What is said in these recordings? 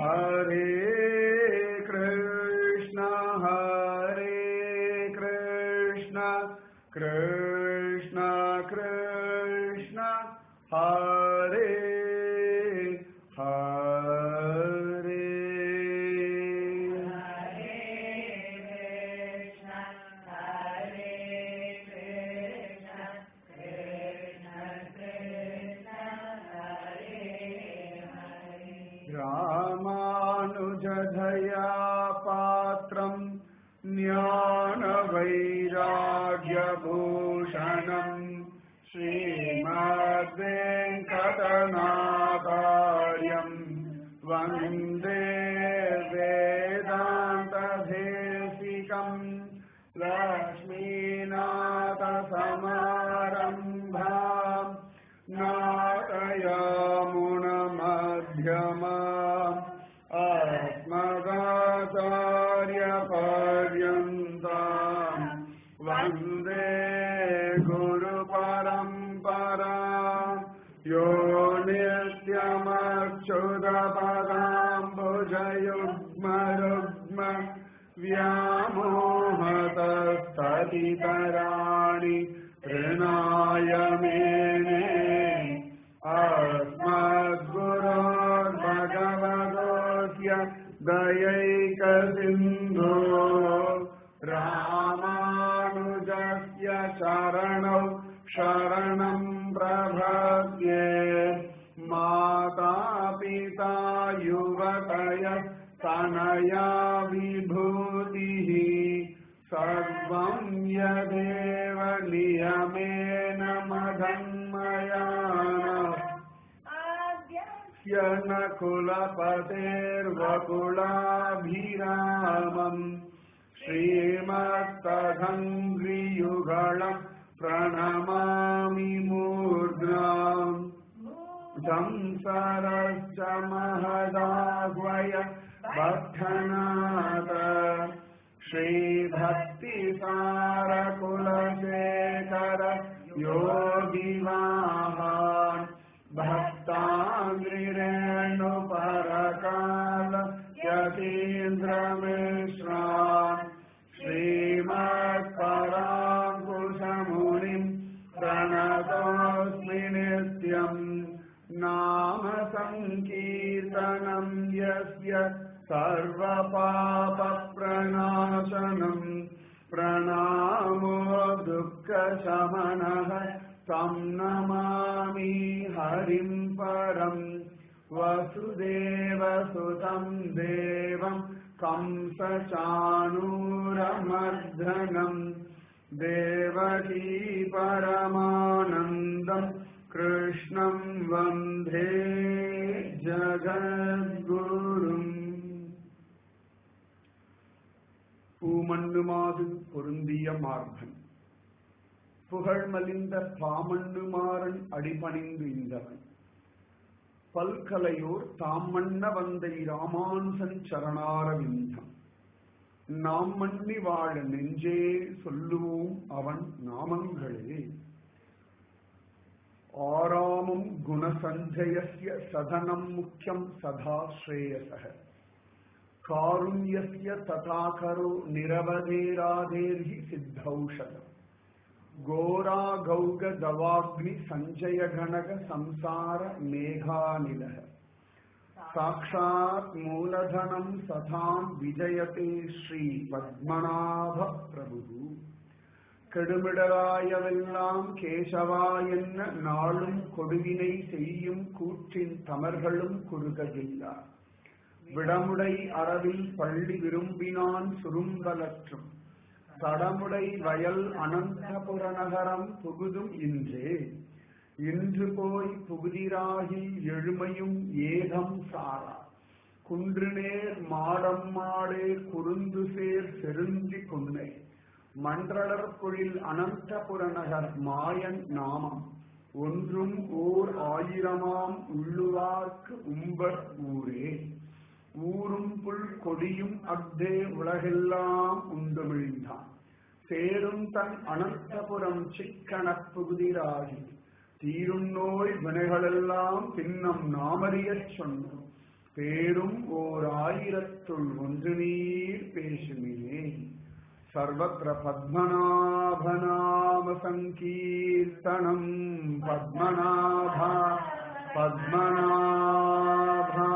हरे कृष्ण हरे कृष्ण कृष्ण कृष्ण हरे हरे रामानुजधया पात्रम् ज्ञानवैराग्यभूषणम् श्रीमद्वेङ्कटनाकार्यम् वन्दे वेदान्तदेशिकम् लक्ष्मीनाथसमारम्भाम् नाटयामुणमध्यमाम् अस्मदाचार्यपर्यन्ताम् वन्दे गुरुपरम्परा यो नित्यमच्युतपदाम्बुजयुग्मरुग्म व्यामोहतस्तदितराणि ऋणाय मेने अस्मद्गुरोर्भगवतोऽस्य दयैकसिन्धो रामानुजस्य शरणौ शरणम् प्रभद्ये माता पिता युवतय तनया विभूतिः सर्वम् यदेव नियमेन मधन्मयानः स्य न कुलपतेर्वकुलाभिरामम् श्रीमत्तधङ्ग्रियुगळम् प्रणमामि मूर्ध्नाम् संसारश्च महदाह्वय भक्तनाथ श्रीभक्तिसारकुलशेखर योगिवाहान् भक्ताङ्गिरेणुपरकाल यतीन्द्रमिश्रान् श्रीमत्पराङ्कुशमुनिम् प्रणतोऽस्मि नित्यम् नाम सङ्कीर्तनम् यस्य सर्वपापप्रणाशनम् प्रणामो दुःखशमनः तं नमामि हरिं परम् वसुदेवसुतं देवं कंसचाणूरमर्दनम् देवकी परमानन्दम् कृष्णं वन्दे ஜகத்குரும் பூமண்ணுமாது பொருந்திய மார்பன் புகழ்மலிந்த பாமண்ணுமாறன் அடிபணிந்து இந்தவன் பல்கலையோர் தாமண்ண வந்தை ராமானுசன் சரணாரவிந்தம் நாம் மண்ணி வாழ நெஞ்சே சொல்லுவோம் அவன் நாமங்களே ஆராமம் குணசஞ்சயஸ்ய சதனம் முக்கியம் சதா ஸ்ரேயசக காருண்யஸ்ய ததாகரோ நிரவதேராதேர்ஹி சித்தௌஷதம் கோரா கௌக தவாக்னி சஞ்சய கணக சம்சார மேகாநிலக சாட்சாத் மூலதனம் சதாம் விஜயதே ஸ்ரீ பத்மநாப பிரபு கெடுமிடராயவெல்லாம் கேசவா என்ன நாளும் கொடுவினை செய்யும் கூற்றின் தமர்களும் குறுகவில்லா விடமுடை அறவில் பள்ளி விரும்பினான் சுரும்பலற்றும் தடமுடை வயல் அனந்தபுர நகரம் புகுதும் இன்றே இன்று போய் புகுதிராகி எழுமையும் ஏகம் சாரா குன்றுநேர் மாடம் மாடே குறுந்து சேர் செருந்தி கொன்னை மன்றளர் பொழில் அனந்தபுர நகர் மாயன் நாமம் ஒன்றும் ஓர் ஆயிரமாம் உள்ளுவார்க்கு உம்பர் ஊரே ஊரும் புல் கொடியும் அக்தே உலகெல்லாம் உண்டுமிழ்ந்தான் சேரும் தன் அனந்தபுரம் சிக்கனப் புகுதிராகி தீரும் நோய் வினைகளெல்லாம் பின்னம் நாமறியச் சொன்னோம் பேரும் ஓர் ஆயிரத்துள் ஒன்று நீர் பேசுமினே சர்வத்திர பத்மநாபநாம சங்கீர்த்தனம் பத்மநாபா பத்மநாபா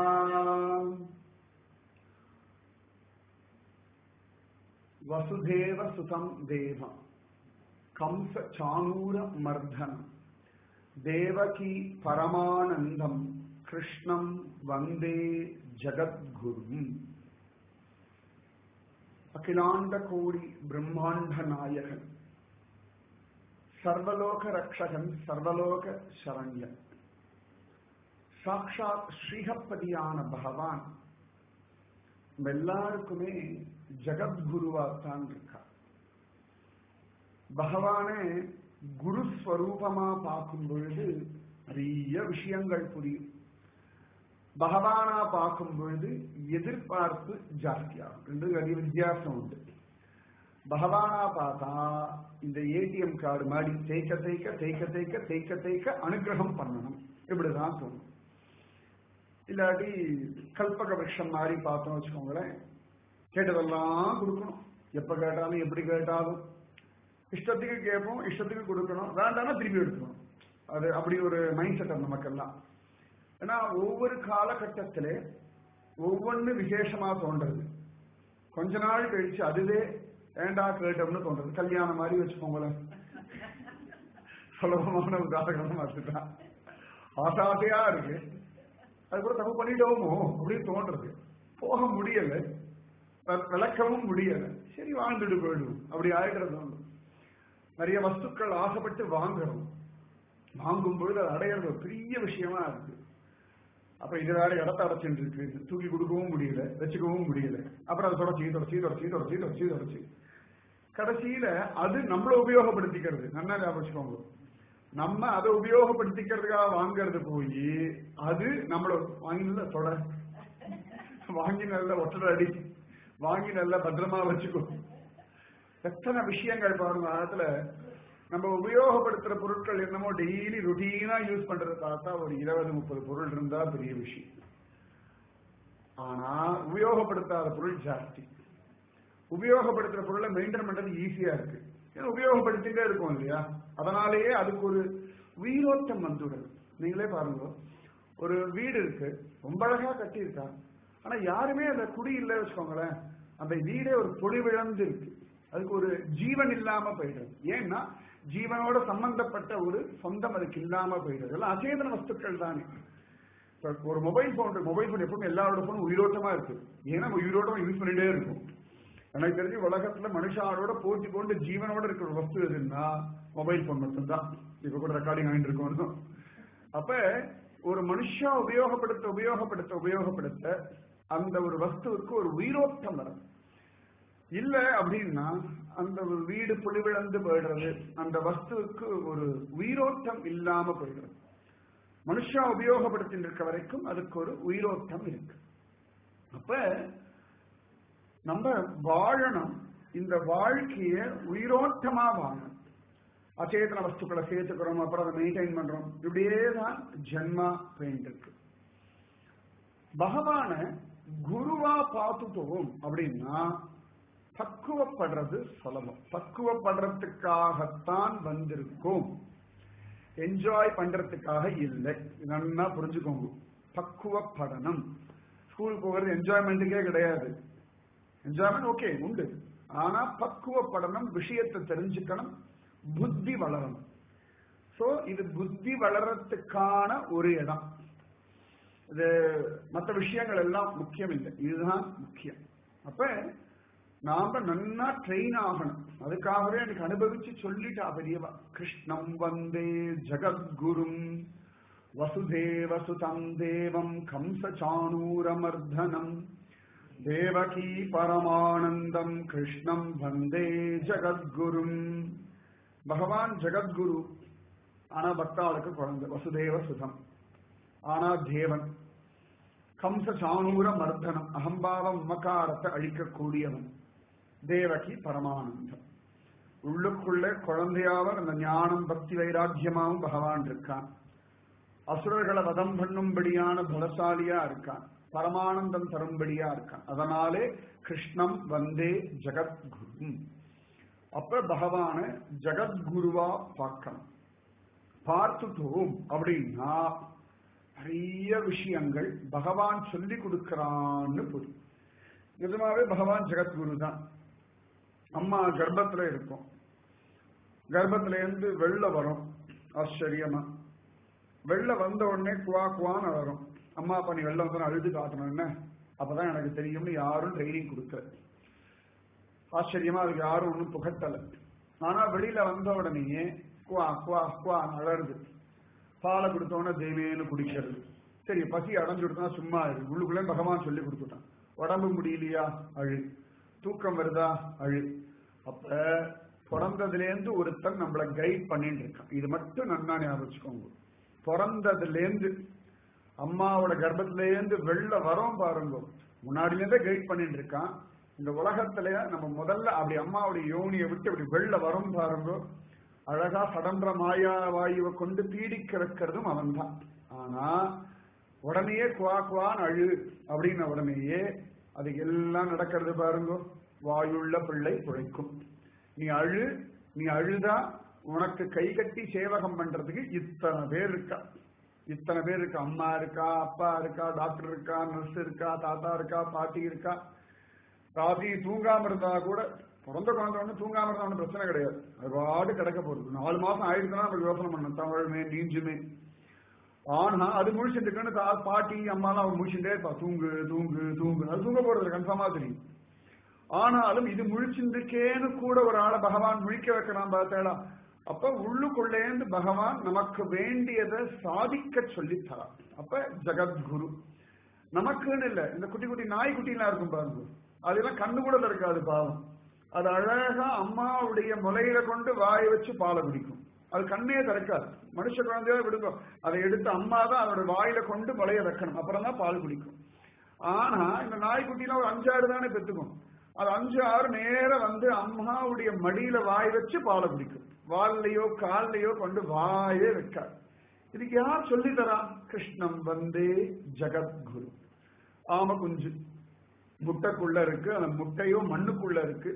வசுதேவ சுதம் தேவம் கம்ச சானூர மர்தனம் தேவகி பரமானந்தம் கிருஷ்ணம் வந்தே ஜகத்குரும் அகிலாண்ட கோடி பிரம்மாண்ட நாயகன் சர்வலோக ரக்ஷகன் சர்வலோக சரண்யன் சாக்ஷாத் ஸ்ரீஹப்பதியான பகவான் நம்ம எல்லாருக்குமே ஜகத்குருவாத்தான் இருக்கார் பகவானே குரு ஸ்வரூபமா பார்க்கும் பொழுது நிறைய விஷயங்கள் புரியும் பகவானா பார்க்கும் பொழுது எதிர்பார்ப்பு ஜாஸ்தியாகும் ரெண்டு நிறைய வித்தியாசம் உண்டு பகவானா பார்த்தா இந்த ஏடிஎம் கார்டு மாதிரி தேய்க்க தேய்க்க தேய்க்க தேய்க்க தேய்க்க தேய்க்க அனுகிரகம் பண்ணணும் இப்படிதான் தோணும் இல்லாட்டி கல்பக விருஷம் மாதிரி பார்த்தோம் வச்சுக்கோங்களேன் கேட்டதெல்லாம் கொடுக்கணும் எப்ப கேட்டாலும் எப்படி கேட்டாலும் இஷ்டத்துக்கு கேட்போம் இஷ்டத்துக்கு கொடுக்கணும் வேண்டாம்னா திருப்பி எடுத்துக்கணும் அது அப்படி ஒரு மைண்ட் செட் நமக்கெல்லாம் ஏன்னா ஒவ்வொரு காலகட்டத்தில ஒவ்வொன்று விசேஷமா தோன்றது கொஞ்ச நாள் கழிச்சு அதுவே ஏண்டா கேட்டோம்னு தோன்றது கல்யாணம் மாதிரி வச்சுக்கோங்களேன் சுலபமான உதாரணம் அதுதான் ஆசாசையா இருக்கு அது கூட தப்பு பண்ணிட்டோமோ அப்படின்னு தோன்றது போக முடியல விளக்கவும் முடியல சரி வாழ்ந்துட்டு போயிடும் அப்படி ஆயிடுறது நிறைய வஸ்துக்கள் ஆசைப்பட்டு வாங்குறோம் வாங்கும் பொழுது அது அடையிறது ஒரு பெரிய விஷயமா இருக்கு அப்ப இது வேற இடத்த அடைச்சிட்டு இருக்கு தூக்கி கொடுக்கவும் முடியல வச்சுக்கவும் முடியல அப்புறம் அதை தொடச்சி தொடச்சி தொடச்சி தொடச்சி தொடச்சி தொடச்சி கடைசியில அது நம்மள உபயோகப்படுத்திக்கிறது நல்லா ஞாபகம் வச்சுக்கோங்க நம்ம அதை உபயோகப்படுத்திக்கிறதுக்காக வாங்கறது போய் அது நம்மள வாங்கி நல்ல தொட வாங்கி நல்ல ஒற்றரை அடி வாங்கி நல்ல பத்திரமா வச்சுக்கோ எத்தனை விஷயங்கள் பாருங்க அதுல நம்ம உபயோகப்படுத்துற பொருட்கள் என்னமோ டெய்லி ருட்டீனா யூஸ் பண்றதை பார்த்தா ஒரு இருபது முப்பது பொருள் இருந்தா பெரிய விஷயம் ஆனா உபயோகப்படுத்தாத பொருள் ஜாஸ்தி உபயோகப்படுத்துற பொருளை மெயின்டைன் பண்றது ஈஸியா இருக்கு ஏன்னா உபயோகப்படுத்திட்டே இருக்கும் இல்லையா அதனாலேயே அதுக்கு ஒரு உயிரோட்டம் வந்துவிடுது நீங்களே பாருங்க ஒரு வீடு இருக்கு ரொம்ப அழகா கட்டியிருக்கா ஆனா யாருமே அந்த குடி இல்லை வச்சுக்கோங்களேன் அந்த வீடே ஒரு பொழிவிழந்து இருக்கு அதுக்கு ஒரு ஜீவன் இல்லாம போயிடுது ஏன்னா ஜீவனோட சம்பந்தப்பட்ட ஒரு சொந்தம் அதுக்கு இல்லாம போயிடுது எல்லாம் அச்சேதன வஸ்துக்கள் தானே ஒரு மொபைல் போன் மொபைல் போன் எப்பவுமே எல்லாரோட போனும் உயிரோட்டமா இருக்கு ஏன்னா உயிரோட்டமா யூஸ் பண்ணிட்டே இருக்கும் எனக்கு தெரிஞ்சு உலகத்துல மனுஷாரோட போட்டி கொண்டு ஜீவனோட இருக்கிற ஒரு வஸ்து எதுன்னா மொபைல் போன் மட்டும்தான் இப்ப கூட ரெக்கார்டிங் ஆகிட்டு இருக்கோம் அப்ப ஒரு மனுஷா உபயோகப்படுத்த உபயோகப்படுத்த உபயோகப்படுத்த அந்த ஒரு வஸ்துவுக்கு ஒரு உயிரோட்டம் வரும் இல்ல அப்படின்னா அந்த ஒரு வீடு புலிவிழந்து போயிடுறது அந்த வஸ்துவுக்கு ஒரு உயிரோட்டம் இல்லாம போயிடுறது மனுஷா உபயோகப்படுத்திட்டு இருக்க வரைக்கும் அதுக்கு ஒரு உயிரோட்டம் இருக்கு அப்ப நம்ம வாழணும் இந்த வாழ்க்கைய உயிரோட்டமா வாழணும் அச்சேதன வஸ்துக்களை சேர்த்துக்கிறோம் அப்புறம் அதை மெயின்டைன் பண்றோம் இப்படியே தான் ஜென்மா போயிட்டு இருக்கு பகவான குருவா பார்த்துட்டோம் அப்படின்னா பக்குவப்படுறது சுலபம் பக்குவப்படுறதுக்காகத்தான் வந்திருக்கும் என்ஜாய் பண்றதுக்காக இல்லை நல்லா புரிஞ்சுக்கோங்க பக்குவப்படணும் ஸ்கூல் போகிறது என்ஜாய்மெண்ட்டுக்கே கிடையாது என்ஜாய்மெண்ட் ஓகே உண்டு ஆனா பக்குவப்படணும் விஷயத்தை தெரிஞ்சுக்கணும் புத்தி வளரணும் சோ இது புத்தி வளர்றதுக்கான ஒரு இடம் இது மற்ற விஷயங்கள் எல்லாம் முக்கியம் இல்லை இதுதான் முக்கியம் அப்ப நாம நன்னா ட்ரெயின் ஆகணும் அதுக்காகவே எனக்கு அனுபவிச்சு சொல்லிட்டா பெரியவா கிருஷ்ணம் வந்தே ஜகத்குரும் வசுதேவ சுதம் தேவம் கம்ச சாணூரமர்தனம் தேவகி பரமானந்தம் கிருஷ்ணம் வந்தே ஜகத்குரும் பகவான் ஜெகத்குரு ஆனா பக்தாளுக்கு குழந்தை வசுதேவ சுதம் ஆனா தேவன் கம்ச சாணூர மர்தனம் அகம்பாவம் மகாரத்தை அழிக்கக்கூடியவன் தேவகி பரமானந்தம் உள்ளுக்குள்ள குழந்தையாவர் அந்த ஞானம் பக்தி வைராக்கியமாவும் பகவான் இருக்கான் அசுரர்களை வதம் பண்ணும்படியான பலசாலியா இருக்கான் பரமானந்தம் தரும்படியா இருக்கான் அதனாலே கிருஷ்ணம் வந்தே ஜெகத்குரு அப்ப பகவான ஜெகத்குருவா பார்க்கணும் பார்த்துட்டோம் அப்படின்னா நிறைய விஷயங்கள் பகவான் சொல்லி கொடுக்கறான்னு புரியும் நிஜமாவே பகவான் ஜெகத்குரு தான் அம்மா கர்ப்பத்துல இருக்கும் கர்ப்பத்துல இருந்து வெள்ள வரும் ஆச்சரியமா வெள்ள வந்த உடனே குவா குவான்னு வரும் அம்மா அப்பா நீ வெளில வந்து அழுது காட்டணும் என்ன அப்பதான் எனக்கு தெரியும்னு யாரும் ட்ரைனிங் கொடுக்கல ஆச்சரியமா அதுக்கு யாரும் ஒன்றும் புகட்டல ஆனா வெளியில வந்த உடனேயே குவா குவா குவா அழறது பாலை கொடுத்தோன்னே தெய்வேன்னு குடிக்கிறது சரி பசி அடைஞ்சு கொடுத்தா சும்மா இரு உள்ளுக்குள்ளே பகவான் சொல்லி கொடுத்துட்டான் உடம்பு முடியலையா அழு தூக்கம் வருதா அழு அப்ப பிறந்ததுலேருந்து ஒருத்தன் நம்மளை கைட் பண்ணிட்டு இருக்கான் இது மட்டும் நன்னா ஞாபகம் வச்சுக்கோங்க பிறந்ததுலேருந்து அம்மாவோட கர்ப்பத்திலேருந்து வெளில வரோம் பாருங்க முன்னாடிலேருந்தே கைட் பண்ணிட்டு இருக்கான் இந்த உலகத்துல நம்ம முதல்ல அப்படி அம்மாவுடைய யோனியை விட்டு அப்படி வெளில வரோம் பாருங்க அழகா சடன்ற மாயா வாயுவை கொண்டு பீடிக்க வைக்கிறதும் அவன் தான் ஆனா உடனேயே குவா குவான் அழு அப்படின்ன உடனேயே அது எல்லாம் நடக்கிறது பாருங்க வாயுள்ள பிள்ளை குழைக்கும் நீ அழு நீ அழுதா உனக்கு கை கட்டி சேவகம் பண்றதுக்கு இத்தனை பேர் இருக்கா இத்தனை பேர் இருக்கா அம்மா இருக்கா அப்பா இருக்கா டாக்டர் இருக்கா நர்ஸ் இருக்கா தாத்தா இருக்கா பாட்டி இருக்கா ராத்திரி தூங்காம இருந்தா கூட பிறந்த குழந்தை ஒண்ணு தூங்காம இருந்தா ஒன்றும் பிரச்சனை கிடையாது அது பாட்டு கிடக்க போகுது நாலு மாசம் ஆயிடுச்சுன்னா நமக்கு யோசனை பண்ணணும் தமிழ்மே நீஞ்சுமே ஆனா அது முழிச்சுட்டு இருக்குன்னு தா பாட்டி அம்மாலாம் அவன் முழிச்சுட்டே இருப்பா தூங்கு தூங்கு தூங்கு அது தூங்க போறது கன்ஃபார்மா தெரியும் ஆனாலும் இது முழிச்சுருக்கேன்னு கூட ஒரு ஆளை பகவான் முழிக்க வைக்கிறான் பார்த்தேடா அப்ப உள்ளுக்குள்ளேந்து பகவான் நமக்கு வேண்டியதை சாதிக்க சொல்லி தரான் அப்ப ஜெகத்குரு நமக்குன்னு இல்ல இந்த குட்டி குட்டி நாய்க்குட்டிலாம் இருக்கும் பாருங்க அதெல்லாம் கண்ணு கூட இருக்காது பாவம் அது அழகா அம்மாவுடைய முலையில கொண்டு வாயை வச்சு பாலை குடிக்கும் அது கண்ணே திறக்காது மனுஷ குழந்தையா விடுங்க அதை எடுத்து அம்மா தான் அதோட வாயில கொண்டு முலைய வைக்கணும் அப்புறம் தான் பால் குடிக்கும் ஆனா இந்த நாய்க்குட்டிலாம் ஒரு அஞ்சாறு தானே பெத்துக்கும் அது அஞ்சு ஆறு நேரம் வந்து அம்மாவுடைய மடியில வாய் வச்சு பாலை குடிக்கும் வால்லையோ கால்லையோ கொண்டு வாயே வைக்காது இதுக்கு யார் சொல்லி தரா கிருஷ்ணம் வந்தே ஜெகத்குரு ஆம குஞ்சு முட்டைக்குள்ள இருக்கு அந்த முட்டையோ மண்ணுக்குள்ள இருக்கு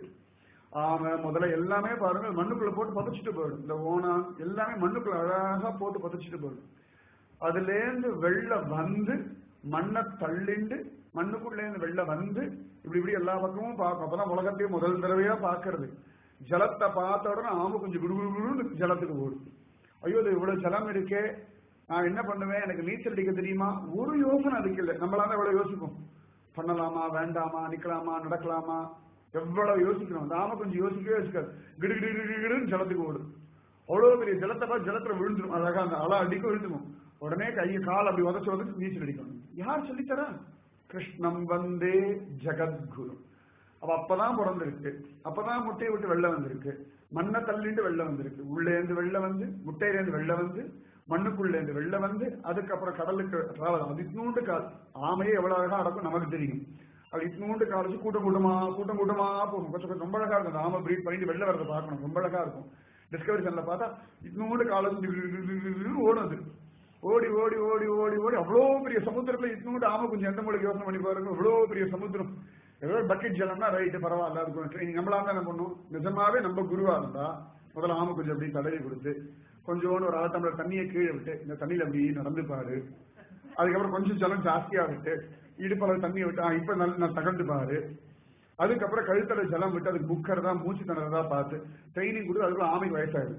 ஆமை முதல்ல எல்லாமே பாருங்க மண்ணுக்குள்ள போட்டு புதைச்சிட்டு போயிடும் இந்த ஓணம் எல்லாமே மண்ணுக்குள்ள அழகா போட்டு புதைச்சிட்டு போயிடும் அதுல இருந்து வெள்ள வந்து மண்ணை தள்ளிண்டு மண்ணுக்குள்ள இருந்து வெள்ள வந்து இப்படி இப்படி எல்லா பக்கமும் பார்க்கும் அப்பதான் உலகத்தையும் முதல் தடவையா பாக்குறது ஜலத்தை பார்த்த உடனே ஆமை கொஞ்சம் குடுகுடுன்னு ஜலத்துக்கு ஓடும் ஐயோ இது இவ்வளவு ஜலம் இருக்கே நான் என்ன பண்ணுவேன் எனக்கு நீச்சல் அடிக்க தெரியுமா ஒரு யோசனை அதுக்கு இல்லை நம்மளால எவ்வளவு யோசிப்போம் பண்ணலாமா வேண்டாமா நிக்கலாமா நடக்கலாமா எவ்வளவு யோசிக்கிறோம் அந்த ஆமை கொஞ்சம் யோசிக்கவே யோசிக்காது கிடு கிடு கிடு கிடுன்னு ஜலத்துக்கு ஓடும் அவ்வளவு பெரிய ஜலத்தை பார்த்து ஜலத்துல விழுந்துரும் அழகா அந்த அலை அடிக்க விழுந்துரும் உடனே கையை கால் அப்படி உதச்சு உதச்சு நீச்சல் அடிக்கணும் யார் சொல்லித்தரா கிருஷ்ணம் வந்தே ஜெகத்குரு அவ அப்பதான் பிறந்திருக்கு அப்பதான் முட்டையை விட்டு வெளில வந்திருக்கு மண்ணை தள்ளிட்டு வெளில வந்திருக்கு உள்ளே இருந்து வெளில வந்து முட்டையில இருந்து வெளில வந்து மண்ணுக்குள்ள இருந்து வெளில வந்து அதுக்கப்புறம் கடலுக்கு டிராவல் அது இத்தினூண்டு கால் ஆமையே எவ்வளவு அழகா நடக்கும் நமக்கு தெரியும் அது இத்தினூண்டு கால் வச்சு கூட்டம் கூட்டமா கூட்டம் கூட்டமா போகும் கொஞ்சம் கொஞ்சம் ரொம்ப அழகா இருக்கும் அந்த ஆமை பிரீட் பண்ணிட்டு வெளில வரதை பார்க்கணும் ரொம்ப அழகா இருக்கும் டிஸ்கவரி சேனல்ல பார்த்தா இத்தினூண்டு கால் வச்சு ஓடும் அது ஓடி ஓடி ஓடி ஓடி ஓடி அவ்வளோ பெரிய சமுத்திரத்துல இத்தினூண்டு ஆமை கொஞ்சம் எந்த மூலைக்கு யோசனை பண்ணி பாருங்க இவ்வளோ பெரிய சமுத்திரம் ஏதோ பக்கெட் ஜலம்னா ரைட்டு பரவாயில்ல இருக்கும் ட்ரைனிங் நம்மளா தான் என்ன பண்ணும் நிஜமாவே நம்ம குருவா இருந்தா முதல்ல ஆமை கொஞ்சம் அப்படி தடவி கொடுத்து கொஞ்சோண்டு ஒரு அரை டம்ளர் தண்ணியை கீழே விட்டு இந்த தண்ணியில அப்படி நடந்து பாரு அதுக்கப்புறம் கொஞ்சம் ஜலம் ஜாஸ்தியா விட்டு இடுப்பளவு தண்ணியை விட்டு ஆ, இப்ப நல்ல நான் தகண்டு பாரு அதுக்கப்புறம் கழுத்தல ஜலம் விட்டு அதுக்கு புக்கறதா மூச்சு திணறதா பார்த்து ட்ரைனிங் கொடுத்து அதுக்குள்ள ஆமைக்கு வயசாயிடுது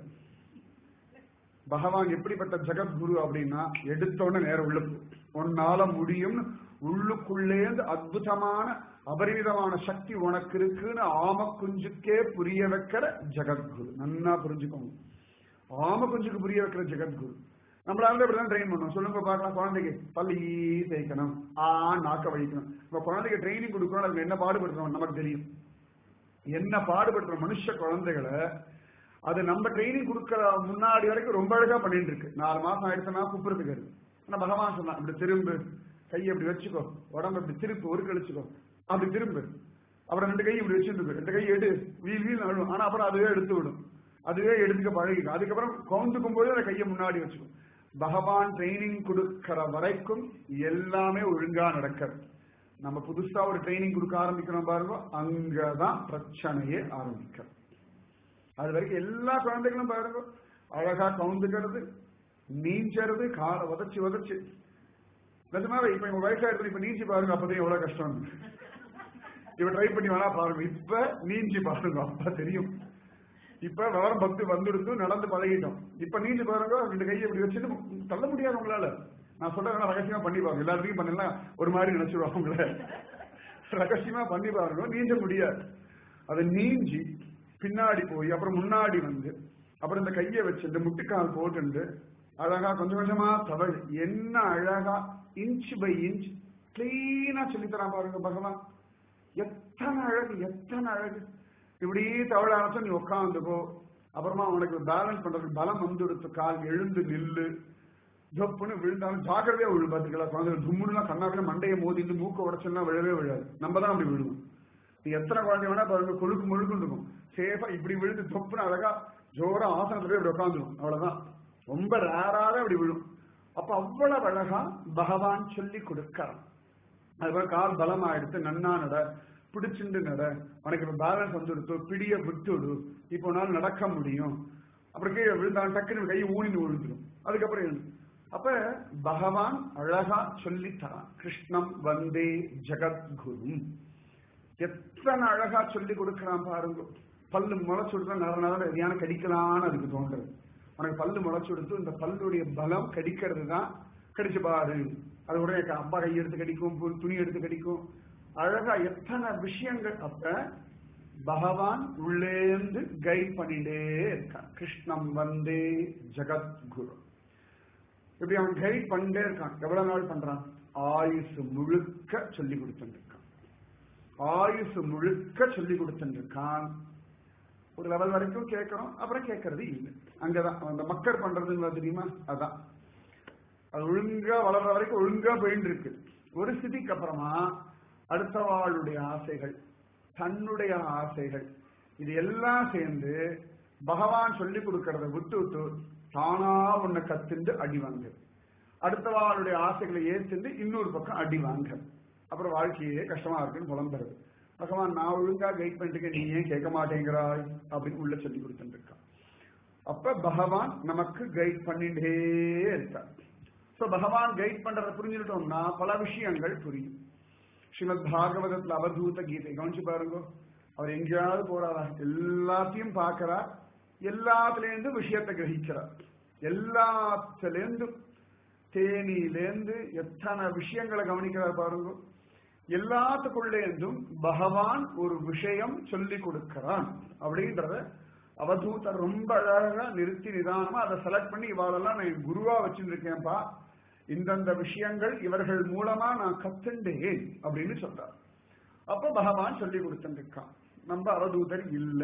பகவான் எப்படிப்பட்ட ஜெகத்குரு அப்படின்னா எடுத்தோடனே நேரம் உள்ள போ. உன்னால முடியும் உள்ளுக்குள்ளேந்து அற்புதமான அபரிமிதமான சக்தி உனக்கு இருக்குன்னு ஆம குஞ்சுக்கே புரிய வைக்கிற ஜெகத்குரு நன்னா புரிஞ்சுக்கோங்க ஆம குஞ்சுக்கு புரிய வைக்கிற ஜெகத்குரு நம்மளால இப்படிதான் ட்ரெயின் பண்ணுவோம் சொல்லுங்க பார்க்கலாம் குழந்தைக்கு பள்ளி தேய்க்கணும் ஆ நாக்க வலிக்கணும் இப்ப குழந்தைக்கு ட்ரைனிங் கொடுக்கணும் அதுக்கு என்ன பாடுபடுத்தணும் நமக்கு தெரியும் என்ன பாடுபடுத்துற மனுஷ குழந்தைகளை அது நம்ம ட்ரைனிங் கொடுக்கற முன்னாடி வரைக்கும் ரொம்ப அழகா பண்ணிட்டு இருக்கு நாலு மாசம் ஆயிடுச்சுன்னா குப்புறதுக்கு இருக்கு ஆனா பகவான் சொன்னான் இப்படி திரும்பு கையை இப்படி வச்சுக்கோ உடம்பு இப்படி திருப்பு ஒரு கழிச்சுக்கோ அப்படி திரும்பு அப்புறம் ரெண்டு கையும் இப்படி வச்சுட்டு ரெண்டு கை எடு வீல் வீல் நழுவும் ஆனா அப்புறம் அதுவே எடுத்து விடும் அதுவே எடுத்துக்க பழகிக்கும் அதுக்கப்புறம் கவுந்துக்கும் போது அந்த கையை முன்னாடி வச்சுக்கும் பகவான் ட்ரைனிங் கொடுக்கிற வரைக்கும் எல்லாமே ஒழுங்கா நடக்கிறது நம்ம புதுசா ஒரு ட்ரைனிங் கொடுக்க ஆரம்பிக்கிறோம் பாருங்க அங்கதான் பிரச்சனையே ஆரம்பிக்கிறது அது வரைக்கும் எல்லா குழந்தைகளும் பாருங்க அழகா கவுந்துக்கிறது நீஞ்சறது காலை உதச்சு உதச்சு நிஜமாவே இப்ப உங்க வயசாயிருக்கு இப்ப நீஞ்சி பாருங்க அப்பதான் எவ்வளவு கஷ்டம் இப்ப ட்ரை பண்ணி வேணா பாருங்க இப்ப நீஞ்சி பாருங்க அப்ப தெரியும் இப்ப விவரம் பக்தி வந்துடுத்து நடந்து பழகிட்டோம் இப்ப நீஞ்சு பாருங்க ரெண்டு கையை இப்படி வச்சுட்டு தள்ள முடியாது உங்களால நான் சொல்றேன் ரகசியமா பண்ணி பாருங்க எல்லாத்தையும் பண்ணலாம் ஒரு மாதிரி நினைச்சிருவாங்க உங்களை ரகசியமா பண்ணி பாருங்க நீஞ்ச முடியாது அதை நீஞ்சி பின்னாடி போய் அப்புறம் முன்னாடி வந்து அப்புறம் இந்த கையை வச்சு இந்த முட்டுக்கால் போட்டுண்டு அழகா கொஞ்சம் கொஞ்சமா தவழ் என்ன அழகா இன்ச் பை இன்ச் கிளீனா சொல்லித்தரான் பாருங்க பகவான் எத்தனை அழகு எத்தனை அழகு இப்படி தவழ ஆரம்பிச்சா நீ உட்காந்துக்கோ அப்புறமா உனக்கு பேலன்ஸ் பண்றதுக்கு பலம் வந்துடுத்து கால் எழுந்து நில்லு ஜப்புன்னு விழுந்தாலும் ஜாக்கிரதையா விழு பார்த்துக்கலாம் குழந்தைகள் தும்முலாம் கண்ணாவில மண்டையை மோதிட்டு மூக்க உடச்சுன்னா விழவே விழாது நம்ம தான் அப்படி விழுவோம் நீ எத்தனை குழந்தை வேணா பாருங்க கொழுக்கு முழுக்குன்னு இருக்கும் சேஃபா இப்படி விழுந்து தொப்புன்னு அழகா ஜோரா ஆசனத்துல போய் இப்படி உட்காந்துடும் அவ்வளவுதான் ரொம்ப ரேராக அப்படி விழும் அப்ப அவ்வளவு அழகா பகவான் சொல்லி கொடுக்கறான் அதுபோல கால் பலமா எடுத்து நன்னா நட பிடிச்சிண்டு நட உனக்கு இப்ப பேலன்ஸ் வந்துடுத்து பிடிய விட்டுடு இப்போ உன்னால நடக்க முடியும் அப்புறம் கீழே விழுந்தான் டக்குன்னு கை ஊனின்னு விழுந்துடும் அதுக்கப்புறம் எழுந்து அப்ப பகவான் அழகா சொல்லி தரான் கிருஷ்ணம் வந்தே ஜெகத்குரு எத்தனை அழகா சொல்லி கொடுக்கறான் பாருங்க பல்லு முளைச்சு கொடுத்தா நர நர எதையான கடிக்கலான்னு அதுக்கு தோன்றது உனக்கு பல்லு முளைச்சு கொடுத்து இந்த பல்லுடைய பலம் கடிக்கிறது தான் கடிச்சு பாரு அது உடனே அப்பா கை எடுத்து கடிக்கும் பு- துணி எடுத்து கடிக்கும் அழகா எத்தனை விஷயங்கள் அப்ப பகவான் உள்ளேந்து கைட் பண்ணிட்டே இருக்கான் கிருஷ்ணம் வந்தே ஜெகத்குரு இப்படி அவன் கைட் பண்ணிட்டே இருக்கான் எவ்வளவு நாள் பண்றான் ஆயுசு முழுக்க சொல்லி கொடுத்துட்டு இருக்கான் ஆயுசு முழுக்க சொல்லி கொடுத்துட்டு இருக்கான் ஒரு லெவல் வரைக்கும் கேட்கறோம் அப்புறம் கேட்கறது இல்லை அங்கதான் அந்த மக்கள் பண்றதுன்னு தெரியுமா அதான் அது ஒழுங்கா வளர்ற வரைக்கும் ஒழுங்கா போயிட்டு இருக்கு ஒரு ஸ்திதிக்கு அப்புறமா அடுத்தவாளுடைய ஆசைகள் தன்னுடைய ஆசைகள் இது எல்லாம் சேர்ந்து பகவான் சொல்லி கொடுக்கறத விட்டு விட்டு தானா உன்னை கத்துண்டு அடி வாங்க அடுத்தவாளுடைய ஆசைகளை ஏத்துண்டு இன்னொரு பக்கம் அடி வாங்க அப்புறம் வாழ்க்கையே கஷ்டமா இருக்குன்னு புலம்புறது பகவான் நான் ஒழுங்கா கைட் பண்ணிட்டு நீ ஏன் கேட்க மாட்டேங்கிறாய் அப்படின்னு உள்ள சொல்லி கொடுத்துட்டு இருக்கான் அப்ப பகவான் நமக்கு கைட் பண்ணிட்டே இருக்கார் சோ பகவான் கைட் பண்றத புரிஞ்சுக்கிட்டோம்னா பல விஷயங்கள் புரியும் ஸ்ரீமத் பாகவதத்துல அவதூத கீதை கவனிச்சு பாருங்க அவர் எங்கேயாவது போறாரா எல்லாத்தையும் பார்க்கிறார் எல்லாத்துலேருந்து விஷயத்தை கிரகிக்கிறார் எல்லாத்துலேருந்து தேனியிலேந்து எத்தனை விஷயங்களை கவனிக்கிறார் பாருங்க எல்லாத்துக்குள்ளேந்தும் பகவான் ஒரு விஷயம் சொல்லி கொடுக்கிறான் அப்படின்றத அவதூதர் ரொம்ப அழகா நிறுத்தி நிதானமா அதை செலக்ட் பண்ணி இவாளெல்லாம் நான் என் குருவா வச்சிருக்கேன்ப்பா இந்தந்த விஷயங்கள் இவர்கள் மூலமா நான் கத்துண்டேன் அப்படின்னு சொல்றார் அப்ப பகவான் சொல்லி கொடுத்துருக்கான் நம்ம அவதூதர் இல்ல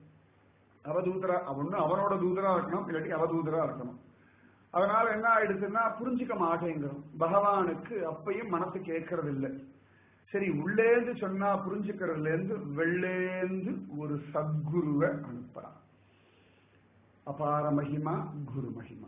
அவதூதரா ஒண்ணு அவனோட தூதரா இருக்கணும் இல்லாட்டி அவதூதரா இருக்கணும் அதனால என்ன ஆயிடுச்சுன்னா புரிஞ்சுக்க மாட்டேங்கிறோம் பகவானுக்கு அப்பையும் மனசு கேட்கறது இல்லை சரி உள்ளேந்து சொன்னா புரிஞ்சுக்கிறதுல இருந்து வெள்ளேந்து ஒரு சத்குருவை அனுப்புறான் அபார மகிமா குரு மகிமா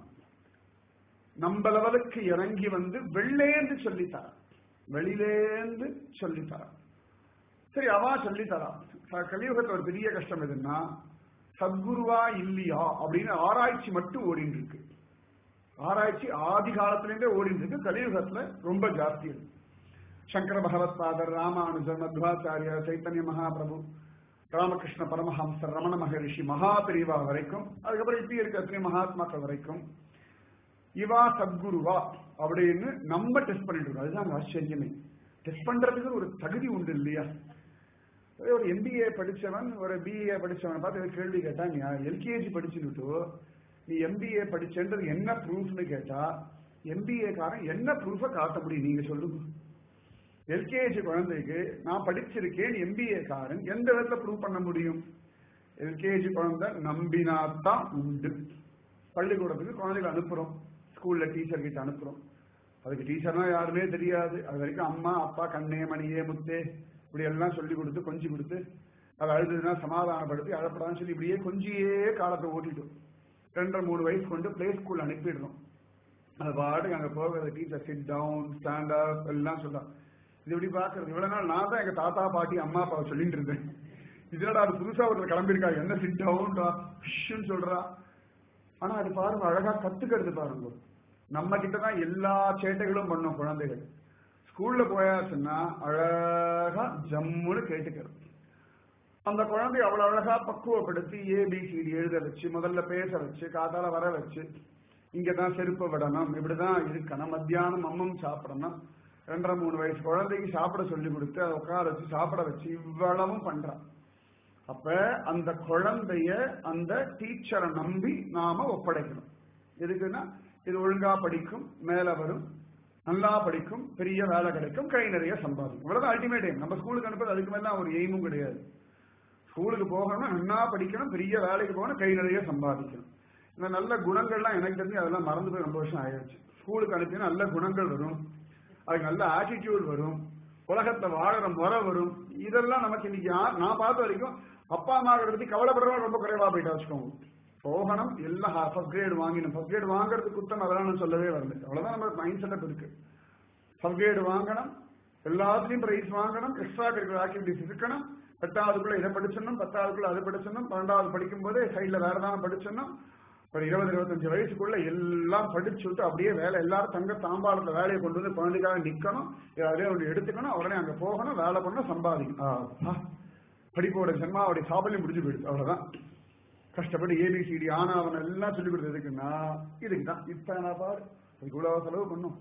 நம்ம லெவலுக்கு இறங்கி வந்து வெள்ளேந்து சொல்லித்தர வெளியிலேந்து சொல்லித்தர சரி அவா சொல்லித்தரா கலியுகத்துல ஒரு பெரிய கஷ்டம் எதுன்னா சத்குருவா இல்லையா அப்படின்னு ஆராய்ச்சி மட்டும் ஓடிட்டு இருக்கு ஆராய்ச்சி ஆதி காலத்திலேருந்தே ஓடிட்டு இருக்கு கலியுகத்துல ரொம்ப ஜாஸ்தி இருக்கு சங்கர பகவத்பாதர் ராமானுஜர் மத்வாச்சாரியா சைத்தன்ய மகாபிரபு ராமகிருஷ்ண பரமஹம்சர் ரமண மகரிஷி மகா பிரிவா வரைக்கும் அதுக்கப்புறம் இப்படி இருக்க எத்தனை மகாத்மாக்கள் வரைக்கும் இவா சத்குருவா அப்படின்னு நம்ம டெஸ்ட் பண்ணிட்டு இருக்கோம் அதுதான் அங்க ஆச்சரியமே டெஸ்ட் பண்றதுக்கு ஒரு தகுதி உண்டு இல்லையா ஒரே ஒரு எம்பிஏ படிச்சவன் ஒரு பிஏ படிச்சவன் பார்த்து ஒரு கேள்வி கேட்டா நீ எல்கேஜி படிச்சுட்டு நீ எம்பிஏ படிச்சேன்றது என்ன ப்ரூஃப்னு கேட்டா எம்பிஏ காரன் என்ன ப்ரூஃப காட்ட முடியும் நீங்க சொல்லுங்க எல்கேஜி குழந்தைக்கு நான் படிச்சிருக்கேன் எம்பிஏ காரன் எந்த விதத்துல ப்ரூவ் பண்ண முடியும் எல்கேஜி குழந்தை நம்பினாத்தான் உண்டு பள்ளிக்கூடத்துக்கு குழந்தைகளை அனுப்புறோம் ஸ்கூல்ல டீச்சர் கிட்ட அனுப்புறோம் அதுக்கு டீச்சர்னா யாருமே தெரியாது அது வரைக்கும் அம்மா அப்பா கண்ணே மணியே முத்தே இப்படி எல்லாம் சொல்லி கொடுத்து கொஞ்சி கொடுத்து அது அழுதுனா சமாதானப்படுத்தி அழப்படான்னு சொல்லி இப்படியே கொஞ்சியே காலத்தை ஓட்டிட்டோம் ரெண்டரை மூணு வயசு கொண்டு பிளே ஸ்கூல் அனுப்பிடுறோம் அது பாட்டுக்கு அங்க போகிறது teacher sit down stand up எல்லாம் சொல்றான் இது எப்படி பாக்குறது இவ்வளவு நாள் நான் தான் எங்க தாத்தா பாட்டி அம்மா அப்பாவை சொல்லிட்டு இருந்தேன் இதோட அது புதுசா ஒருத்தர் கிளம்பியிருக்கா என்ன சிட் டவுன் சொல்றா ஆனா அது பாருங்க அழகா கத்துக்கிறது பாருங்க நம்ம கிட்ட தான் எல்லா சேட்டைகளும் பண்ணும் குழந்தைகள் ஸ்கூல்ல போயாச்சுன்னா அழகா ஜம்முன்னு கேட்டுக்கிறது அந்த குழந்தை அவ்வளவு அழகா பக்குவப்படுத்தி ஏபிசிடி எழுத வச்சு முதல்ல பேச வச்சு காத்தால வர வச்சு இங்கதான் செருப்பு விடணும் இப்படிதான் இருக்கணும் மத்தியானம் அம்மம் சாப்பிடணும் ரெண்டரை மூணு வயசு குழந்தைக்கு சாப்பிட சொல்லி கொடுத்து அதை உட்கார வச்சு சாப்பிட வச்சு இவ்வளவும் பண்றான் அப்ப அந்த குழந்தைய அந்த டீச்சரை நம்பி நாம ஒப்படைக்கணும் எதுக்குன்னா இது ஒழுங்கா படிக்கும் மேல வரும் நல்லா படிக்கும் பெரிய வேலை கிடைக்கும் கை நிறைய சம்பாதிக்கும் இவ்வளவுதான் அல்டிமேட் எய்ம் நம்ம ஸ்கூலுக்கு அனுப்புறது அதுக்கு மேல ஒரு எய்மும் கிடையாது ஸ்கூலுக்கு போகணும்னா நல்லா படிக்கணும் பெரிய வேலைக்கு போகணும் கை நிறைய சம்பாதிக்கணும் இந்த நல்ல குணங்கள்லாம் எனக்கு தெரிஞ்சு அதெல்லாம் மறந்து போய் ரொம்ப வருஷம் ஆயிடுச்சு ஸ்கூலுக்கு அனுப்பினா நல்ல குணங்கள் வரும் அதுக்கு நல்ல ஆட்டிடியூட் வரும் உலகத்தை வாழற முறை வரும் இதெல்லாம் நமக்கு இன்னைக்கு யார் நான் பார்த்த வரைக்கும் அப்பா அம்மா பத்தி கவலைப்படுறவங்க ரொம்ப குறைவா போயிட்டா வச்சுக்கோங்க போகணும் எல்லாம் ஃபர்ஸ்ட் கிரேட் வாங்கினோம் ஃபர்ஸ்ட் கிரேட் வாங்குறது குத்தம் அதெல்லாம் நான் சொல்லவே வரல அவ்வளவுதான் நம்ம மைண்ட் செட்டப் இருக்கு ஃபர்ஸ்ட் கிரேட் வாங்கணும் எல்லாத்துலயும் பிரைஸ் வாங்கணும் எக்ஸ்ட்ரா கரிக்குலர் ஆக்டிவிட்டிஸ் இருக்கணும் எட்டாவதுக்குள்ள இதை படிச்சிடணும் பத்தாவதுக்குள்ள அதை படிச்சிடணும் பன்னெண்டாவது படிக்கும் போதே சைட்ல வேற ஏதாவது படிச்சிடணும் ஒரு இருபது இருபத்தஞ்சு வயசுக்குள்ள எல்லாம் படிச்சுட்டு அப்படியே வேலை எல்லாரும் தங்க தாம்பாளத்துல வேலையை கொண்டு வந்து குழந்தைக்காக நிக்கணும் யாரையும் ஒன்று எடுத்துக்கணும் உடனே அங்க போகணும் வேலை பண்ணணும் சம்பாதிக்கணும் படிப்போட ஜென்மாவோட சாபல்யம் முடிஞ்சு போயிடுது அவ்வளவுதான் கஷ்டப்பட்டு ஏபிசிடி ஆனாவன் எல்லாம் சொல்லி கொடுத்தது எதுக்குன்னா இதுக்கு தான் இப்ப நான் பாரு அதுக்கு இவ்வளவு செலவு பண்ணும்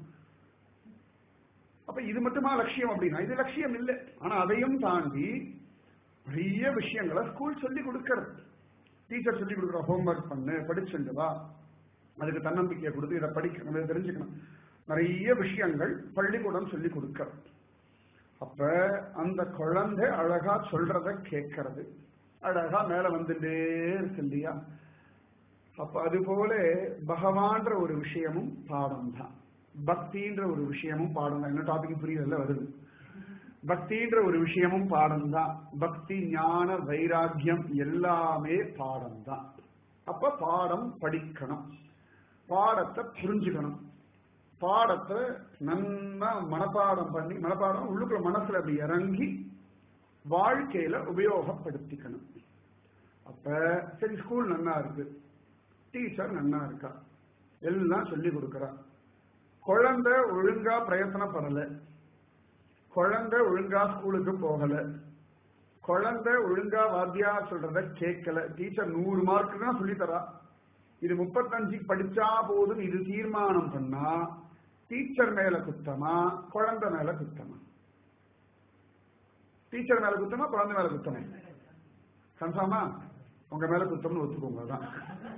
அப்ப இது மட்டுமா லட்சியம் அப்படின்னா இது லட்சியம் இல்லை ஆனா அதையும் தாண்டி நிறைய விஷயங்களை ஸ்கூல் சொல்லி கொடுக்கறது டீச்சர் சொல்லி கொடுக்குற ஹோம்ஒர்க் பண்ணு படிச்சுண்டு வா அதுக்கு தன்னம்பிக்கையை கொடுத்து இதை படிக்கணும் இதை தெரிஞ்சுக்கணும் நிறைய விஷயங்கள் பள்ளிக்கூடம் சொல்லி கொடுக்கறது அப்ப அந்த குழந்தை அழகா சொல்றத கேட்கறது அழகா மேல வந்துட்டே இருக்கு இல்லையா அப்ப அது போல பகவான்ற ஒரு விஷயமும் பாடம் தான் பக்தின்ற ஒரு விஷயமும் பாடம் தான் என்ன டாபிக் புரியல வருது பக்தின்ற ஒரு விஷயமும் பாடம் தான் பக்தி ஞான வைராக்கியம் எல்லாமே பாடம் தான் அப்ப பாடம் படிக்கணும் பாடத்தை புரிஞ்சுக்கணும் பாடத்தை நன்னா மனப்பாடம் பண்ணி மனப்பாடம் உள்ளுக்குள்ள மனசுல அப்படி இறங்கி வாழ்க்கையில உபயோகப்படுத்திக்கணும் அப்ப சரி ஸ்கூல் நன்னா இருக்கு டீச்சர் நன்னா இருக்கா எல்லாம் சொல்லி கொடுக்கறா குழந்தை ஒழுங்கா பிரயத்தனப்படல குழந்தை ஒழுங்கா ஸ்கூலுக்கு போகல குழந்தை ஒழுங்கா வாத்தியா சொல்றத கேட்கல டீச்சர் நூறு மார்க் தான் சொல்லி தரா இது முப்பத்தஞ்சு படிச்சா போதும் இது தீர்மானம் பண்ணா டீச்சர் மேல குத்தமா குழந்தை மேல குத்தமா டீச்சர் மேல குத்தமா குழந்தை மேல குத்தமா கன்ஃபார்மா உங்க மேல குத்தம்னு ஒத்துக்கோங்க அதான்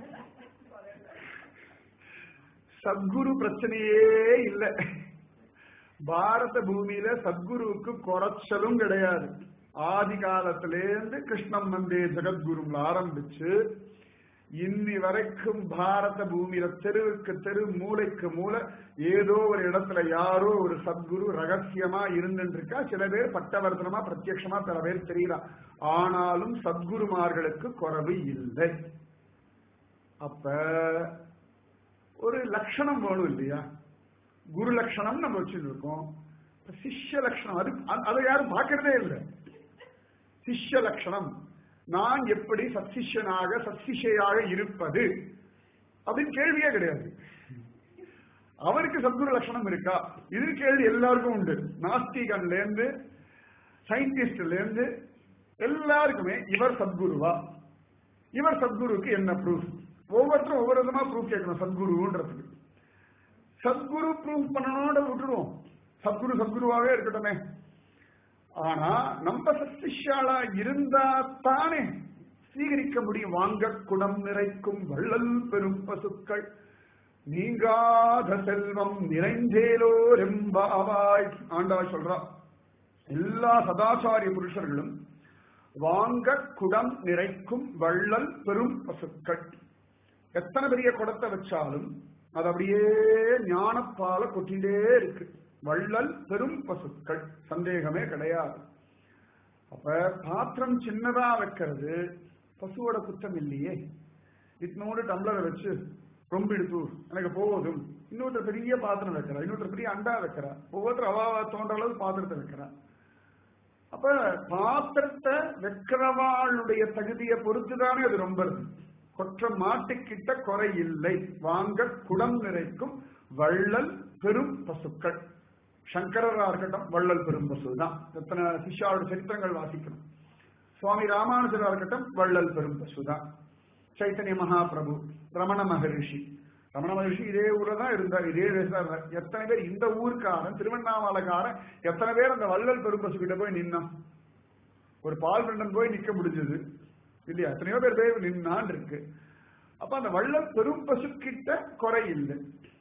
சத்குரு பிரச்சனையே இல்லை பாரத பூமியில சத்குருவுக்கு குறைச்சலும் கிடையாது ஆதி காலத்திலேருந்து கிருஷ்ணம் வந்தே ஜெகத்குருல ஆரம்பிச்சு இன்னி வரைக்கும் பாரத பூமியில தெருவுக்கு தெரு மூளைக்கு மூளை ஏதோ ஒரு இடத்துல யாரோ ஒரு சத்குரு ரகசியமா இருந்துட்டு இருக்கா சில பேர் பட்டவர்த்தனமா பிரத்யட்சமா பல பேர் தெரியலாம் ஆனாலும் சத்குருமார்களுக்கு குறைவு இல்லை அப்ப ஒரு லட்சணம் வேணும் இல்லையா குரு லட்சணம் நம்ம வச்சுட்டு இருக்கோம் சிஷ்ய லட்சணம் அது அதை யாரும் பார்க்கறதே இல்லை சிஷ்ய லட்சணம் நான் எப்படி சத்சிஷ்யனாக சத்சிஷையாக இருப்பது அப்படின்னு கேள்வியே கிடையாது அவருக்கு சத்குரு லட்சணம் இருக்கா இது கேள்வி எல்லாருக்கும் உண்டு நாஸ்திகன்ல இருந்து சயின்டிஸ்ட்ல இருந்து எல்லாருக்குமே இவர் சத்குருவா இவர் சத்குருக்கு என்ன ப்ரூஃப் ஒவ்வொருத்தரும் ஒவ்வொரு விதமா ப்ரூஃப் கேட்கணும் சத்குருன்றதுக்கு சத்குரு ப்ரூஃப் பண்ணணும்னு விட்டுருவோம் சத்குரு சத்குருவாவே இருக்கட்டுமே ஆனா நம்ம சத்சிஷாலா இருந்தா தானே சீகரிக்க முடியும் வாங்க குடம் நிறைக்கும் வள்ளல் பெரும் பசுக்கள் நீங்காத செல்வம் நிறைந்தேலோ ரெம்பாவாய் ஆண்டவா சொல்றா எல்லா சதாச்சாரிய புருஷர்களும் வாங்க குடம் நிறைக்கும் வள்ளல் பெரும் பசுக்கள் எத்தனை பெரிய குடத்தை வச்சாலும் அது அப்படியே ஞானப்பால கொட்டிண்டே இருக்கு வள்ளல் பெரும் பசுக்கள் சந்தேகமே கிடையாது அப்ப பாத்திரம் சின்னதா வைக்கிறது பசுவோட குத்தம் இல்லையே இத்தனோடு டம்ளரை வச்சு ரொம்ப எடுத்து எனக்கு போதும் இன்னொருத்தர் பெரிய பாத்திரம் வைக்கிறா இன்னொருத்தர் பெரிய அண்டா வைக்கிறா ஒவ்வொருத்தர் அவாவா தோன்ற அளவு பாத்திரத்தை வைக்கிறா அப்ப பாத்திரத்தை வைக்கிறவாளுடைய தகுதியை பொறுத்துதானே அது ரொம்ப இருக்கு. கொற்ற மாட்டுக்கிட்ட குறை இல்லை வாங்க குடம் நிறைக்கும் வள்ளல் பெரும் பசுக்கள் சங்கரரா இருக்கட்டும் வள்ளல் பெரும் பசு தான் எத்தனை சிஷ்யாவோட சரித்திரங்கள் வாசிக்கணும் சுவாமி ராமானுஜரா இருக்கட்டும் வள்ளல் பெரும் பசு தான் சைத்தன்ய மகாபிரபு ரமண மகரிஷி ரமண மகரிஷி இதே ஊர்ல தான் இருந்தார் இதே தேசம் இருந்தார் எத்தனை பேர் இந்த ஊருக்காரன் திருவண்ணாமலைக்காரன் எத்தனை பேர் அந்த வள்ளல் பெரும் பசு கிட்ட போய் நின்னான் ஒரு பால் பிரண்டன் போய் நிக்க முடிஞ்சது இல்லையா எத்தனையோ பேர் போய் நின்னான் இருக்கு அப்ப அந்த வள்ளல் பெரும் பசு கிட்ட குறை இல்லை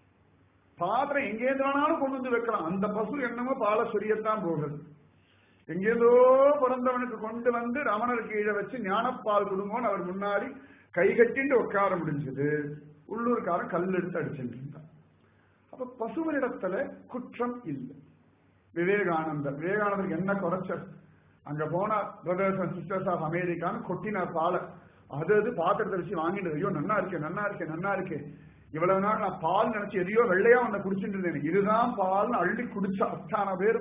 பாத்திரம் எங்கேருந்து வேணாலும் கொண்டு வந்து வைக்கலாம் அந்த பசு என்னமோ பாலை சொரியத்தான் போகுது எங்கேதோ பிறந்தவனுக்கு கொண்டு வந்து ரமணர் கீழே வச்சு ஞானப்பால் கொடுங்கன்னு அவர் முன்னாடி கை கட்டிட்டு உட்கார முடிஞ்சது உள்ளூர்காரன் கல் எடுத்து அடிச்சுட்டு இருந்தான் அப்ப பசுவனிடத்துல குற்றம் இல்லை விவேகானந்தர் விவேகானந்தருக்கு என்ன குறைச்சல் அங்க போனா பிரதர்ஸ் அண்ட் சிஸ்டர்ஸ் ஆஃப் அமெரிக்கான்னு கொட்டினார் பாலை அது அது பாத்திரத்தை வச்சு வாங்கிட்டு ஐயோ நன்னா இருக்கே நன்னா இருக்கே நன்னா இருக்கே இவ்வளவு நாள் நான் பால் நினைச்சு எதையோ வெள்ளையா ஒன்ன குடிச்சிட்டு இருந்தேன் இதுதான் பால்னு அள்ளி குடிச்ச அத்தான பேர்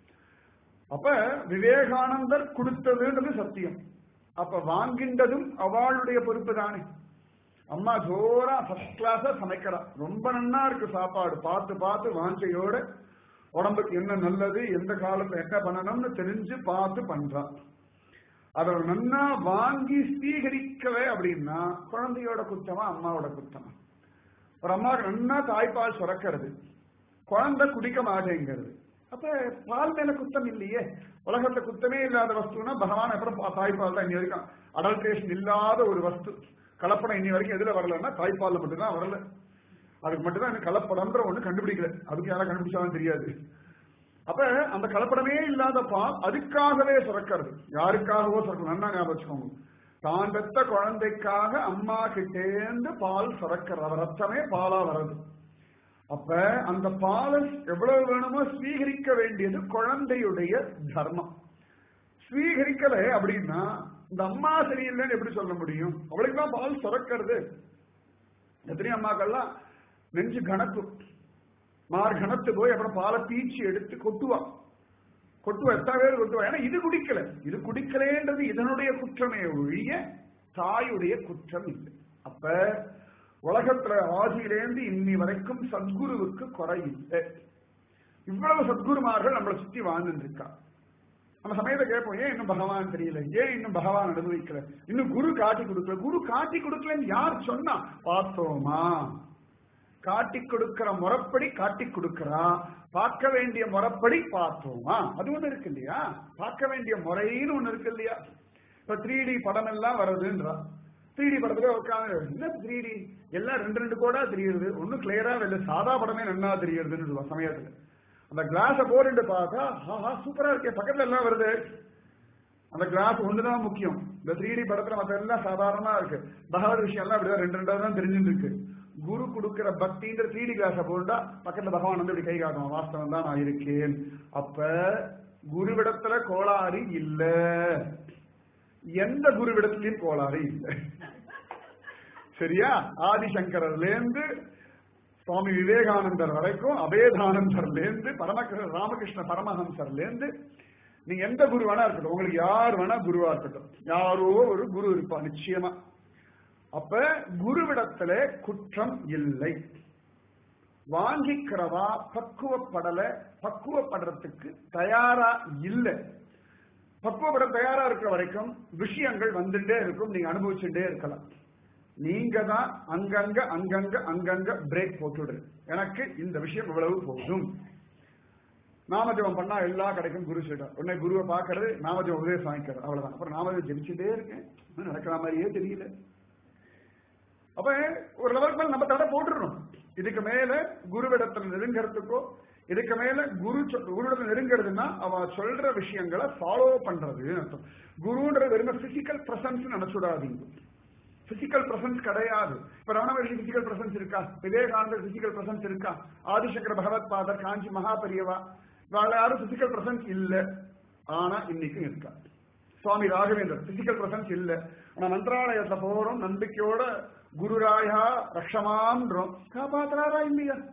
அப்ப விவேகானந்தர் கொடுத்ததுன்றது சத்தியம் அப்ப வாங்கின்றதும் அவளுடைய பொறுப்பு தானே அம்மா ஜோரா ஃபர்ஸ்ட் கிளாஸா சமைக்கிறா ரொம்ப நன்னா இருக்கு சாப்பாடு பார்த்து பார்த்து வாஞ்சையோட உடம்புக்கு என்ன நல்லது எந்த காலத்துல என்ன பண்ணணும்னு தெரிஞ்சு பார்த்து பண்றா அதை ஒரு நன்னா வாங்கி ஸ்வீகரிக்கவே அப்படின்னா குழந்தையோட குத்தமா அம்மாவோட குத்தமா ஒரு அம்மாவுக்கு நன்னா தாய்ப்பால் சுரக்கிறது குழந்தை குடிக்க மாட்டேங்கிறது அப்ப பால் மேல குத்தம் இல்லையே உலகத்துல குத்தமே இல்லாத வஸ்துனா பகவான் அப்புறம் பா- தாய்ப்பால் தான் இன்னி வரைக்கும் அடல்ட்ரேஷன் இல்லாத ஒரு வஸ்து கலப்படம் இன்னி வரைக்கும் எதுல வரலன்னா தாய்ப்பால்ல மட்டும்தான் வரல அதுக்கு மட்டும்தான் எனக்கு கலப்படம்ன்ற ஒண்ணு கண்டுபிடிக்கல அதுக்கு யாரா கண்டுபிடிச்சாலும் தெரியாது அப்ப அந்த கலப்படமே இல்லாத பால் அதுக்காகவே சுரக்கிறது யாருக்காகவோ சுரக்கணும் நன்னா ஞாபகம் வச்சுக்கோங்க தான் பெத்த குழந்தைக்காக அம்மா கிட்டேந்து பால் சுரக்கிற ரத்தமே பாலா வர்றது அப்ப அந்த பாலை எவ்வளவு வேணுமோ ஸ்வீகரிக்க வேண்டியது குழந்தையுடைய தர்மம் ஸ்வீகரிக்கல அப்படின்னா இந்த அம்மா சரியில்லைன்னு எப்படி சொல்ல முடியும் அவளுக்கு தான் பால் சுரக்கிறது எத்தனையோ அம்மாக்கள்லாம் நெஞ்சு கணக்கு மார் கணத்து போய் அப்புறம் பாலை பீச்சி எடுத்து கொட்டுவா கொட்டுவா எத்தனை பேர் கொட்டுவா ஏன்னா இது குடிக்கல இது குடிக்கலேன்றது இதனுடைய குற்றமே ஒழிய தாயுடைய குற்றம் இல்லை அப்ப உலகத்துல ஆதியிலேந்து இன்னி வரைக்கும் சத்குருவுக்கு குறை இல்லை இவ்வளவு சத்குருமார்கள் நம்மளை சுத்தி வாழ்ந்துட்டு இருக்கா நம்ம சமயத்தை கேட்போம் ஏன் இன்னும் பகவான் தெரியல ஏன் இன்னும் பகவான் அனுபவிக்கல இன்னும் குரு காட்டி கொடுக்கல குரு காட்டி கொடுக்கலன்னு யார் சொன்னா பார்த்தோமா காட்டி கொடுக்கிற முறைப்படி காட்டி கொடுக்கிறா பார்க்க வேண்டிய முறைப்படி பார்த்தோமா அது ஒண்ணு இருக்கு இல்லையா பார்க்க வேண்டிய முறைன்னு ஒண்ணு இருக்கு இல்லையா இப்ப த்ரீ டி படம் எல்லாம் வருதுன்றா த்ரீ டி படத்துல உட்காந்து என்ன த்ரீ டி எல்லாம் ரெண்டு ரெண்டு கோடா தெரியுது ஒன்னும் கிளியரா இல்ல சாதா படமே நன்னா தெரியுதுன்னு சொல்லுவா சமயத்துல அந்த கிளாஸ போட்டு பார்த்தா ஆஹா சூப்பரா இருக்கே பக்கத்துல எல்லாம் வருது அந்த கிளாஸ் ஒண்ணுதான் முக்கியம் இந்த த்ரீ டி படத்துல மத்த எல்லாம் சாதாரணமா இருக்கு பகவத் விஷயம் எல்லாம் அப்படிதான் ரெண்டு ரெண்டா தான் தெரிஞ்சுட்டு இருக்கு குரு கொடுக்கிற பக்தின்ற த்ரீ டி கிளாஸ போட்டா பக்கத்துல பகவான் வந்து இப்படி கை காட்டுவான் வாஸ்தவம் தான் நான் இருக்கேன் அப்ப குருவிடத்துல கோளாறு இல்ல எந்த குருவிடத்திலையும் கோளாறு இல்ல சரியா ஆதிசங்கரர்ல இருந்து சுவாமி விவேகானந்தர் வரைக்கும் அபேதானந்தர்ல இருந்து பரமகிருஷ்ண ராமகிருஷ்ண பரமஹம்சர்ல இருந்து நீங்க எந்த குரு வேணா இருக்கட்டும் உங்களுக்கு யார் வேணா குருவா இருக்கட்டும் யாரோ ஒரு குரு இருப்பா நிச்சயமா அப்ப குருவிடத்துல குற்றம் இல்லை வாங்கிக்கிறவா பக்குவப்படல பக்குவப்படுறதுக்கு தயாரா இல்லை பக்குவப்பட தயாரா இருக்கிற வரைக்கும் விஷயங்கள் வந்துட்டே இருக்கும் நீங்க அனுபவிச்சுட்டே இருக்கலாம் நீங்க தான் அங்கங்க அங்கங்க அங்கங்க பிரேக் போட்டுடு எனக்கு இந்த விஷயம் இவ்வளவு போதும் நாமஜபம் பண்ணா எல்லாம் கிடைக்கும் குரு சொல்லிட்டார் உடனே குருவை பாக்குறது நாமஜபம் உபதேசம் வாங்கிக்கிறது அவ்வளவுதான் அப்புறம் நாமஜபம் ஜெபிச்சுட்டே இருக்கேன் ஒண்ணும் நடக்கிற மாதிரியே தெரியல அப்ப ஒரு லெவலுக்கு மேல நம்ம தடை போட்டுறோம் இதுக்கு மேல குருவிடத்துல நெருங்கிறதுக்கோ இதுக்கு மேல குரு சொல்- குருவிடத்துல நெருங்கிறதுன்னா அவ சொல்ற விஷயங்களை ஃபாலோ பண்றதுன்னு அர்த்தம் குருன்றது வெறும் பிசிக்கல் பிரசன்ஸ் நினைச்சுடாதீங்க பிசிக்கல் பிரசன்ஸ் கிடையாது இப்ப ரமணமகர்ஷி பிசிக்கல் பிரசன்ஸ் இருக்கா விவேகானந்தர் பிசிக்கல் பிரசன்ஸ் இருக்கா ஆதிசங்கர பகவத் பாதர் காஞ்சி மகாபரியவா இவங்க யாரும் பிசிக்கல் பிரசன்ஸ் இல்ல ஆனா இன்னைக்கும் இருக்கா சுவாமி ராகவேந்தர் பிசிக்கல் பிரசன்ஸ் இல்ல ஆனா மந்திராலயத்துல போறோம் நம்பிக்கையோட குருராயா ரக்ஷமான்றோம் காப்பாத்துறாரா இல்லையா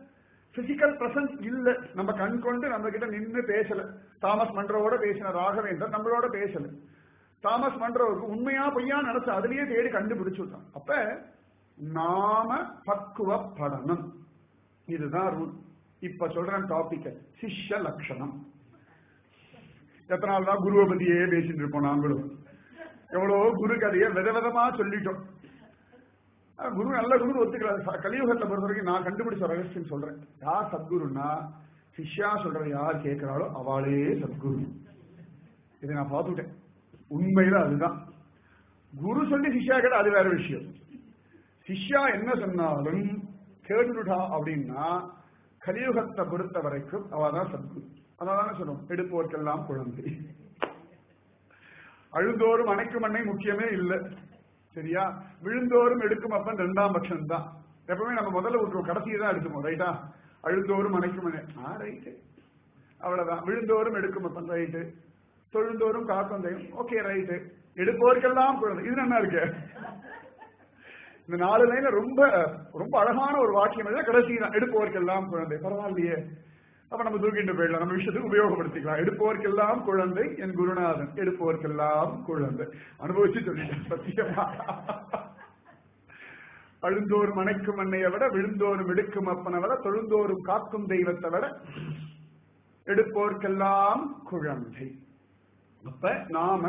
பிசிக்கல் பிரசன்ஸ் இல்ல நம்ம கண் கொண்டு நம்ம கிட்ட நின்னு பேசல தாமஸ் மன்றோட பேசின ராகவேந்தர் நம்மளோட பேசல தாமஸ் மன்றோருக்கு உண்மையா பொய்யா நினைச்சு அதுலயே தேடி கண்டுபிடிச்சுட்டான் அப்ப நாம பக்குவப்படணும் இதுதான் ரூல் இப்ப சொல்றேன் டாபிக் சிஷ்ய லட்சணம் எத்தனை நாள் தான் குருவை பத்தியே பேசிட்டு இருப்போம் நாங்களும் எவ்வளவோ குரு கதையை விதவிதமா சொல்லிட்டோம் ஆனா, குரு நல்ல குரு ஒத்துக்கிறார் கலியுகத்தை பொறுத்த வரைக்கும் நான் கண்டுபிடிச்ச ரகசியம் சொல்றேன் யார் சத்குருன்னா சிஷ்யா சொல்ற யார் கேட்கிறாளோ அவளே சத்குரு இதை நான் பார்த்துட்டேன் உண்மையில அதுதான் குரு சொல்லி சிஷ்யா கேட்டா அது வேற விஷயம் சிஷ்யா என்ன சொன்னாலும் கேட்டுட்டா அப்படின்னா கலியுகத்தை பொறுத்த வரைக்கும் அவதான் சத்குரு அதான் சொல்லுவோம் எடுப்போர்க்கெல்லாம் குழந்தை அழுந்தோறும் அணைக்கும் அன்னை முக்கியமே இல்லை சரியா விழுந்தோறும் எடுக்கும் அப்பன் ரெண்டாம் பட்சம் தான் எப்பவுமே நம்ம முதல்ல விட்டுருவோம் கடைசியை தான் எடுத்துப்போம் ரைட்டா அழுந்தோறும் அணைக்கும் அன்னை ஆ ரைட்டு அவ்வளவுதான் விழுந்தோறும் எடுக்கும் அப்பன் ரைட்டு தொழுந்தோறும் காக்கும் தெய்வம் ஓகே ரைட்டு எடுப்போருக்கெல்லாம் குழந்தை இது என்ன இருக்கு இந்த நாலு லைன்ல ரொம்ப ரொம்ப அழகான ஒரு வாக்கியம் எழுத கடைசி தான் எடுப்போருக்கெல்லாம் குழந்தை பரவாயில்லையே அப்ப நம்ம தூக்கிட்டு போயிடலாம் நம்ம விஷயத்துக்கு உபயோகப்படுத்திக்கலாம் எடுப்போருக்கெல்லாம் குழந்தை என் குருநாதன் எடுப்போருக்கெல்லாம் குழந்தை அனுபவிச்சு சொல்லிட்டேன் சத்தியமா அழுந்தோறும் அணைக்கும் அன்னையை விட விழுந்தோறும் எடுக்கும் அப்பனை விட தொழுந்தோறும் காக்கும் தெய்வத்தை விட எடுப்போர்க்கெல்லாம் குழந்தை அப்ப நாம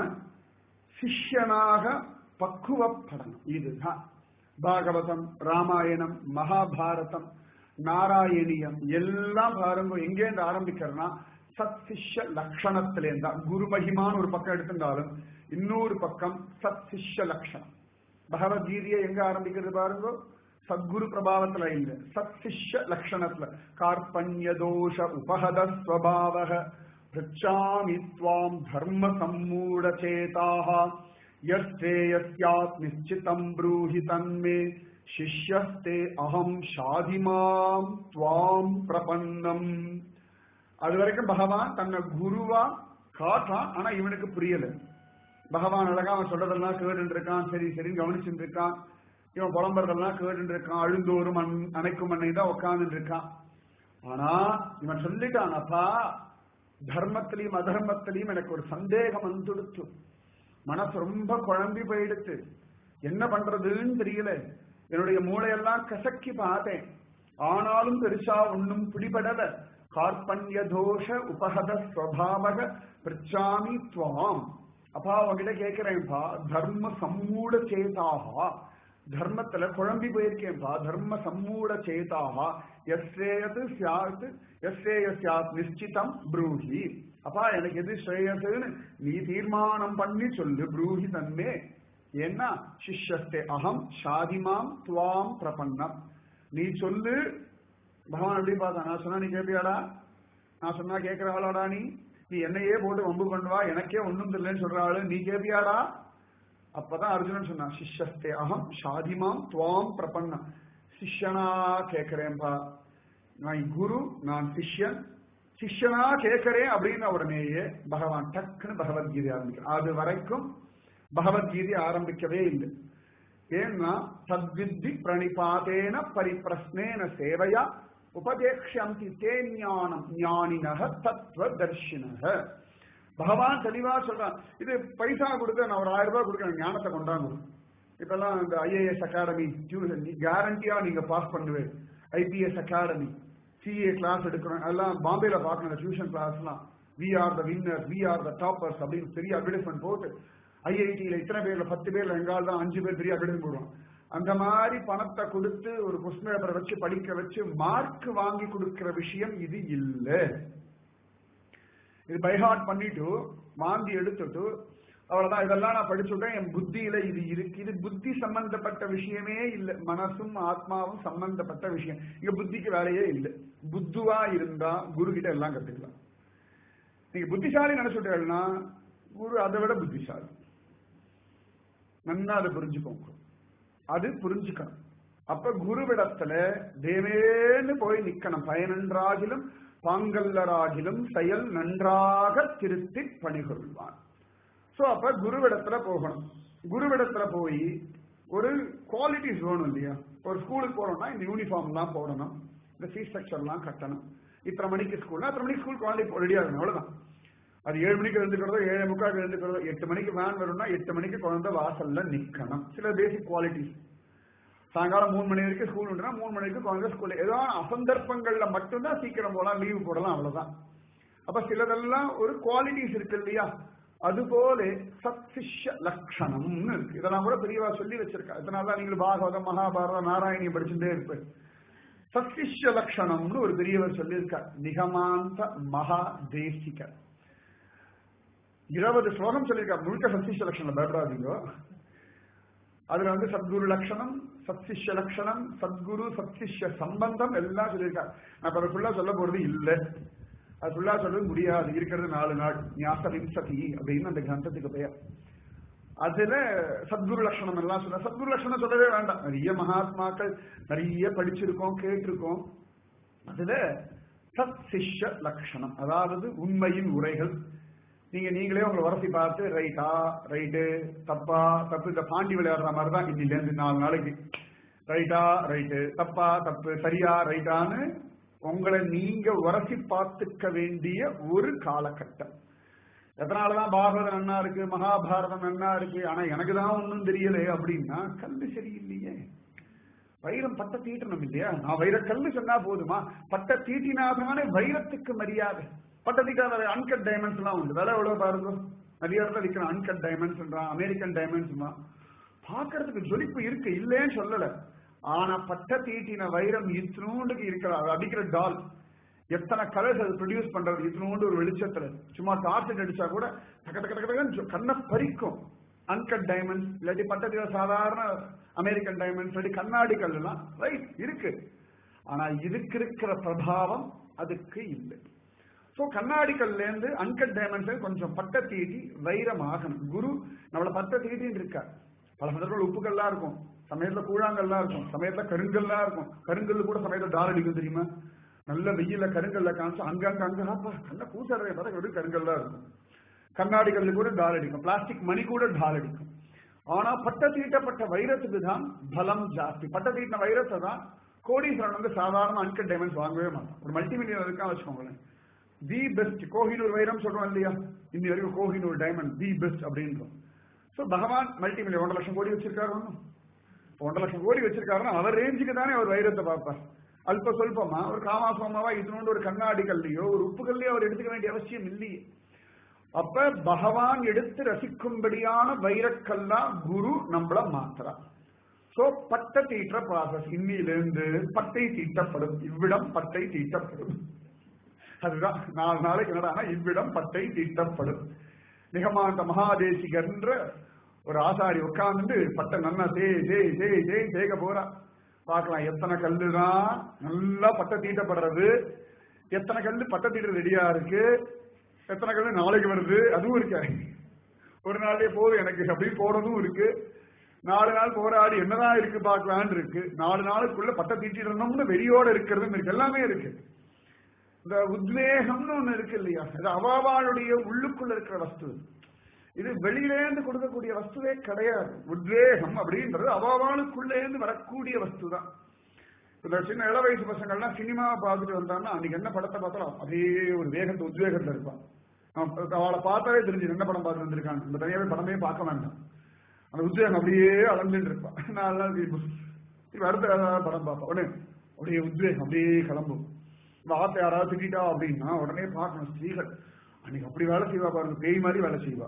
சிஷ்யனாக பக்குவப்படணும் இதுதான் பாகவதம் ராமாயணம் மகாபாரதம் நாராயணியம் எல்லாம் பாருங்க எங்கேருந்து ஆரம்பிக்கிறனா சத் சிஷ்ய லட்சணத்திலேருந்தா குரு மகிமான்னு ஒரு பக்கம் எடுத்திருந்தாலும் இன்னொரு பக்கம் சத் சிஷ்ய லட்சணம் பகவத்கீதையை எங்க ஆரம்பிக்கிறது பாருங்க சத்குரு பிரபாவத்துல இல்ல சத் சிஷ்ய லட்சணத்துல கார்பண்ய தோஷ உபகத ஸ்வபாவக பிரிச்சாமி துவாம் தர்ம சம்மூட சேதாக யஸ்தேயஸ்யாத் நிச்சிதம் ப்ரூஹி தன்மே சிஷ்யஸ்தே அகம் ஷாதிமாம் துவாம் பிரபன்னம் அது வரைக்கும் பகவான் தன்னை குருவா காட்டான் ஆனா இவனுக்கு புரியல பகவான் அழகா அவன் சொல்றதெல்லாம் கேட்டு இருக்கான் சரி சரின்னு கவனிச்சுட்டு இருக்கான் இவன் புலம்புறதெல்லாம் கேட்டு இருக்கான் அழுந்தோறும் அன் அணைக்கும் அன்னை தான் உட்கார்ந்துட்டு இருக்கான் ஆனா இவன் சொல்லிட்டான் அப்பா தர்மத்திலையும் அதர்மத்திலையும் எனக்கு ஒரு சந்தேகம் வந்துடுச்சு மனசு ரொம்ப குழம்பி போயிடுச்சு என்ன பண்றதுன்னு தெரியல என்னுடைய மூளையெல்லாம் கசக்கி பார்த்தேன் ஆனாலும் பெருசா ஒன்னும் பிடிபடல கார்பண்ய தோஷ உபகத ஸ்வபாவக பிரிச்சாமி துவாம் அப்பா அவங்கிட்ட கேட்கிறேன்ப்பா தர்ம சம்மூட சேதாக தர்மத்துல குழம்பி போயிருக்கேன்ப்பா தர்ம சம்மூட சேதாக எஸ்ரேயது சியாத் எஸ்ரேய சியாத் நிச்சிதம் ப்ரூஹி அப்பா எனக்கு எது ஸ்ரேயஸ்ன்னு நீ தீர்மானம் பண்ணி சொல்லு ப்ரூஹி தன்மே ஏன்னா சிஷ்யஸ்தே அகம் ஷாதிமாம் துவாம் பிரபன்னம் நீ சொல்லு பகவான் எப்படி பார்த்தா நான் சொன்னா நீ கேட்பியாடா நான் சொன்னா கேட்கிறாளாடா நீ நீ என்னையே போட்டு வம்பு பண்ணுவா எனக்கே ஒண்ணும் தெரியலன்னு சொல்றாள் நீ கேட்பியாடா அப்பதான் அர்ஜுனன் சொன்னான் சிஷ்யஸ்தே அகம் ஷாதிமாம் துவாம் பிரபன்னம் சிஷ்யனா கேட்கிறேன்பா நான் குரு நான் சிஷ்யன் சிஷ்யனா கேட்கிறேன் அப்படின்ன உடனேயே பகவான் டக்குன்னு பகவத்கீதை ஆரம்பிக்கிறான் அது வரைக்கும் பகவத்கீதை ஆரம்பிக்கவே இல்லை ஏன்னா சத்வித்தி பிரணிபாதேன பரிப்பிரஸ்னேன சேவையா உபதேக்ஷந்தி தே ஞானம் ஞானினக தத்துவ தர்ஷினக பகவான் தெளிவா சொல்றான் இது பைசா கொடுத்து நான் ஒரு ஆயிரம் ரூபாய் கொடுக்குறேன் ஞானத்தை கொண்டாங்க இப்பெல்லாம் இந்த ஐஏஎஸ் அகாடமி டியூஷன் கேரண்டியா நீங்க பாஸ் பண்ணுவேன் ஐபிஎஸ் அகாடமி சிஏ கிளாஸ் எடுக்கிறோம் அதெல்லாம் பாம்பேல பார்க்கணும் டியூஷன் கிளாஸ்லாம் we are the winner we are the toppers அப்படின்னு பெரிய அட்வர்டைஸ்மெண்ட் போட்டு ஐஐடியில இத்தனை பேர்ல பத்து பேர்ல எங்கால் தான் அஞ்சு பேர் பெரிய அட்வர்டைஸ்மெண்ட் போடுவோம் அந்த மாதிரி பணத்தை கொடுத்து ஒரு கொஸ்டின் பேப்பரை வச்சு படிக்க வச்சு மார்க் வாங்கி கொடுக்கிற விஷயம் இது இல்லை இது பைஹார்ட் பண்ணிட்டு வாந்தி எடுத்துட்டு அவ்வளவுதான் இதெல்லாம் நான் படிச்சுட்டேன் என் புத்தியில இது இருக்கு இது புத்தி சம்பந்தப்பட்ட விஷயமே இல்லை மனசும் ஆத்மாவும் சம்பந்தப்பட்ட விஷயம் இங்க புத்திக்கு வேலையே இல்லை புத்துவா இருந்தா குரு கிட்ட எல்லாம் கத்துக்கலாம் நீங்க புத்திசாலி நினைச்சுட்டேன்னா குரு அதை விட புத்திசாலி நன்னா அதை புரிஞ்சுக்கோங்க அது புரிஞ்சுக்கணும் அப்ப குருவிடத்துல தேவேன்னு போய் நிக்கணும் பயனன்றாகிலும் பாங்கல்லராகிலும் செயல் நன்றாக திருத்தி பணிகொள்வான் சோ அப்ப குருவிடத்துல போகணும் குருவிடத்துல போய் ஒரு குவாலிட்டிஸ் வேணும் இல்லையா ஒரு ஸ்கூலுக்கு போறோம்னா இந்த யூனிஃபார்ம் தான் போடணும் இந்த ஃபீஸ் ஸ்ட்ரக்சர்லாம் கட்டணும் இத்தனை மணிக்கு ஸ்கூல்னா அத்தனை மணிக்கு ஸ்கூல் குழந்தை ரெடி ஆகணும் அவ்வளவுதான் அது ஏழு மணிக்கு எழுந்துக்கிறதோ ஏழு முக்கால் எழுந்துக்கிறதோ எட்டு மணிக்கு வேன் வரும்னா எட்டு மணிக்கு குழந்தை வாசல்ல நிக்கணும் சில பேசிக் குவாலிட்டிஸ் சாயங்காலம் மூணு மணி வரைக்கும் ஸ்கூல் உண்டுனா மூணு மணி வரைக்கும் குழந்தை ஸ்கூல் ஏதோ அசந்தர்ப்பங்கள்ல மட்டும்தான் சீக்கிரம் போலாம் லீவு போடலாம் அவ்வளவுதான் அப்ப சிலதெல்லாம் ஒரு குவாலிட்டிஸ் இருக்கு இல்லையா அதுபோல சத்சிஷ்ய லட்சணம்னு இருக்கு இதெல்லாம் கூட பெரியவா சொல்லி வச்சிருக்கா இதனால நீங்கள் பாகவதம் மகாபாரதம் நாராயணியம் படிச்சுட்டே இருப்பேன் சத்சிஷ்ய லட்சணம்னு ஒரு பெரியவர் சொல்லியிருக்கார் நிகமாந்த மகா தேசிகர் இருபது ஸ்லோகம் சொல்லியிருக்கார் முழுக்க சத்சிஷ்ய லட்சணம் பயப்படாதீங்க அதுல வந்து சத்குரு லட்சணம் சத்சிஷ்ய லட்சணம் சத்குரு சத்சிஷ்ய சம்பந்தம் எல்லாம் சொல்லியிருக்காரு நான் இப்ப அதை ஃபுல்லா சொல்ல போறது இல்லை அது ஃபுல்லா சொல்றது முடியாது இருக்கிறது நாலு நாள் ஞாச விம்சதி அப்படின்னு அந்த கிரந்தத்துக்கு பெயர் அதுல சத்குரு லட்சணம் எல்லாம் சொல்ல சத்குரு லட்சணம் சொல்லவே வேண்டாம் நிறைய மகாத்மாக்கள் நிறைய படிச்சிருக்கோம் கேட்டிருக்கோம் அதுல சத் சிஷ்ய லட்சணம் அதாவது உண்மையின் உரைகள் நீங்க நீங்களே உங்களை வரசி பார்த்து ரைட்டா ரைட்டு தப்பா தப்பு இந்த பாண்டி விளையாடுற மாதிரி தான் இன்னில இருந்து நாலு நாளைக்கு ரைட்டா ரைட்டு தப்பா தப்பு சரியா ரைட்டான்னு உங்களை நீங்க உரசி பார்த்துக்க வேண்டிய ஒரு காலகட்டம் எதனாலதான் பாகவதம் நன்னா இருக்கு மகாபாரதம் நன்னா இருக்கு ஆனா எனக்கு தான் ஒன்றும் தெரியல அப்படின்னா கல்லு சரியில்லையே வைரம் பட்ட தீட்டணும் இல்லையா நான் வைர கல்லு சொன்னா போதுமா பட்ட தீட்டினாதானே வைரத்துக்கு மரியாதை பட்ட தீட்டாத அன்கட் டைமண்ட்ஸ் எல்லாம் உண்டு விலை எவ்வளவு பாருங்க நிறைய இடத்துல விற்கிற அன்கட் டைமண்ட்ஸ் அமெரிக்கன் டைமண்ட்ஸ் பாக்குறதுக்கு ஜொலிப்பு இருக்கு இல்லைன்னு சொல்லல ஆனா பட்ட தீட்டின வைரம் இத்தினூண்டுக்கு இருக்கிற அது அடிக்கிற டால் எத்தனை கலர்ஸ் அது ப்ரொடியூஸ் பண்றது இத்தினோண்டு ஒரு வெளிச்சத்துல சும்மா டார்ச் அடிச்சா கூட டக்க டக்க டக்க டக்கன்னு கண்ணை பறிக்கும் அன்கட் டைமண்ட்ஸ் இல்லாட்டி பட்டத்துல சாதாரண அமெரிக்கன் டைமண்ட்ஸ் இல்லாட்டி கண்ணாடி கல்லாம் ரைட் இருக்கு ஆனா இதுக்கு இருக்கிற பிரபாவம் அதுக்கு இல்லை சோ கண்ணாடி கல்ல இருந்து அன்கட் டைமண்ட்ஸ் கொஞ்சம் பட்ட தீட்டி வைரம் ஆகணும் குரு நம்மள பட்ட தீட்டின்னு இருக்கார் பல சந்தர்ப்பங்கள் உப்புக்கல்லாம் இருக்கும் சமயத்துல கூழாங்கல்லாம் இருக்கும் சமயத்துல கருங்கல்லாம் இருக்கும் கருங்கல் கூட சமயத்துல டால் அடிக்கும் தெரியுமா நல்ல வெயில கருங்கல்ல காமிச்சு அங்கங்க அங்க அப்பா கண்ண கூசறதை பார்த்தா வெறும் கருங்கல்லாம் இருக்கும் கண்ணாடி கல்லு கூட டால் அடிக்கும் பிளாஸ்டிக் மணி கூட டால் அடிக்கும் ஆனா பட்ட தீட்டப்பட்ட வைரத்துக்கு தான் பலம் ஜாஸ்தி பட்ட தீட்டின வைரத்தை தான் கோடீஸ்வரன் வந்து சாதாரண அன்கட் டைமண்ட்ஸ் வாங்கவே மாட்டான் ஒரு மல்டி மில்லியன் இருக்கா வச்சுக்கோங்களேன் தி பெஸ்ட் கோஹினூர் வைரம் சொல்றோம் இல்லையா இன்னி வரைக்கும் கோஹினூர் டைமண்ட் தி பெஸ்ட் அப்படின்றோம் சோ பகவான் மல்டி மில்லியன் ஒன்றரை லட்சம் கோடி வச்சிருக்காரு ஒன்றும் ஒன்றரை லட்சம் கோடி வச்சிருக்காருன்னா அவர் ரேஞ்சுக்கு தானே அவர் வைரத்தை பார்ப்பார் அல்ப சொல்பமா ஒரு காமாசோமாவா இதுனோண்டு ஒரு கண்ணாடி கல்லையோ ஒரு உப்பு கல்லையோ அவர் எடுத்துக்க வேண்டிய அவசியம் இல்லையே அப்ப பகவான் எடுத்து ரசிக்கும்படியான வைரக்கல்லா குரு நம்மள மாத்திரா சோ பட்டை தீட்டுற ப்ராசஸ் இன்னிலிருந்து பட்டை தீட்டப்படும் இவ்விடம் பட்டை தீட்டப்படும் அதுதான் நாலு நாளைக்கு என்னடா இவ்விடம் பட்டை தீட்டப்படும் நிகமாந்த மகாதேசிகன்ற ஒரு ஆசாரி உட்கார்ந்து பட்டை நன்னா தே தே தே தே தேக போறா பார்க்கலாம் எத்தனை கல்லு தான் நல்லா பட்டை தீட்டப்படுறது எத்தனை கல்லு பட்டை தீட்டு ரெடியா இருக்கு எத்தனை கல்லு நாளைக்கு வருது அதுவும் இருக்கு ஒரு நாளே போதும் எனக்கு அப்படி போறதும் இருக்கு நாலு நாள் போராடி என்னதான் இருக்கு பார்க்கலான்னு இருக்கு நாலு நாளுக்குள்ள பட்டை தீட்டிடணும்னு வெறியோட இருக்கிறதும் இருக்கு எல்லாமே இருக்கு இந்த உத்வேகம்னு ஒண்ணு இருக்கு இல்லையா இது அவாவாளுடைய உள்ளுக்குள்ள இருக்கிற வஸ்து இது வெளியிலேந்து கொடுக்கக்கூடிய வஸ்துவே கிடையாது உத்வேகம் அப்படின்றது அவாவாளுக்குள்ளேந்து வரக்கூடிய வஸ்து தான் இந்த சின்ன இள வயசு பசங்கள்லாம் சினிமாவை பார்த்துட்டு வந்தாங்கன்னா அன்னைக்கு என்ன படத்தை பார்த்தாலும் அதே ஒரு வேகத்தை உத்வேகத்துல இருப்பான் அவளை பார்த்தாலே தெரிஞ்சு என்ன படம் பார்த்து வந்திருக்காங்க இந்த தனியாவே படமே பார்க்க வேண்டாம் அந்த உத்வேகம் அப்படியே அளந்துட்டு இருப்பான் நாலு நாள் இப்ப அடுத்த படம் பார்ப்பேன் உடனே அப்படியே உத்வேகம் அப்படியே கிளம்பும் வார்த்தை யாராவது திட்டா அப்படின்னா உடனே பார்க்கணும் ஸ்ரீகள் அன்னைக்கு அப்படி வேலை செய்வா பாருங்க பேய் மாதிரி வேலை செய்வா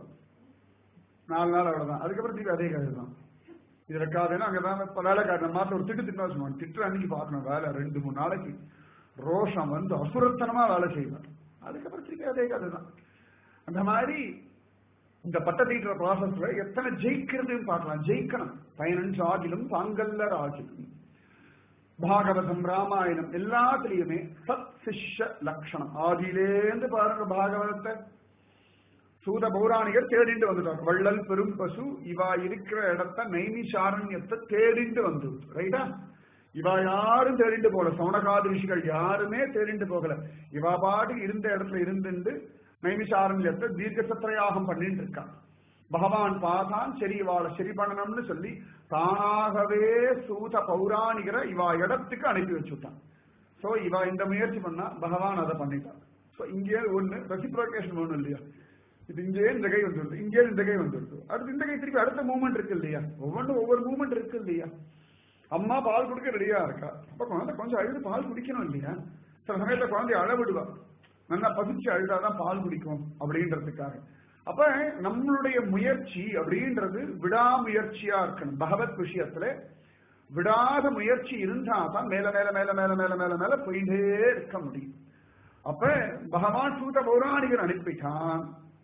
நாலு நாள் அவ்வளவுதான் அதுக்கப்புறம் திருப்பி அதே கதை தான் இது இருக்காதுன்னா அங்கதான் இப்ப வேலைக்காரன் மாத்த ஒரு திட்டு திட்டா சொல்லுவாங்க திட்டு அன்னைக்கு பார்க்கணும் வேலை ரெண்டு மூணு நாளைக்கு ரோஷம் வந்து அசுரத்தனமா வேலை செய்வார் அதுக்கப்புறம் திருப்பி அதே கதை தான் அந்த மாதிரி இந்த பட்ட தீட்டுற ப்ராசஸ்ல எத்தனை ஜெயிக்கிறதுன்னு பார்க்கலாம் ஜெயிக்கணும் பதினஞ்சு ஆகிலும் தாங்கல்லர் ஆகிலும் பாகவதம் ராமாயணம் எல்லாத்துலயுமே சத் சிஷ்ய லட்சணம் ஆதியிலேந்து பாருங்க பாகவதத்தை சூத பௌராணிகர் தேடிண்டு வந்துட்டாங்க வள்ளல் பெரும் பசு இவா இருக்கிற இடத்த நைமிஷாரண்யத்தை தேடிண்டு வந்து ரைட்டா இவா யாரும் தேடிண்டு போகல சவுனகாதி ரிஷிகள் யாருமே தேடிண்டு போகல இவா பாடு இருந்த இடத்துல இருந்துண்டு நைமிஷாரண்யத்தை தீர்க்க சத்திரயாகம் பண்ணிட்டு இருக்கான் பகவான் பார்த்தான் சரி இவாளை சரி பண்ணணும்னு சொல்லி தானாகவே சூத பௌராணிகரை இவா இடத்துக்கு அனுப்பி வச்சுட்டான் சோ இவ இந்த முயற்சி பண்ணா பகவான் அதை பண்ணிட்டான் சோ இங்கே ஒண்ணு ரெசிப்ரோகேஷன் ஒண்ணு இல்லையா இது இங்கே இந்த கை வந்துருது இங்கே இந்த கை வந்துருது அடுத்து இந்த கை திருப்பி அடுத்த மூமெண்ட் இருக்கு இல்லையா ஒவ்வொன்றும் ஒவ்வொரு மூமெண்ட் இருக்கு இல்லையா அம்மா பால் குடிக்க ரெடியா இருக்கா அப்ப குழந்தை கொஞ்சம் அழுது பால் குடிக்கணும் இல்லையா சில சமயத்துல குழந்தைய அழவிடுவா நல்லா பசிச்சு அழுதாதான் பால் குடிக்கும் அப்படின்றதுக்காக அப்ப நம்மளுடைய முயற்சி அப்படின்றது விடாமுயற்சியா இருக்கணும் பகவத் விஷயத்துல விடாத முயற்சி இருந்தா தான் மேல மேல மேல மேல மேல மேல மேல போயிட்டே இருக்க முடியும் அப்ப பகவான் சூத பௌராணிகர் அனுப்பிட்டான்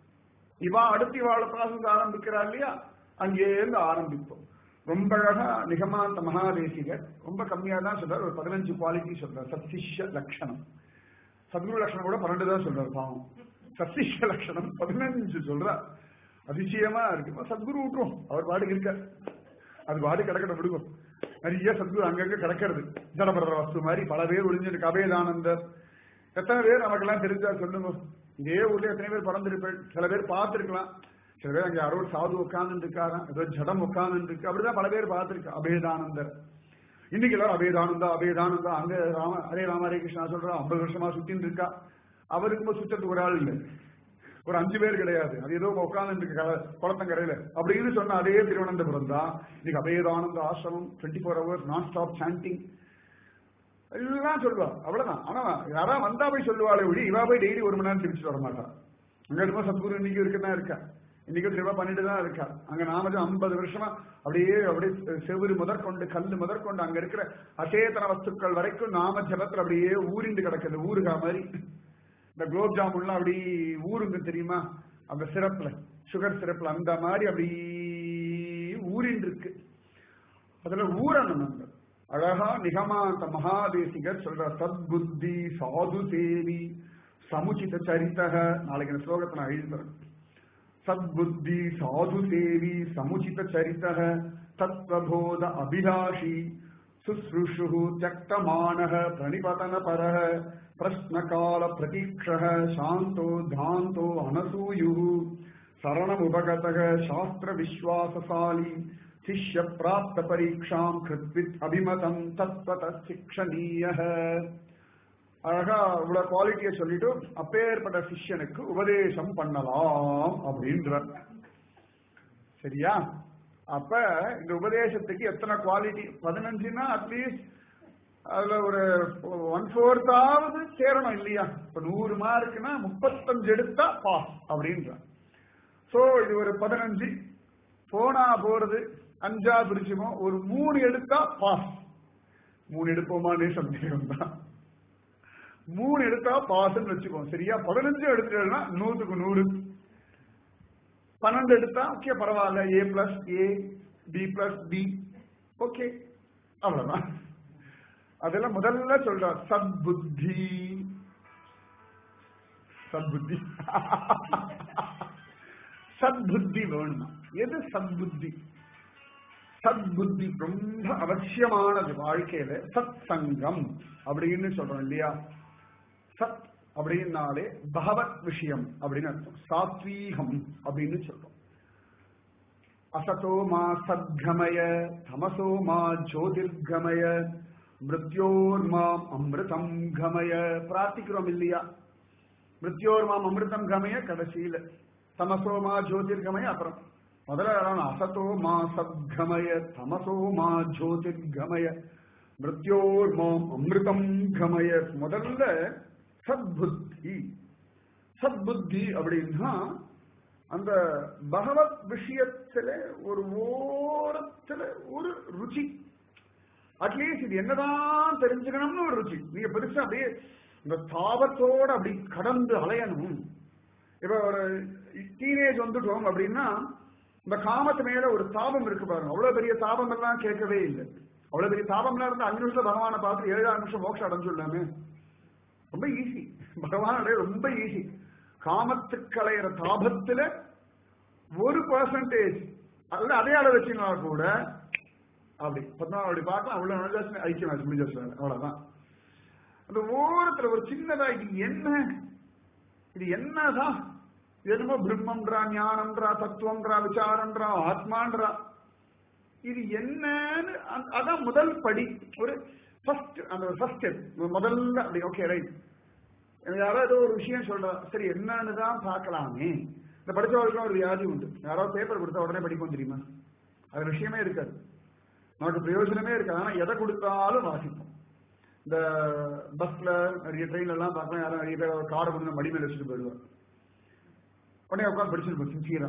இவா அடுத்து இவாள ப்ராசஸ் ஆரம்பிக்கிறா இல்லையா அங்கேருந்து ஆரம்பிப்போம் ரொம்ப அழகா நிகமாந்த மகாதேசிகர் ரொம்ப கம்மியா தான் சொல்றார் ஒரு பதினஞ்சு குவாலிட்டி சொல்றார் சத்சிஷ்ய லட்சணம் சத்குரு லட்சணம் கூட பன்னெண்டு தான் சொல்றார் பாவம் சத்சிஷ்ய லட்சணம் பதினஞ்சு சொல்றார் அதிசயமா இருக்கு சத்குரு விட்டுரும் அவர் பாட்டுக்கு இருக்கார் அது பாட்டு கிடக்கட விடுவோம் நிறைய சத்குரு அங்கங்க கிடக்கிறது ஜடபடுற வஸ்து மாதிரி பல பேர் ஒளிஞ்சிருக்கு அபேதானந்தர் எத்தனை பேர் நமக்கெல்லாம் தெரிஞ்சா சொல்லுங்க இதே ஊர்ல எத்தனை பேர் பறந்துருப்பேன் சில பேர் பார்த்திருக்கலாம் சில பேர் அங்க யாரோ ஒரு சாது உட்கார்ந்து இருக்காராம் ஏதோ ஜடம் உட்கார்ந்து இருக்கு அப்படிதான் பல பேர் பார்த்திருக்கு அபேதானந்தர் இன்னைக்கு எல்லாரும் அபேதானந்தா அபேதானந்தா அங்க ராம ஹரே ராம ஹரே கிருஷ்ணா சொல்றா ஐம்பது வருஷமா சுத்தின்னு இருக்கா அவருக்கு இப்போ சுத்தத்துக்கு ஒரு ஆள் இல்லை ஒரு அஞ்சு பேர் கிடையாது அது ஏதோ உட்கார்ந்து இருக்கு குளத்தங்கரையில அப்படின்னு சொன்ன அதே திருவனந்தபுரம் தான் இன்னைக்கு அபேதானந்த ஆசிரமம் twenty four hours nonstop chanting எல்லாம் சொல்லுவா அவ்வளவுதான் ஆனா யாரா வந்தா போய் சொல்லுவாளே ஒழி இவா போய் டெய்லி ஒரு மணி நேரம் திருப்பிச்சு வர மாட்டா அங்க இருக்கும் சத்குரு இன்னைக்கு இருக்குதான் இருக்கா இன்னைக்கும் திரும்ப பண்ணிட்டு தான் இருக்கா அங்க நாம ஐம்பது வருஷமா அப்படியே அப்படியே செவுரு முதற்கொண்டு கல்லு முதற்கொண்டு அங்க இருக்கிற அசேதன வஸ்துக்கள் வரைக்கும் நாம ஜபத்துல அப்படியே ஊறிண்டு கிடக்குது ஊருகா மாதிரி இந்த குலோப் ஜாமுன்லாம் அப்படி ஊருங்க தெரியுமா அந்த சிரப்ல சுகர் சிரப்ல அந்த மாதிரி அப்படி ஊறிண்டு இருக்கு அதுல ஊறணும் நம்ம அழகா நிகமாந்த மகாதேசிகர் சொல்ற சத்புத்தி சாது சேவி சமுச்சித சரிதக நாளைக்கு இந்த ஸ்லோகத்தை நான் எழுதுறேன் சத்புத்தி சாது சேவி சமுச்சித சரிதக தத்வபோத அபிலாஷி சுஸ்ருஷு தியக்தமானः பிரணிபதனபரः பிரश्नकाल प्रतीक्षः शान्तो ध्यान्तो अनसूयुः शरणमुपगतः शास्त्रविश्वासशाली शिष्य प्राप्त परीक्षां कृत्वित् अभिमतं तत्त्वतः शिक्षणीयः அழகா இவ்வளவு குவாலிட்டிய சொல்லிட்டு அப்பேற்பட்ட சிஷ்யனுக்கு உபதேசம் பண்ணலாம் அப்படின்ற சரியா அப்ப இந்த உபதேசத்துக்கு எத்தனை குவாலிட்டி பதினஞ்சுனா அட்லீஸ்ட் அதுல ஒரு ஒன் ஃபோர்த்தாவது சேரணும் இல்லையா இப்ப நூறு மார்க்குனா முப்பத்தஞ்சு எடுத்தா பாஸ் அப்படின்ற சோ இது ஒரு பதினஞ்சு போனா போறது அஞ்சா பிரிச்சுமோ ஒரு மூணு எடுத்தா பாஸ் மூணு எடுப்போமான்னு சந்தேகம் தான் மூணு எடுத்தா பாஸ்ன்னு வச்சுக்கோம் சரியா பதினஞ்சு எடுத்துட்டா நூத்துக்கு நூறு பன்னெண்டு எடுத்தா ஓகே பரவாயில்ல A plus A B plus B okay அவ்வளவுதான் அதெல்லாம் முதல்ல சொல்ற சத்புத்தி சத்புத்தி சத்புத்தி வேணுமா எது சத்புத்தி சத்புத்தி ரொம்ப அவசியமானது வாழ்க்கையில சத் சங்கம் அப்படின்னு சொல்றோம் இல்லையா சத் அப்படின்னாலே பகவத் விஷயம் அப்படின்னு அர்த்தம் சாத்வீகம் அப்படின்னு சொல்றோம் அசதோ மா சத்கமய தமசோ மா ஜோதிர்கமய மிருத்யோர்மாம் அமிர்தம் கமய பிரார்த்திக்கிறோம் இல்லையா மிருத்யோர்மாம் அமிர்தம் கமய கடைசியில தமசோ மா ஜோதிர்கமய அப்புறம் முதல்ல அசதோ மா சத்கமய தமசோ மா ஜோதிர்கமய மிருத்யோர்மாம் அமிர்தம் கமய முதல்ல சத்புத்தி சத்புத்தி அப்படின்னா அந்த பகவத் விஷயத்துல ஒரு ஓரத்துல ஒரு ருச்சி அட்லீஸ்ட் இது என்னதான் தெரிஞ்சுக்கணும்னு ஒரு ருச்சி நீங்க பெருசா அப்படியே இந்த தாபத்தோட அப்படி கடந்து அலையணும் இப்ப ஒரு டீனேஜ் வந்துட்டோம் அப்படின்னா இந்த காமத்து மேல ஒரு தாபம் இருக்கு பாருங்க அவ்வளவு பெரிய தாபம் எல்லாம் கேட்கவே இல்லை அவ்வளவு பெரிய தாபம் எல்லாம் இருந்தா அஞ்சு நிமிஷம் பகவானை பார்த்து ஏழாறு நிமிஷம் மோட்சம் அடைஞ்சுடலாமே ரொம்ப ஈஸி பகவானுடைய ரொம்ப ஈஸி காமத்துக்கலையிற தாபத்துல ஒரு பர்சன்டேஜ் அல்ல அதே அளவு வச்சுனா கூட அப்படி பத்மா அப்படி பார்க்கலாம் அவ்வளவு நுழைஞ்சாச்சு ஐக்கியம் முடிஞ்சாச்சு அவ்வளவுதான் அந்த ஓரத்துல ஒரு சின்னதா இது என்ன இது என்னதான் என்னமோ பிரம்மன்றா ஞானம்ன்றா தத்துவம்ன்றா விசாரம்ன்றா ஆத்மான்றா இது என்னன்னு அதான் முதல் படி ஒரு ஃபர்ஸ்ட் அந்த ஃபர்ஸ்ட் ஸ்டெப் முதல்ல அப்படி ஓகே ரைட் யாரோ ஏதோ ஒரு விஷயம் சொல்றா சரி என்னன்னு தான் பார்க்கலாமே இந்த படிச்சவர்களுக்கு ஒரு வியாதி உண்டு யாராவது பேப்பர் கொடுத்தா உடனே படிப்போம் தெரியுமா அது விஷயமே இருக்காது நமக்கு பிரயோஜனமே இருக்காது ஆனா எதை கொடுத்தாலும் வாசிப்போம் இந்த பஸ்ல நிறைய ட்ரெயின்ல எல்லாம் பார்க்கலாம் யாரும் நிறைய பேர் காரை கொண்டு மடி மேல வச்சுட்டு போயிடுவார் உடனே உட்காந்து படிச்சுட்டு சின்சியரா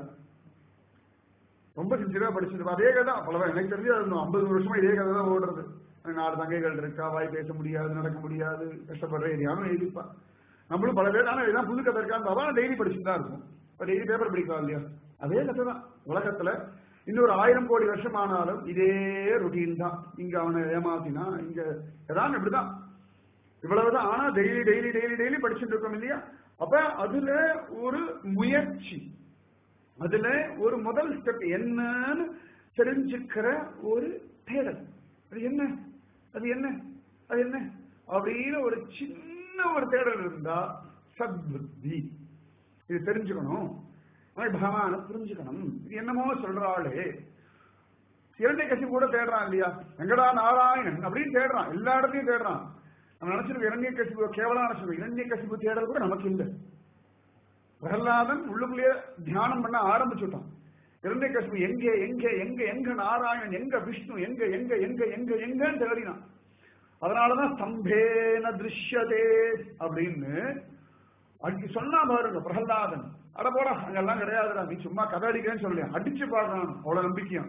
ரொம்ப சின்சியரா படிச்சுட்டு அதே கதை தான் பல எனக்கு தெரிஞ்சு அது ஐம்பது வருஷமா இதே கதை தான் ஓடுறது நாலு தங்கைகள் இருக்கா வாய் பேச முடியாது நடக்க முடியாது கஷ்டப்படுற ஏரியாவும் எழுதிப்பா நம்மளும் பல பேர் ஆனா இதான் புது கதை இருக்கான்னு அவன் டெய்லி படிச்சுட்டு தான் இருக்கும் இப்போ டெய்லி பேப்பர் படிக்கலாம் இல்லையா அதே கதை தான் உலகத்துல இன்னொரு ஆயிரம் கோடி வருஷம் ஆனாலும் இதே ருட்டீன் தான் இங்க அவனை ஏமாத்தினா இங்க ஏதாவது இப்படிதான் இவ்வளவுதான் ஆனா டெய்லி டெய்லி டெய்லி டெய்லி படிச்சுட்டு இருக்கோம் இல்லையா அப்ப அதுல ஒரு முயற்சி அதுல ஒரு முதல் ஸ்டெப் என்னன்னு தெரிஞ்சுக்கிற ஒரு தேடல் அது என்ன அது என்ன அது என்ன அப்படின்னு ஒரு சின்ன ஒரு தேடல் இருந்தா சத்புத்தி இது தெரிஞ்சுக்கணும் பகவான புரிஞ்சுக்கணும் இது என்னமோ சொல்றாளே இரண்டை கசி கூட தேடுறான் இல்லையா எங்கடா நாராயணன் அப்படின்னு தேடுறான் எல்லா இடத்தையும் தேடுறான் நம்ம நினைச்சிருக்கோம் இரண்டிய கசிப்பு கேவலம் நினைச்சிருக்கோம் இரண்டிய கசிப்பு தேடல் கூட நமக்கு இல்லை பிரகலாதன் உள்ளுக்குள்ளேயே தியானம் பண்ண ஆரம்பிச்சுட்டான் இரண்டை கசிப்பு எங்க எங்க எங்க எங்க நாராயணன் எங்க விஷ்ணு எங்க எங்க எங்க எங்க எங்கன்னு தேடினான் அதனாலதான் ஸ்தம்பேன திருஷ்யதே அப்படின்னு அடி சொன்னா பாருங்க பிரகலாதன் அட போடா அங்கெல்லாம் கிடையாதுடா நீ சும்மா கதை அடிக்கிறேன்னு சொல்லலையா அடிச்சு பாடுறான் அவ்வளவு நம்பிக்கையும்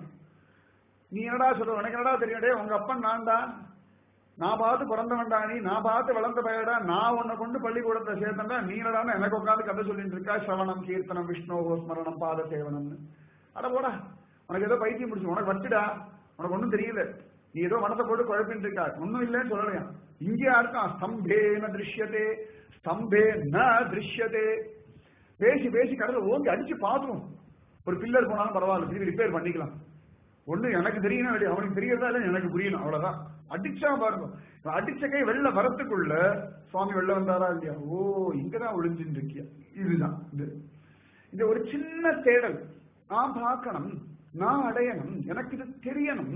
நீ என்னடா சொல்ற உனக்கு என்னடா தெரியும் டே உங்க அப்பன் நான் தான் நான் பார்த்து பிறந்தவன்டா நீ நான் பார்த்து வளர்ந்த பையடா நான் உன்னை கொண்டு பள்ளிக்கூடத்தை சேர்த்தேன்டா நீ என்னடா எனக்கு உட்காந்து கதை சொல்லிட்டு இருக்கா சவணம் கீர்த்தனம் விஷ்ணு ஸ்மரணம் பாத சேவனம்னு அட போடா உனக்கு ஏதோ பைத்தியம் முடிச்சு உனக்கு வச்சுடா உனக்கு ஒன்றும் தெரியல நீ ஏதோ மனத்தை போட்டு குழப்பின்னு இருக்கா ஒன்றும் இல்லைன்னு சொல்லலையா இங்கே இருக்கான் ஸ்தம்பேன திருஷ்யதே ஸ்தம்பே ந திருஷ்யதே பேசி பேசி கடல ஓங்கி அடிச்சு பார்த்துரும் ஒரு பில்லர் போனாலும் பரவாயில்ல திரும்பி ரிப்பேர் பண்ணிக்கலாம் ஒண்ணு எனக்கு தெரியணும் இல்லையா அவனுக்கு தெரியறதா இல்லை எனக்கு புரியணும் அவ்வளவுதான் அடிச்சா பாருங்க அடிச்ச கை வெளில வரத்துக்குள்ள சுவாமி வெளில வந்தாரா இல்லையா ஓ இங்கதான் ஒளிஞ்சுட்டு இருக்கியா இதுதான் இது இந்த ஒரு சின்ன தேடல் நான் பார்க்கணும் நான் அடையணும் எனக்கு இது தெரியணும்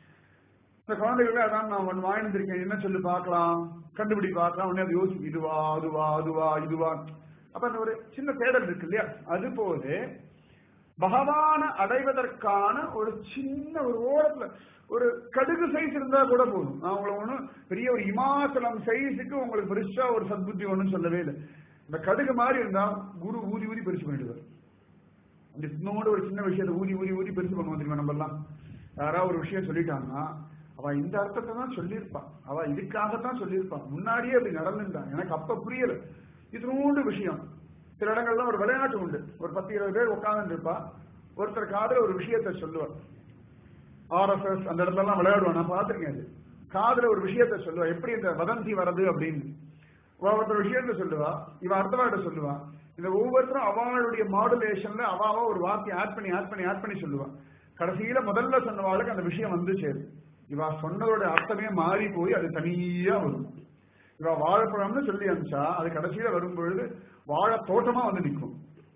இந்த குழந்தைகளுக்கு அதான் நான் ஒன்று வாழ்ந்திருக்கேன் என்ன சொல்லி பார்க்கலாம் கண்டுபிடி பார்க்கலாம் உடனே அது யோசி இதுவா அதுவா அதுவா இதுவா அப்ப அந்த ஒரு சின்ன தேடல் இருக்கு இல்லையா அது போல பகவான அடைவதற்கான ஒரு சின்ன ஒரு ஓரத்துல ஒரு கடுகு சைஸ் இருந்தா கூட போதும் நான் உங்களை ஒண்ணும் பெரிய ஒரு இமாச்சலம் சைஸுக்கு உங்களுக்கு பெருசா ஒரு சத்புத்தி ஒண்ணும் சொல்லவே இல்லை இந்த கடுகு மாதிரி இருந்தா குரு ஊதி ஊதி பெருசு பண்ணிடுவார் இந்த இன்னோட ஒரு சின்ன விஷயத்தை ஊதி ஊதி ஊதி பெருசு பண்ணுவோம் தெரியுமா நம்ம எல்லாம் யாராவது ஒரு விஷயம் சொல்லிட்டாங்கன்னா அவ இந்த அர்த்தத்தை தான் சொல்லியிருப்பான் அவ இதுக்காகத்தான் சொல்லியிருப்பான் முன்னாடியே அப்படி நடந்துட்டான் எனக்கு அப்ப புரியல இது விஷயம் சில இடங்கள்ல ஒரு விளையாட்டு உண்டு ஒரு பத்து இருபது பேர் உட்கார்ந்து இருப்பா ஒருத்தர் காதல ஒரு விஷயத்த சொல்லுவார் ஆர்எஸ்எஸ் அந்த இடத்துல எல்லாம் விளையாடுவான் நான் பார்த்திருக்கேன் அது காதல ஒரு விஷயத்த சொல்லுவா எப்படி இந்த வதந்தி வரது அப்படின்னு ஒருத்தர் விஷயத்த சொல்லுவா இவன் அர்த்தவாட்ட சொல்லுவா இந்த ஒவ்வொருத்தரும் அவளுடைய மாடுலேஷன்ல அவாவா ஒரு வார்த்தை ஆட் பண்ணி ஆட் பண்ணி ஆட் பண்ணி சொல்லுவா கடைசியில முதல்ல சொன்னவாளுக்கு அந்த விஷயம் வந்து சேரும் இவா சொன்னதோட அர்த்தமே மாறி போய் அது தனியா வரும் இவ வாழைப்பழம்னு சொல்லி அனுப்பிச்சா அது கடைசியில வரும் பொழுது வாழை தோட்டமா வந்து நிற்கும்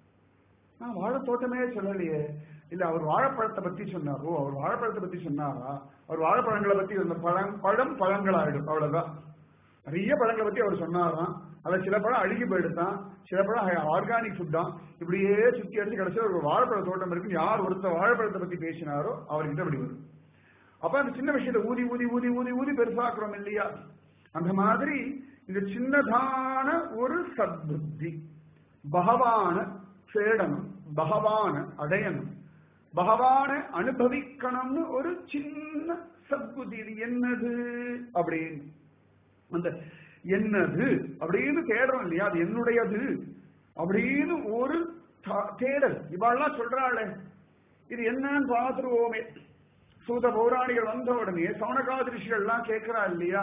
நான் வாழை தோட்டமே சொல்லலையே இல்ல அவர் வாழைப்பழத்தை பத்தி சொன்னாரோ அவர் வாழைப்பழத்தை பத்தி சொன்னாரா அவர் வாழைப்பழங்களை பத்தி அந்த பழம் பழம் பழங்களாயிடும் அவ்வளவுதான் நிறைய பழங்களை பத்தி அவர் சொன்னாராம் அதுல சில பழம் அழுகி போயிடுதான் சில பழம் ஆர்கானிக் ஃபுட் தான் இப்படியே சுத்தி அடிச்சு கடைசியில் ஒரு வாழைப்பழ தோட்டம் இருக்கு யார் ஒருத்தர் வாழைப்பழத்தை பத்தி பேசினாரோ அவர்கிட்ட அப்படி வரும் அப்ப அந்த சின்ன விஷயத்தை ஊதி ஊதி ஊதி ஊதி ஊதி பெருசாக்குறோம் இல்லையா அந்த மாதிரி இந்த சின்னதான ஒரு சத்புத்தி பகவான தேடணும் பகவான அடையணும் பகவான அனுபவிக்கணும்னு ஒரு சின்ன சத்புத்தி இது என்னது அப்படின்னு அந்த என்னது அப்படின்னு தேடுறோம் இல்லையா அது என்னுடையது அப்படின்னு ஒரு தேடல் இவாள்லாம் சொல்றாளே இது என்னன்னு பார்த்துருவோமே சூத பௌராணிகள் வந்த உடனே சவணகாதிருஷிகள்லாம் கேட்கிறா இல்லையா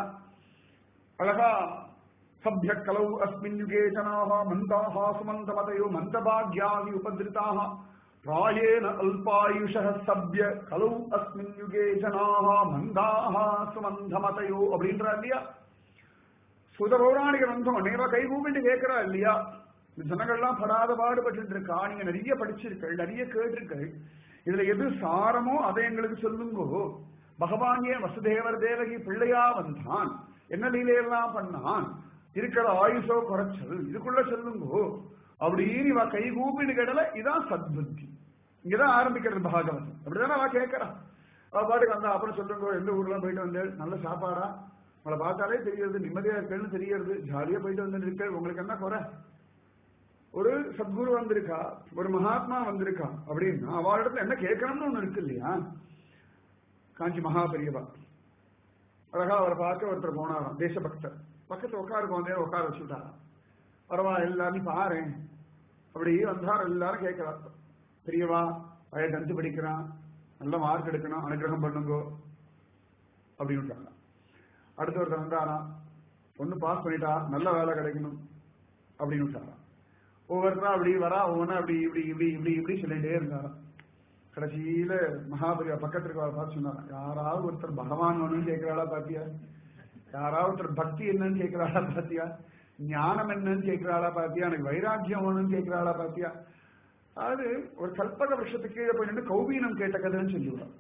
அழகா சபிய கலௌ அஸ்மின் யுகே ஜனாக மந்தாஹ சுமந்தமதயோ மந்தபாக்யாதி உபதிருதாக ராயேன அல்பாயுஷ சபிய கலௌ அஸ்மின் யுகே ஜனாக மந்தாஹ சுமந்தமதயோ அப்படின்றா இல்லையா சுத பௌராணிகர் வந்தோம் நேரா கை கூப்பிட்டு கேட்கிறா இல்லையா இந்த ஜனங்கள்லாம் படாத பாடுபட்டு இருக்கா நீங்க நிறைய படிச்சிருக்கள் நிறைய கேட்டிருக்கள் இதுல எது சாரமோ அதை எங்களுக்கு சொல்லுங்கோ பகவானே வசுதேவர் தேவகி பிள்ளையா வந்தான் என்ன லீலையெல்லாம் பண்ணான் இருக்கிற ஆயுஷோ குறைச்சல் இதுக்குள்ள சொல்லுங்கோ அப்படின்னு இவ கை கூப்பின்னு கேட்டல இதான் சத்புத்தி இங்கதான் ஆரம்பிக்கிறது பாகவதம் அப்படிதானே அவ கேட்கறா அவ பாட்டுக்கு வந்தா அப்புறம் சொல்லுங்க எந்த ஊர்லாம் போயிட்டு வந்தேன் நல்ல சாப்பாடா உங்களை பார்த்தாலே தெரியுது நிம்மதியா இருக்கேன்னு தெரியுது ஜாலியா போயிட்டு வந்து இருக்க உங்களுக்கு என்ன குறை ஒரு சத்குரு வந்திருக்கா ஒரு மகாத்மா வந்திருக்கா அப்படின்னா அவளிடத்துல என்ன கேட்கணும்னு ஒண்ணு இருக்கு இல்லையா காஞ்சி மகாபெரியவா அழகா அவரை பார்க்க ஒருத்தர் போனாராம் தேசபக்தர் பக்கத்துல உட்காருக்கு வந்தே உட்கார வச்சுட்டாராம் பரவா எல்லாரும் பாரு அப்படி வந்தார் எல்லாரும் கேட்கிறா பெரியவா பையன் டென்த் படிக்கிறான் நல்ல மார்க் எடுக்கணும் அனுகிரகம் பண்ணுங்கோ அப்படின்னு அடுத்த ஒருத்தர் வந்தாராம் பொண்ணு பாஸ் பண்ணிட்டா நல்ல வேலை கிடைக்கணும் அப்படின்னு விட்டாராம் ஒவ்வொருத்தரும் அப்படி வரா ஒவ்வொன்றா அப்படி இப்படி இப்படி இப்படி இப்படி சொல்லிட்டே இருந்தாராம் கடைசியில மகாபலியா பக்கத்துல இருக்கவரை பார்த்து சொன்னாராம் யாராவது ஒருத்தர் பகவான் வேணும்னு கேட்கிறாளா பாத்தியா யாராவது ஒருத்தர் பக்தி என்னன்னு கேட்கிறாளா பாத்தியா ஞானம் என்னன்னு கேட்கிறாளா பாத்தியா எனக்கு வைராக்கியம் வேணும்னு கேட்கிறாளா பாத்தியா அதாவது ஒரு கல்பக விஷயத்துக்கு கீழே போய் நின்று கௌபீனம் கேட்ட கதைன்னு சொல்லிவிடும்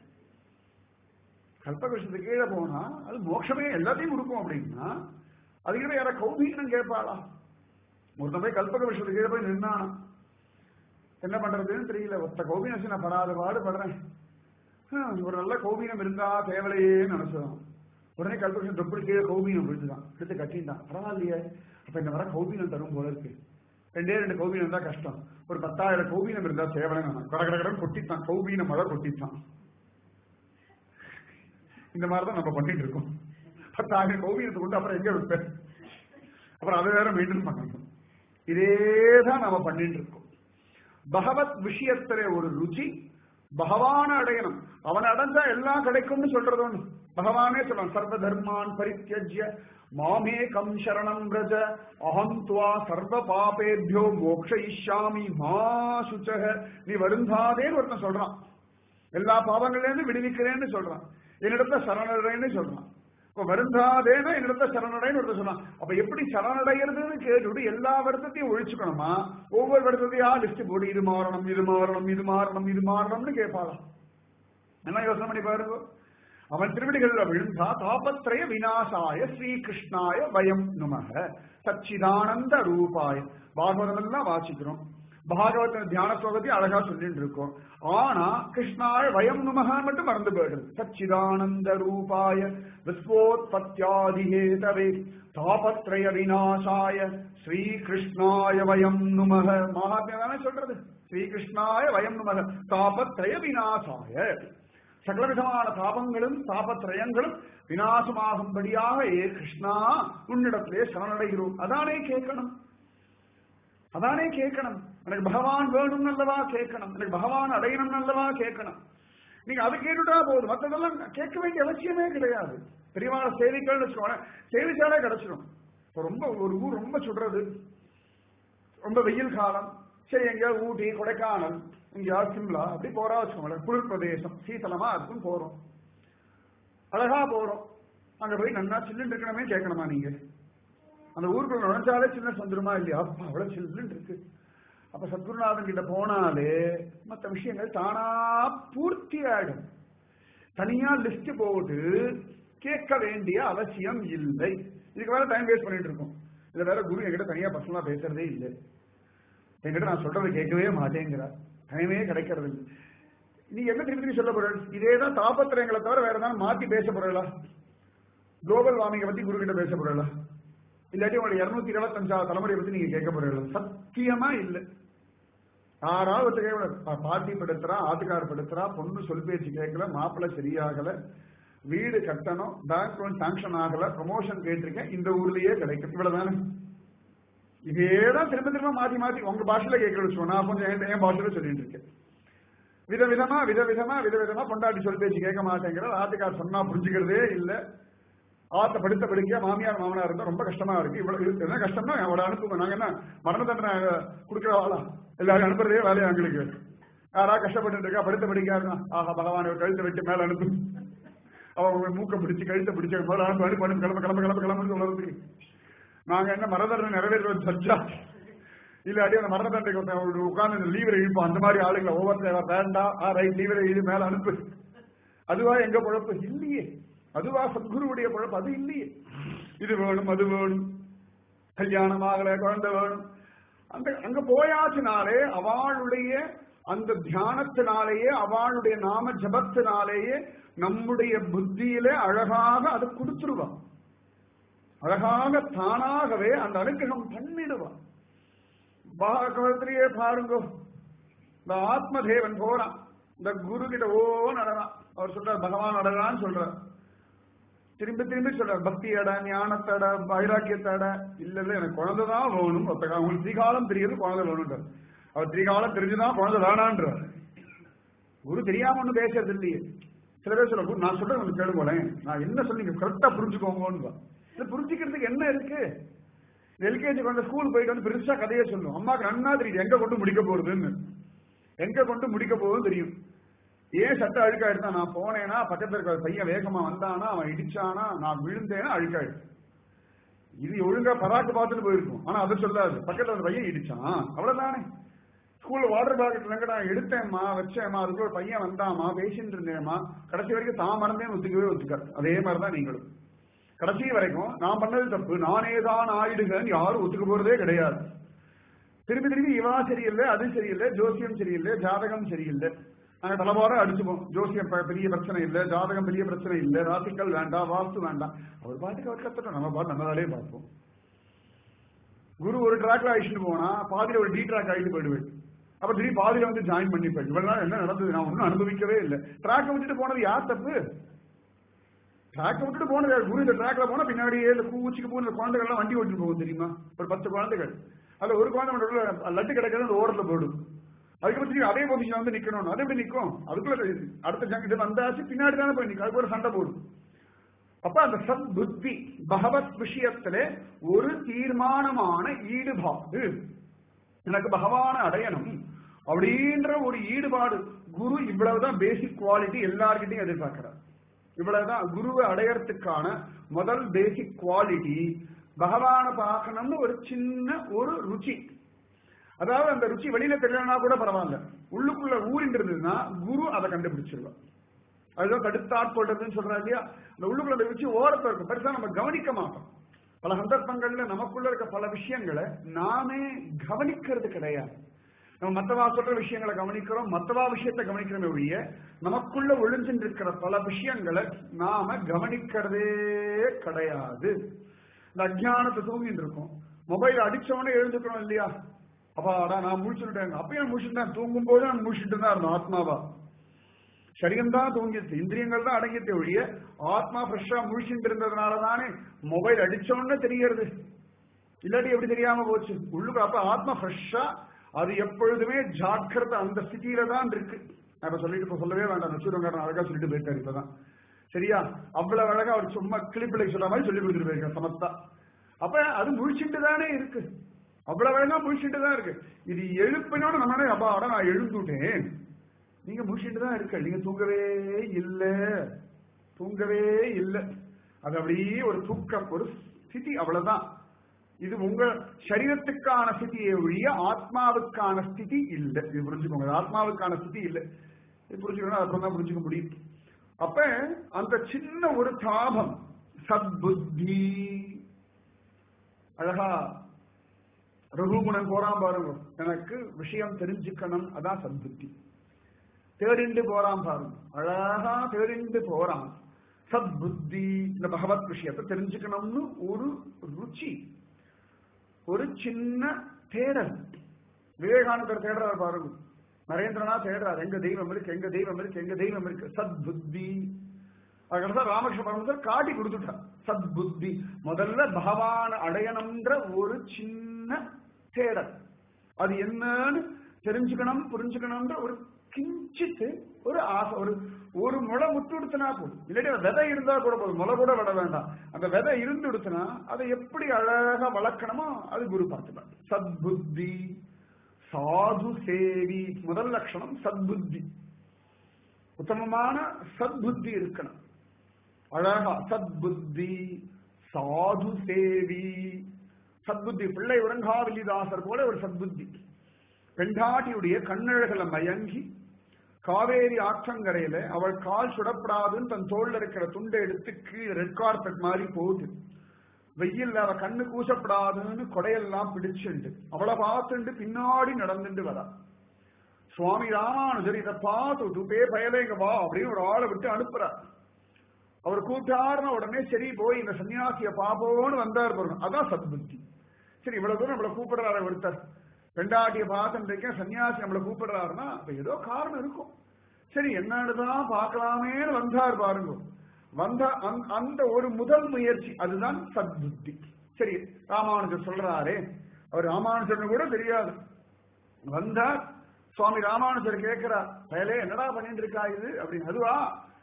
கல்பக விஷயத்துக்கு கீழே போனா அது மோட்சமே எல்லாத்தையும் கொடுக்கும் அப்படின்னா அதுக்கிட்ட யார கௌபீனம் கேட்பாளா ஒருத்தன் போய் கல்பக விஷயத்துக்கு கீழே போய் நின்னானா என்ன பண்றதுன்னு தெரியல ஒத்த கௌபீனம் நான் படாத பாடு படுறேன் ஹம், ஒரு நல்ல கௌபீனம் இருந்தா தேவலையேன்னு நினைச்சதான் உடனே கல்பகம் தொப்படி கீழே கௌபீனம் விழுந்துதான் எடுத்து கட்டிட்டான் பரவாயில்லையே அப்ப இந்த வர கௌபீனம் தரும் போல இருக்கு ரெண்டே ரெண்டு கௌபீனம் இருந்தா கஷ்டம் ஒரு பத்தாயிரம் கௌபீனம் இருந்தா சேவலை நான் கட கட கடன் கொட்டித்தான் கௌபீனம் மழை கொட்டித்தான் இந்த மாதிரிதான் நம்ம பண்ணிட்டு இருக்கோம் பத்தாயிரம் கௌபீனத்தை கொண்டு அப்புறம் எங்க விட்டேன் அப்புறம் அதை வேற மெயின்டைன் பண்ணணும் இதேதான் நம்ம பண்ணிட்டு இருக்கோம் பகவத் விஷயத்திலே ஒரு ருச்சி பகவான அடையணும் அவன் அடைஞ்சா எல்லாம் கிடைக்கும்னு சொல்றது ஒண்ணு பகவானே சொல்றான் சர்வ தர்மான் பரித்தியஜ்ய மாமேகம் சரணம் ரஜ அகம் துவா சர்வ பாபேபியோ மோக்ஷயிஷ்யாமி மா சுச்சக நீ வருந்தாதேன்னு ஒருத்தன் சொல்றான் எல்லா பாவங்கள்ல இருந்து விடுவிக்கிறேன்னு சொல்றான் என்னிடத்த சரணடைன்னு சொல்றான் இப்ப வருந்தாதேனா என்னிடத்த சரணடைன்னு ஒருத்தர் சொன்னான் அப்ப எப்படி சரணடைகிறதுன்னு கேட்டுட்டு எல்லா வருத்தத்தையும் ஒழிச்சுக்கணுமா ஒவ்வொரு வருத்தத்தையா லிஸ்ட் போட்டு இது மாறணும் இது மாறணும் இது மாறணும் இது மாறணும்னு கேட்பாளாம் என்ன யோசனை பண்ணி பாருங்க அவன் திருவடிகள்ல விழுந்தா தாபத்ரய விநாசாய ஸ்ரீகிருஷ்ணாய வயம் நுமக சச்சிதானந்த ரூபாய பாகவதம் எல்லாம் வாசிக்கிறோம் பாகவத தியான ஸ்லோகத்தை அழகா சொல்லிட்டு இருக்கோம் ஆனா கிருஷ்ணாய வயம் நுமக மட்டும் மறந்து போயிடுது சச்சிதானந்த ரூபாய விஸ்வோத்பத்தியாதிஹேதவே தாபத்ரய விநாசாய ஸ்ரீகிருஷ்ணாய வயம் நுமக மகாத்மியா தானே சொல்றது ஸ்ரீகிருஷ்ணாய வயம் நுமக தாபத்ரய விநாசாய சகலவிதமான தாபங்களும் தாபத்ரயங்களும் விநாசமாகும்படியாக ஏ கிருஷ்ணா உன்னிடத்திலே சரணடைகிறோம் அதானே கேட்கணும் அதானே கேட்கணும் எனக்கு பகவான் வேணும் நல்லவா கேட்கணும் எனக்கு பகவான் அடையணும் நல்லவா கேட்கணும் நீங்க அதை கேட்டுட்டா போதும் மற்றதெல்லாம் கேட்க வேண்டிய அவசியமே கிடையாது பெரியவாள சேவிக்கள்னு வச்சுக்கோங்க சேவிச்சாலே கிடைச்சிடும் இப்ப ரொம்ப ஒரு ஊர் ரொம்ப சுடுறது ரொம்ப வெயில் காலம் சரி எங்கேயாவது ஊட்டி கொடைக்கானல் எங்கேயாவது சிம்லா அப்படி போறா வச்சுக்கோங்களேன் குளிர் பிரதேசம் சீத்தலமா இருக்கும் போறோம் அழகா போறோம் அங்க போய் நன்னா சில்லுன்னு இருக்கணுமே கேட்கணுமா நீங்க அந்த ஊருக்குள்ள நுழைஞ்சாலே சின்ன சந்துருமா இல்லையா அப்பா அவ்வளவு சில்லுன்னு இருக்கு அப்ப சத்குருநாதன் கிட்ட போனாலே மற்ற விஷயங்கள் தானா பூர்த்தி ஆயிடும் தனியா லிஸ்ட் போட்டு கேட்க வேண்டிய அவசியம் இல்லை இதுக்கு வேற டைம் வேஸ்ட் பண்ணிட்டு இருக்கோம் இதுல வேற குரு என்கிட்ட தனியா பர்சனலா பேசுறதே இல்லை என்கிட்ட நான் சொல்றதை கேட்கவே மாட்டேங்கிறார் டைமே கிடைக்கிறது இல்லை நீ என்ன திருப்பி திருப்பி சொல்ல போற இதே தான் தாபத்திரங்களை தவிர வேற ஏதாவது மாத்தி பேச போறீங்களா குளோபல் வார்மிங்கை பத்தி குரு கிட்ட பேச போறீங்களா இல்லாட்டி உங்களுடைய இருநூத்தி இருபத்தஞ்சாவது தலைமுறையை பத்தி நீங்க கேட்க போறீங்களா சத்தியமா இல்லை யாராவது ஒருத்தர் கேட்கல பாட்டி படுத்துறா ஆத்துக்கார் படுத்துறா பொண்ணு சொல் பேச்சு கேட்கல மாப்பிள்ளை சரியாகல வீடு கட்டணும் பேங்க் லோன் சாங்ஷன் ஆகல ப்ரொமோஷன் கேட்டிருக்கேன் இந்த ஊர்லயே கிடைக்கும் இவ்வளவுதானே இதேதான் திரும்ப திரும்ப மாத்தி மாத்தி உங்க பாஷையில கேட்கறது வச்சுக்கோ நான் கொஞ்சம் என் என் பாஷையில சொல்லிட்டு இருக்கேன் விதவிதமா விதவிதமா விதவிதமா பொண்டாட்டி சொல் பேச்சு கேட்க மாட்டேங்கிற ஆத்துக்கார் சொன்னா புரிஞ்சுக்கிறதே இல்ல ஆத்த படுத்த படுக்க மாமியார் மாமனார் இருந்தா ரொம்ப கஷ்டமா இருக்கு இவ்வளவு இது என்ன கஷ்டம்னா அவளை அனுப்புங்க நாங்க என்ன மரண தண்டனை கொடுக்கிறவாளா எல்லாரும் அனுப்புறதே வேலையா எங்களுக்கு யாரா கஷ்டப்பட்டு இருக்கா படுத்த படிக்காருன்னா ஆஹா பகவான் இவர் கழுத்தை வெட்டி மேல அனுப்பு அவன் மூக்க பிடிச்சு கழுத்தை பிடிச்ச மேல அனுப்பு அனுப்பு அனுப்பு கிளம்ப கிளம்ப கிளம்ப கிளம்புன்னு சொல்றதுக்கு நாங்க என்ன மரண தண்டனை நிறைவேற்ற சஜ்ஜா இல்லாட்டி அந்த மரண தண்டைக்கு உட்கார்ந்து லீவரை இழுப்போம் அந்த மாதிரி ஆளுங்களை ஒவ்வொருத்தர் வேண்டாம் ஆ ரைட் லீவரை இழு மேல அனுப்பு அதுவா எங்க பொழப்பு இல்லையே அதுவா சத்குருவுடைய பொழப்பு அது இல்லையே இது வேணும் அது வேணும் கல்யாணம் ஆகல குழந்தை வேணும் அந்த அங்க போயாச்சுனாலே அவளுடைய அந்த தியானத்தினாலேயே அவளுடைய நாம ஜபத்தினாலேயே நம்முடைய புத்தியில அழகாக அது கொடுத்துருவான் அழகாக தானாகவே அந்த அனுகிரகம் பண்ணிடுவான் பாகவத்திலேயே பாருங்க இந்த ஆத்மதேவன் போறான் இந்த குரு கிட்ட ஓ நடறான் அவர் சொல்றார் பகவான் நடறான்னு சொல்றார் திரும்பி திரும்பி சொல்றார் பக்தியட ஞானத்தட வைராக்கியத்தட இல்ல இல்ல எனக்கு குழந்தை தான் வேணும் ஒருத்தக அவங்களுக்கு திரிகாலம் தெரியுது குழந்தை வேணும்ன்றார் அவர் திரிகாலம் தெரிஞ்சுதான் குழந்தை வேணான்றார் குரு தெரியாம ஒண்ணு பேசுறது இல்லையே சில பேர் சொல்ல குரு நான் சொல்றேன் கொஞ்சம் கேளுங்களேன் நான் என்ன சொன்னீங்க கரெக்டா புரிஞ்சுக்கோங்கன்னு இது புரிஞ்சுக்கிறதுக்கு என்ன இருக்கு எல்கேஜி குழந்தை ஸ்கூல் போயிட்டு வந்து பெருசா கதையை சொல்லும் அம்மாக்கு நன்னா தெரியுது எங்க கொண்டு முடிக்க போறதுன்னு எங்க கொண்டு முடிக்க போகுதுன்னு தெரியும் ஏன் சட்டை அழுக்காயிடுதா நான் போனேனா பக்கத்துல இருக்கிற பையன் வேகமா வந்தானா அவன் இடிச்சானா நான் விழுந்தேனா அழுக்காயிடுது இது ஒழுங்கா பராக்கு பார்த்துட்டு போயிருக்கும் ஆனா அதை சொல்லாது பக்கத்துல அந்த பையன் இடிச்சான் அவ்வளவுதானே ஸ்கூல்ல வாட்டர் பாக்கெட் நான் எடுத்தேம்மா வச்சேம்மா அதுக்குள்ள ஒரு பையன் வந்தாமா பேசிட்டு இருந்தேம்மா கடைசி வரைக்கும் தான் மறந்தேன்னு ஒத்துக்கவே ஒத்துக்காது அதே மாதிரிதான் நீங்களும் கடைசி வரைக்கும் நான் பண்ணது தப்பு நானே தான் ஆயிடுங்கன்னு யாரும் ஒத்துக்க போறதே கிடையாது திரும்பி திரும்பி இவா சரியில்லை அது சரியில்லை ஜோசியம் சரியில்லை ஜாதகம் சரியில்லை நாங்க தலைவாரம் அடிச்சுப்போம் ஜோசியம் ப- பெரிய பிரச்சனை இல்லை ஜாதகம் பெரிய பிரச்சனை இல்லை ராசிக்கல் வேண்டாம் வாஸ்து வேண்டாம் அவர் பாட்டுக்கு அவர் கத்துட்டோம் நம்ம பாட்டு நம்ம வேலையை பார்ப்போம் குரு ஒரு ட்ராக்ல அழிச்சுட்டு போனா பாதியில ஒரு டி ட்ராக் ஆகிட்டு போயிடுவேன் அப்ப திடீர் பாதியில வந்து ஜாயின் பண்ணிப்பேன் இவ்வளவு நாள் என்ன நடந்தது நான் ஒன்னும் அனுபவிக்கவே இல்லை ட்ராக்கை விட்டுட்டு போனது யார் தப்பு ட்ராக்கை விட்டுட்டு போனது யார்? குரு இந்த ட்ராக்ல போனா பின்னாடியே இந்த கூச்சிக்கு போன இந்த குழந்தைகள் எல்லாம் வண்டி ஓட்டிட்டு போகும் தெரியுமா ஒரு பத்து குழந்தைகள் அதுல ஒரு குழந்தை மட்டும் உள்ள லட்டு கிடைக்கிறது அந்த ஓரத்துல போயிடும் அதுக்கப்புறம் திரும்பி அதே பொசிஷன் வந்து நிக்கணும் அது எப்படி நிக்கும் அதுக்குள்ள இது- அடுத்த ஜங்க் இது வந்தாச்சு பின்னாடி தானே போய் நிக்கும் அதுக்கு ஒரு சண்டை போடும் அப்ப அந்த சத் புத்தி பகவத் விஷயத்துல ஒரு தீர்மானமான ஈடுபாடு எனக்கு பகவான அடையணும் அப்படின்ற ஒரு ஈடுபாடு குரு இவ்வளவுதான் பேசிக் குவாலிட்டி எல்லார்கிட்டையும் எதிர்பார்க்கிறார் இவ்வளவுதான் குருவை அடையறதுக்கான முதல் பேசிக் குவாலிட்டி பகவானை பார்க்கணும்னு ஒரு சின்ன ஒரு ருச்சி அதாவது அந்த ருச்சி வெளியில தெரியலனா கூட பரவாயில்ல உள்ளுக்குள்ள ஊறிண்டு இருந்ததுன்னா குரு அதை கண்டுபிடிச்சிருவார் அதுதான் தடுத்தாட்கொள்றதுன்னு சொல்றா இல்லையா அந்த உள்ளுக்குள்ள அந்த ருச்சி ஓரத்துல இருக்கும் பெருசா நம்ம கவனிக்க மாட்டோம் பல சந்தர்ப்பங்கள்ல நமக்குள்ள இருக்க பல விஷயங்களை நாமே கவனிக்கிறது கிடையாது நம்ம மத்தவா சொல்ற விஷயங்களை கவனிக்கிறோம் மத்தவா விஷயத்தை கவனிக்கிறோமே ஒழிய நமக்குள்ள ஒளிஞ்சிட்டு இருக்கிற பல விஷயங்களை நாம கவனிக்கிறதே கிடையாது இந்த அஜ்ஞானத்தை தூங்கிட்டு இருக்கோம் மொபைல் அடிச்சவனே எழுந்துக்கிறோம் இல்லையா அப்பாடா நான் முழிச்சுட்டேன் அப்பயும் முழிச்சுட்டேன் தூங்கும் போது நான் முழிச்சுட்டு தான் இருந்தோம் ஆத்மாவா சரீரம் தான் தூங்கிடுச்சு இந்திரியங்கள் தான் அடங்கிட்டு ஒழிய ஆத்மா ஃப்ரெஷ்ஷா முழிச்சுட்டு இருந்ததுனால தானே மொபைல் அடிச்சோன்னு தெரியறது இல்லாட்டி எப்படி தெரியாம போச்சு உள்ளுக்கு அப்ப ஆத்மா ஃப்ரெஷ்ஷா அது எப்பொழுதுமே ஜாக்கிரதை அந்த ஸ்திதியில தான் இருக்கு நான் இப்ப சொல்லிட்டு இப்ப சொல்லவே வேண்டாம் நச்சூரங்காரன் அழகா சொல்லிட்டு போயிருக்காரு இப்பதான் சரியா அவ்வளவு அழகா அவர் சும்மா கிளிப்பிள்ளை சொல்ற மாதிரி சொல்லி கொடுத்துட்டு போயிருக்காரு சமத்தா அப்ப அது முழிச்சுட்டு தானே இருக்கு அவ்வளவு அழகா முழிச்சுட்டு தான் இருக்கு இது எழுப்பினோட நம்ம அப்பா அட நான் எழுந்துட்டேன் நீங்க முழிச்சுட்டு தான் இருக்க நீங்க தூங்கவே இல்ல தூங்கவே இல்ல அது அப்படியே ஒரு தூக்கம் ஒரு ஸ்திதி அவ்வளவுதான் இது உங்க சரீரத்துக்கான ஸ்திதியை ஒழிய ஆத்மாவுக்கான ஸ்திதி இல்லை இது புரிஞ்சுக்கோங்க இது ஆத்மாவுக்கான ஸ்திதி இல்லை இது புரிஞ்சுக்கணும் அப்புறம் தான் புரிஞ்சுக்க முடியும் அப்ப அந்த சின்ன ஒரு தாபம் சத்புத்தி அழகா ரகுகுணன் போறான் பாருங்க எனக்கு விஷயம் தெரிஞ்சுக்கணும் அதான் சத்புத்தி தேடிண்டு போறான் பாருங்க அழகா தேடிண்டு போறான் சத்புத்தி இந்த பகவத் விஷயத்தை தெரிஞ்சுக்கணும்னு ஒரு ருச்சி ஒரு சின்ன தேடல் விவேகானந்தர் தேடுறாரு பாருங்க நரேந்திரனா தேடுறாரு எங்க தெய்வம் இருக்கு எங்க தெய்வம் இருக்கு எங்க தெய்வம் இருக்கு சத்புத்தி அதுக்கடுத்து ராமகிருஷ்ண பரமசர் காட்டி கொடுத்துட்டார் சத்புத்தி முதல்ல பகவான் அடையணும்ன்ற ஒரு சின்ன தேடல் அது என்னன்னு தெரிஞ்சுக்கணும் புரிஞ்சுக்கணும்ன்ற ஒரு கிஞ்சித்து ஒரு ஆசை ஒரு ஒரு முளை முட்டு எடுத்தனா போதும் இல்லாட்டி அந்த விதை இருந்தா கூட போதும் முளை கூட விட வேண்டாம் அந்த விதை இருந்து எடுத்தனா அதை எப்படி அழகா வளர்க்கணுமோ அது குரு பார்த்துப்பார் சத்புத்தி சாது சேவி முதல் லட்சணம் சத்புத்தி உத்தமமான சத்புத்தி இருக்கணும் அழகா சத்புத்தி சாது சேவி சத்புத்தி பிள்ளை உறங்காவில்லிதாசர் போல ஒரு சத்புத்தி பெண்டாட்டியுடைய கண்ணழகளை மயங்கி காவேரி ஆற்றங்கரையில அவள் கால் சுடப்படாதுன்னு தன் தோல்ல இருக்கிற துண்டை எடுத்து கீழே ரெட் கார்பெட் மாதிரி போகுது வெயில்ல அவ கண்ணு கூசப்படாதுன்னு கொடையெல்லாம் பிடிச்சுண்டு அவளை பார்த்துண்டு பின்னாடி நடந்துட்டு வரா சுவாமி ராமானுஜர் இதை பார்த்துட்டு பே பயலேங்க வா அப்படின்னு ஒரு ஆளை விட்டு அனுப்புறார் அவர் கூப்பிட்டாருன உடனே சரி போய் இந்த சன்னியாசிய பாப்போன்னு வந்தார் பாருங்க அதான் சத்புத்தி சரி இவ்வளவு தூரம் நம்மளை கூப்பிடுறாரு ஒருத்தர் பெண்டாட்டிய பார்த்துருக்கேன் சன்னியாசி நம்மளை கூப்பிடுறாருன்னா அப்ப ஏதோ காரணம் இருக்கும் சரி என்னன்னுதான் பார்க்கலாமேன்னு வந்தார் பாருங்க வந்த அந்த- அந்த ஒரு முதல் முயற்சி அதுதான் சத்புத்தி சரி ராமானுஜர் சொல்றாரே அவர் ராமானுஜர்னு கூட தெரியாது வந்தார் சுவாமி ராமானுஜர் கேட்கிறார் பயலே என்னடா பண்ணிட்டு இருக்கா இது அப்படின்னு அதுவா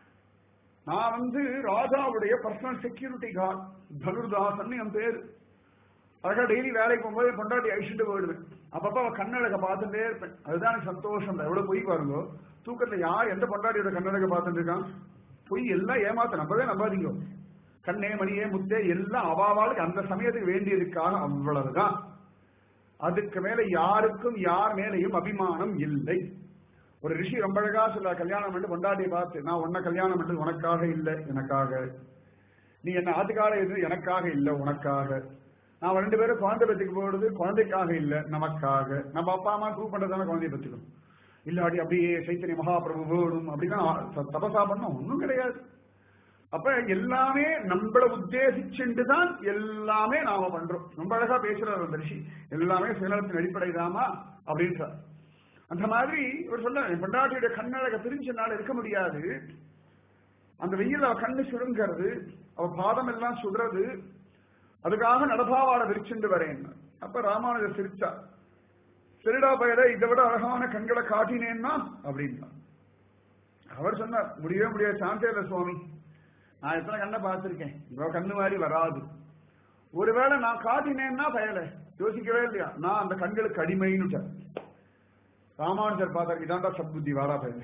நான் வந்து ராஜாவுடைய பர்சனல் செக்யூரிட்டி கார்டு தனுர்தாசன் என் பேரு அழகா டெய்லி வேலைக்கு போகும்போது என் பொண்டாட்டி அழிச்சுட்டு போயிடுவேன் அப்பப்ப அவ கண்ணழக பார்த்துட்டே இருப்பேன் அதுதான் எனக்கு சந்தோஷம் தான் எவ்வளவு பொய் பாருங்க தூக்கத்துல யார் எந்த பொண்டாட்டியோட கண்ணழக பார்த்துட்டு இருக்கான் பொய் எல்லாம் ஏமாத்த நம்பவே நம்பாதீங்க கண்ணே மணியே முத்தே எல்லாம் அவாவாளுக்கு அந்த சமயத்துக்கு வேண்டியதுக்காக அவ்வளவுதான் அதுக்கு மேல யாருக்கும் யார் மேலையும் அபிமானம் இல்லை ஒரு ரிஷி ரொம்ப அழகா சொல்ல கல்யாணம் பண்ணி பொண்டாட்டியை பார்த்து நான் உன்னை கல்யாணம் பண்ணது உனக்காக இல்லை எனக்காக நீ என்ன ஆத்துக்கால இது எனக்காக இல்லை உனக்காக நான் ரெண்டு பேரும் குழந்தை பத்துக்கு போடுறது குழந்தைக்காக இல்லை நமக்காக நம்ம அப்பா அம்மா ப்ரூவ் பண்றதான குழந்தைய பத்துக்கணும் இல்லாட்டி அப்படியே சைத்தன்ய மகாபிரபு வேணும் அப்படின்னா த- தபசா பண்ண ஒண்ணும் கிடையாது அப்ப எல்லாமே நம்மள உத்தேசிச்சுட்டு தான் எல்லாமே நாம பண்றோம் ரொம்ப அழகா பேசுறாரு அந்த ரிஷி எல்லாமே சுயநலத்தின் அடிப்படைதாமா அப்படின்றார் அந்த மாதிரி ஒரு சொல்ல என் பொண்டாட்டியோட கண்ணழக பிரிஞ்சனால இருக்க முடியாது அந்த வெயில் அவ கண்ணு சுருங்கிறது அவ பாதம் எல்லாம் சுடுறது அதுக்காக நடபாவாட விரிச்சுண்டு வரேன் அப்ப ராமானுஜர் சிரிச்சா சரிடா பயல இதை விட அழகான கண்களை காட்டினேன்னா அப்படின்னா அவர் சொன்னார் முடியவே முடியாது சாந்தே இல்லை சுவாமி நான் எத்தனை கண்ணை பார்த்திருக்கேன் இவ்வளோ கண்ணு மாதிரி வராது ஒருவேளை நான் காட்டினேன்னா பயல யோசிக்கவே இல்லையா நான் அந்த கண்களுக்கு அடிமைன்னு ராமானுஜர் பார்த்தார் இதாண்டா சத்புத்தி வாடா பயலே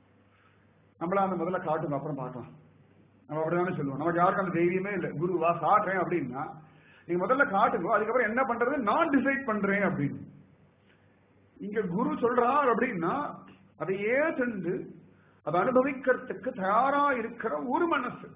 நம்மள அந்த முதல்ல காட்டுங்க அப்புறம் பார்க்கலாம் நம்ம அப்படிதானே சொல்லுவோம் நமக்கு யாருக்கும் அந்த தைரியமே இல்லை குரு வா காட்டுறேன் அப்படின்னா நீங்க முதல்ல காட்டுங்க அதுக்கப்புறம் என்ன பண்றது நான் டிசைட் பண்றேன் அப்படின்னு இங்க குரு சொல்றார் அப்படின்னா அதை ஏற்று அதை அனுபவிக்கிறதுக்கு தயாரா இருக்கிற ஒரு மனசு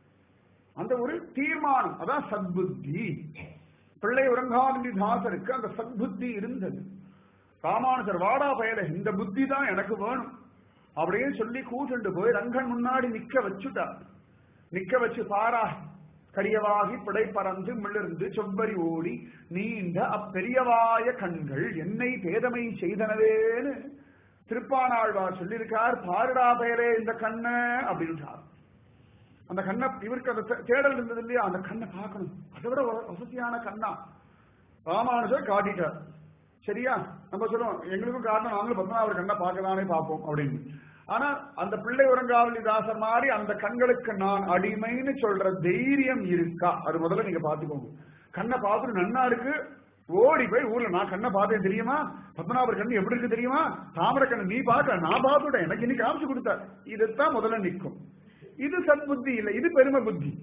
அந்த ஒரு தீர்மானம் அதான் சத்புத்தி பிள்ளை உறங்காதி தாசருக்கு அந்த சத்புத்தி இருந்தது ராமானுஜர் வாடா பயல இந்த புத்தி தான் எனக்கு வேணும் அப்படின்னு சொல்லி கூட்டுண்டு போய் ரங்கன் முன்னாடி நிக்க வச்சுட்டார் நிக்க வச்சு பாரா கரியவாகி பிடை பறந்து மிளிர்ந்து செவ்வரி ஓடி நீண்ட அப்பெரியவாய கண்கள் என்னை பேதமை செய்தனவேன்னு திருப்பானாழ்வார் சொல்லியிருக்கார் பாருடா பெயரே இந்த கண்ணை அப்படின்ட்டார் அந்த கண்ணை இவருக்கு அந்த தே- தேடல் இருந்தது இல்லையா அந்த கண்ணை பார்க்கணும் அதை விட வ- வசதியான கண்ணா ராமானுஜர் காட்டிட்டார் சரியா நம்ம சொல்லுவோம் எங்களுக்கும் காரணம் நாங்களும் பத்மநாபர் கண்ணை பார்க்கதானே பார்ப்போம் அப்படின்னு ஆனா அந்த பிள்ளை உறங்காவலி தாசர் மாதிரி அந்த கண்களுக்கு நான் அடிமைன்னு சொல்ற தைரியம் இருக்கா அது முதல்ல நீங்க பாத்துக்கோங்க கண்ணை பார்த்துட்டு நன்னா இருக்கு ஓடி போய் ஊர்ல நான் கண்ணை பார்த்தேன் தெரியுமா பத்மநாபர் கண்ணு எப்படி இருக்கு தெரியுமா தாமரை கண்ணு நீ பார்க்கல நான் பார்த்துட்டேன் எனக்கு இன்னைக்கு காமிச்சு கொடுத்தார் இதுதான் முதல்ல நிற்கும் இது சத்புத்தி இல்லை இது பெருமை புத்தி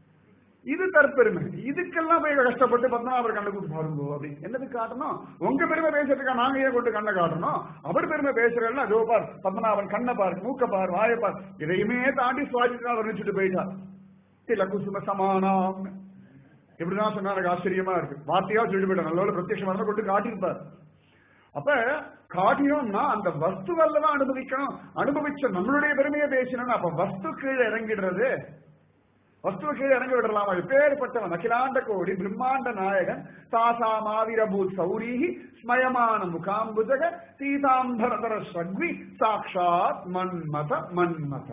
இது தற்பெருமை இதுக்கெல்லாம் போய் கஷ்டப்பட்டு பத்மநாபர் கண்ணை கூட்டு பாருங்க அப்படின்னு என்னதுக்கு காட்டணும் உங்க பெருமை பேசுறதுக்கா நாங்க ஏன் கொண்டு கண்ணை காட்டணும் அவர் பெருமை பேசுறதுனா அதோ பார் பத்மநாபன் கண்ணை பார் மூக்க பார் வாயை பார் இதையுமே தாண்டி சுவாஜிதா வர்ணிச்சுட்டு போயிட்டார் சில குசும சமானம் இப்படிதான் சொன்னா எனக்கு ஆச்சரியமா இருக்கு வார்த்தையா சொல்லிட்டு போயிட்டார் நல்ல பிரத்யட்சமா இருந்தா கொண்டு காட்டியிருப்பார் அப்ப காட்டினோம்னா அந்த வஸ்துவல்லதான் அனுபவிக்கணும் அனுபவிச்ச நம்மளுடைய பெருமையை பேசணும் அப்ப வஸ்து கீழே இறங்கிடுறது வஸ்துவ கீழே இறங்கி விடலாம் அது பேர்பட்டவன் அகிலாண்ட கோடி பிரம்மாண்ட நாயகன் தாசா மாவீரபூத் சௌரீஹி ஸ்மயமான முகாம்புஜக சீதாம்பரதர ஸ்வக்வி சாட்சாத் மன்மத மன்மத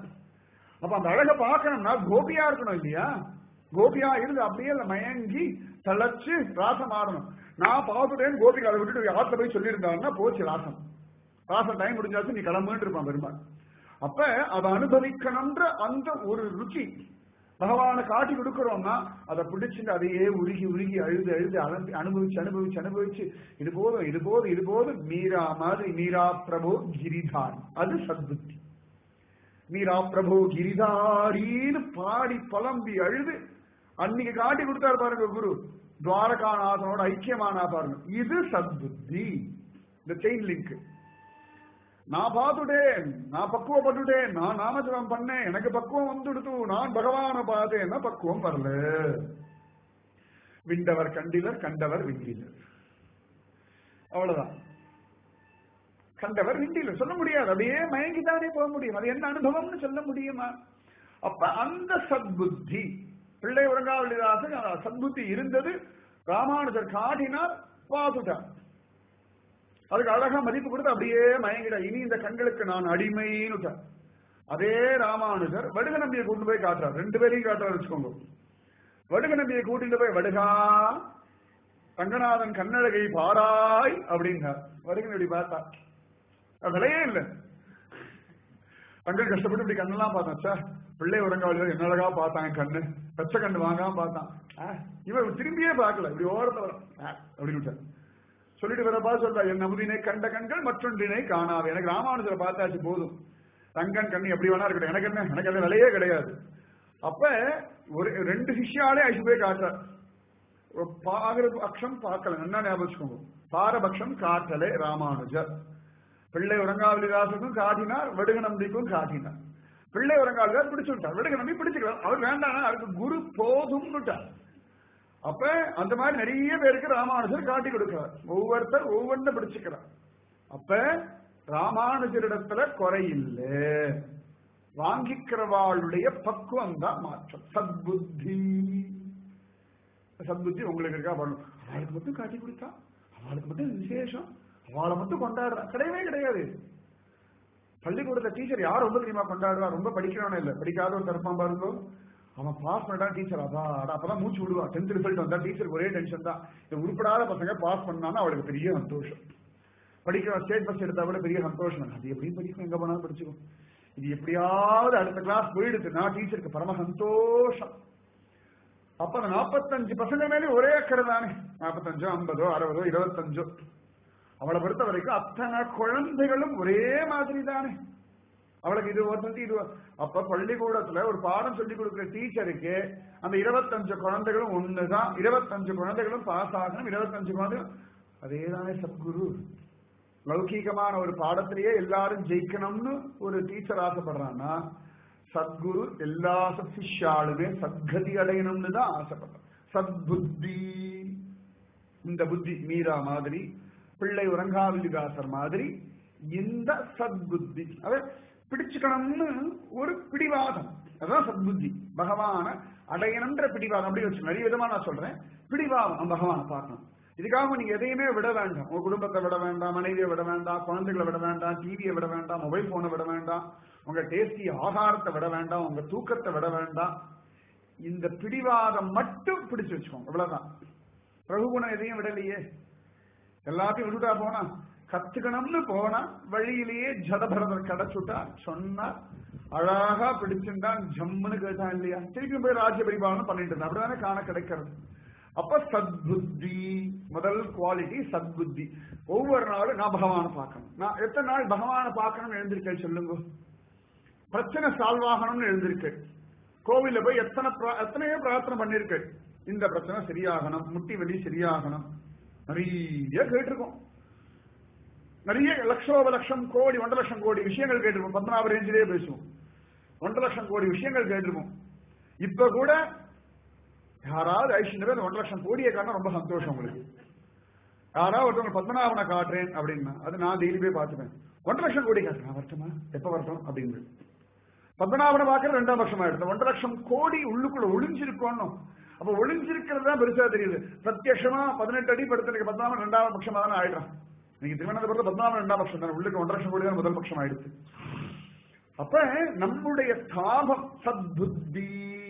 அப்ப அந்த அழகை பார்க்கணும்னா கோபியா இருக்கணும் இல்லையா கோபியா இருந்து அப்படியே அந்த மயங்கி தளச்சு ராசம் ஆடணும் நான் பார்த்துட்டேன் கோபிக்கு அதை விட்டுட்டு ஆத்துல போய் சொல்லியிருந்தாங்கன்னா போச்சு ராசம் ராசம் டைம் முடிஞ்சாச்சு நீ கிளம்புன்னு இருப்பான் பெருமாள் அப்ப அதை அனுபவிக்கணும்ன்ற அந்த ஒரு ருச்சி பகவானை காட்டி கொடுக்கிறோம்னா அதை பிடிச்சிட்டு அதையே உருகி உருகி அழுது அழுது அலம்பி அனுபவிச்சு அனுபவிச்சு அனுபவிச்சு இது போதும் இது போதும் இது போதும் மீரா மாதிரி மீரா பிரபு கிரிதான் அது சத்புத்தி மீரா பிரபு கிரிதாரின்னு பாடி புலம்பி அழுது அன்னைக்கு காட்டி கொடுத்தாரு பாருங்க குரு துவாரகாநாதனோட ஐக்கியமானா பாருங்க இது சத்புத்தி இந்த செயின் லிங்க் நான் பார்த்துட்டேன் நான் பக்குவப்பட்டுட்டேன் நான் நாமஜபம் பண்ணேன் எனக்கு பக்குவம் வந்துடுத்து நான் பகவான பார்த்தேன்னா பக்குவம் வரல விண்டவர் கண்டிலர் கண்டவர் விண்டிலர் அவ்வளவுதான் கண்டவர் விண்டிலர் சொல்ல முடியாது அப்படியே மயங்கிதானே போக முடியும் அது என்ன அனுபவம்னு சொல்ல முடியுமா அப்ப அந்த சத்புத்தி பிள்ளை உறங்காவளிதாசன் அந்த சத்புத்தி இருந்தது ராமானுஜர் காட்டினார் பார்த்துட்டார் அதுக்கு அழகா மதிப்பு கொடுத்து அப்படியே மயங்கிட இனி இந்த கண்களுக்கு நான் அடிமைன்னு அதே ராமானுஜர் வடுக நம்பியை கொண்டு போய் காட்டுறார் ரெண்டு பேரையும் காட்டுறாரு வச்சுக்கோங்க வடுக நம்பியை கூட்டிட்டு போய் வடுகா ரங்கநாதன் கண்ணழகை பாராய் அப்படின்னார் வடுக நம்பி பார்த்தா அது விலையே இல்லை அங்க கஷ்டப்பட்டு இப்படி கண்ணெல்லாம் பார்த்தான் சார் பிள்ளை உறங்காவளியர் என்ன அழகா பார்த்தான் கண்ணு பச்சை கண்ணு வாங்காம பார்த்தான் ஆ, இவன் திரும்பியே பார்க்கல இப்படி ஓரத்தை வரும் ஆ, அப்படின்னு விட்டார். சொல்லிட்டு வரப்பா சொல்றா என் நமுதினை கண்ட கண்கள் மற்றொன்றினை காணாது எனக்கு ராமானுஜரை பார்த்தாச்சு போதும் தங்கன் கண்ணு எப்படி வேணா இருக்கட்டும் எனக்கு என்ன எனக்கு அந்த விலையே கிடையாது அப்ப ஒரு ரெண்டு சிஷ்யாலே அழிச்சு போய் காட்டுறார் ஒரு பாரபட்சம் பார்க்கல என்ன ஞாபகம் வச்சுக்கோங்க பாரபட்சம் காட்டலே ராமானுஜர் பிள்ளை உறங்காவலிதாசனுக்கும் காட்டினார் வடுக நம்பிக்கும் காட்டினார் பிள்ளை உறங்காவலிதார் பிடிச்சு விட்டார் வடுக நம்பி பிடிச்சுக்கிறார் அவர் வேண்டாம் அவருக்கு குரு போதும்னுட்டார் அப்ப அந்த மாதிரி நிறைய பேருக்கு ராமானுஜர் காட்டி கொடுக்கிறார் ஒவ்வொருத்தர் ஒவ்வொன்றை பிடிச்சுக்கிறார் அப்ப ராமானுஜரிடத்துல குறையில்லை வாங்கிக்கிறவாளுடைய பக்குவம் தான் மாற்றம் சத்புத்தி சத்புத்தி உங்களுக்கு இருக்கா பண்ணணும் அவளுக்கு மட்டும் காட்டி கொடுத்தா அவளுக்கு மட்டும் விசேஷம் அவளை மட்டும் கொண்டாடுறா கிடையவே கிடையாது பள்ளிக்கூடத்துல டீச்சர் யார் ரொம்ப தெரியுமா கொண்டாடுவா ரொம்ப படிக்கிறவனே இல்ல படிக்காத ஒரு தரப்பான் பாருங்க அவன் பாஸ் பண்ணிட்டா டீச்சர் அதா அடா, அப்பதான் மூச்சு விடுவா டென்த் ரிசல்ட் வந்தா டீச்சருக்கு ஒரே டென்ஷன் தான் இந்த உருப்படாத பசங்க பாஸ் பண்ணாலும் அவளுக்கு பெரிய சந்தோஷம் படிக்கிற ஸ்டேட் பஸ் எடுத்தா கூட பெரிய சந்தோஷம் அது எப்படியும் படிக்கும் எங்க போனாலும் படிச்சுக்கும் இது எப்படியாவது அடுத்த கிளாஸ் போயிடுச்சுன்னா டீச்சருக்கு பரம சந்தோஷம் அப்ப அந்த நாற்பத்தஞ்சு பசங்க மேலே ஒரே அக்கறை தானே நாற்பத்தஞ்சோ ஐம்பதோ அறுபதோ இருபத்தஞ்சோ அவளை பொறுத்த வரைக்கும் அத்தனை குழந்தைகளும் ஒரே மாதிரி தானே அவளுக்கு இது ஒருத்தருக்கு இது ஒரு- அப்ப பள்ளிக்கூடத்துல ஒரு பாடம் சொல்லி கொடுக்குற டீச்சருக்கு அந்த இருபத்தஞ்சு குழந்தைகளும் ஒண்ணுதான் இருபத்தஞ்சு குழந்தைகளும் பாஸ் ஆகணும் இருபத்தஞ்சு குழந்தைகளும் அதே தானே சத்குரு லௌகீகமான ஒரு பாடத்திலேயே எல்லாரும் ஜெயிக்கணும்னு ஒரு டீச்சர் ஆசைப்படுறான்னா சத்குரு எல்லா சிஷ்யாளுமே சத்கதி அடையணும்னு தான் ஆசைப்படுறான் சத்புத்தி இந்த புத்தி மீரா மாதிரி பிள்ளை உறங்காவிலிதாசர் மாதிரி இந்த சத்புத்தி அத பிடிச்சுக்கணும்னு ஒரு பிடிவாதம் அதான் சத்புத்தி பகவான அடையணுன்ற பிடிவாதம் அப்படி வச்சு நிறைய விதமா நான் சொல்றேன் பிடிவாதம் பகவானை பார்க்கணும் இதுக்காக நீங்க எதையுமே விட வேண்டாம் உங்க குடும்பத்தை விட வேண்டாம் மனைவியை விட வேண்டாம் குழந்தைகளை விட வேண்டாம் டிவியை விட வேண்டாம் மொபைல் போனை விட வேண்டாம் உங்க டேஸ்டி ஆகாரத்தை விட வேண்டாம் உங்க தூக்கத்தை விட வேண்டாம் இந்த பிடிவாதம் மட்டும் பிடிச்சு வச்சுக்கோங்க இவ்வளவுதான் ரகுகுணம் எதையும் விடலையே எல்லாத்தையும் விட்டுட்டா போனா கத்துக்கணும்னு போனா வழியிலேயே ஜடபரதர் கிடைச்சுட்டா சொன்னா அழகா பிடிச்சிருந்தான் ஜம்முன்னு கேட்டான் இல்லையா திருப்பி போய் ராஜ்ய பரிபாலனம் பண்ணிட்டு இருந்தான் அப்படிதானே காண கிடைக்கிறது அப்ப சத்புத்தி முதல் குவாலிட்டி சத்புத்தி ஒவ்வொரு நாளும் நான் பகவானை பார்க்கணும் நான் எத்தனை நாள் பகவானை பார்க்கணும்னு எழுந்திருக்கேன் சொல்லுங்க பிரச்சனை சால்வ் ஆகணும்னு எழுந்திருக்கு கோவில்ல போய் எத்தனை பிர- எத்தனையோ பிரார்த்தனை பண்ணிருக்கு இந்த பிரச்சனை சரியாகணும் முட்டி வலி சரியாகணும் நிறைய கேட்டிருக்கோம் நிறைய லட்சோப லட்சம் கோடி ஒன்றரை லட்சம் கோடி விஷயங்கள் கேட்டிருப்போம் பத்மநாப ரேஞ்சிலே பேசுவோம் ஒன்றரை லட்சம் கோடி விஷயங்கள் கேட்டிருப்போம் இப்ப கூட யாராவது ஐஸ்வர்ய பேர் ஒன்றரை லட்சம் கோடியை காட்டினா ரொம்ப சந்தோஷம் உங்களுக்கு யாராவது ஒருத்தவங்க பத்மநாபனை காட்டுறேன் அப்படின்னா அது நான் டெய்லி போய் பார்த்துப்பேன் ஒன்றரை லட்சம் கோடி காட்டுறேன் வரட்டுமா எப்ப வரட்டும் அப்படின்னு பத்மநாபனை பார்க்கறது ரெண்டாம் வருஷமா எடுத்தேன் ஒன்றரை லட்சம் கோடி உள்ளுக்குள்ள ஒளிஞ்சிருக்கணும் அப்ப ஒளிஞ்சிருக்கிறது தான் பெருசா தெரியுது பிரத்யட்சமா பதினெட்டு அடி படுத்த பத்மநாபன் ரெண்டாம் பட்சமா தானே ஆயிடுறான் நீங்க திருவனந்தபுரத்துல பத்மநாபன் ரெண்டாம் பட்சம் தானே உள்ளுக்கு ஒன்றரை லட்சம் கோடி தான் முதல் பட்சம் ஆயிடுச்சு அப்ப நம்முடைய தாபம் சத்புத்தி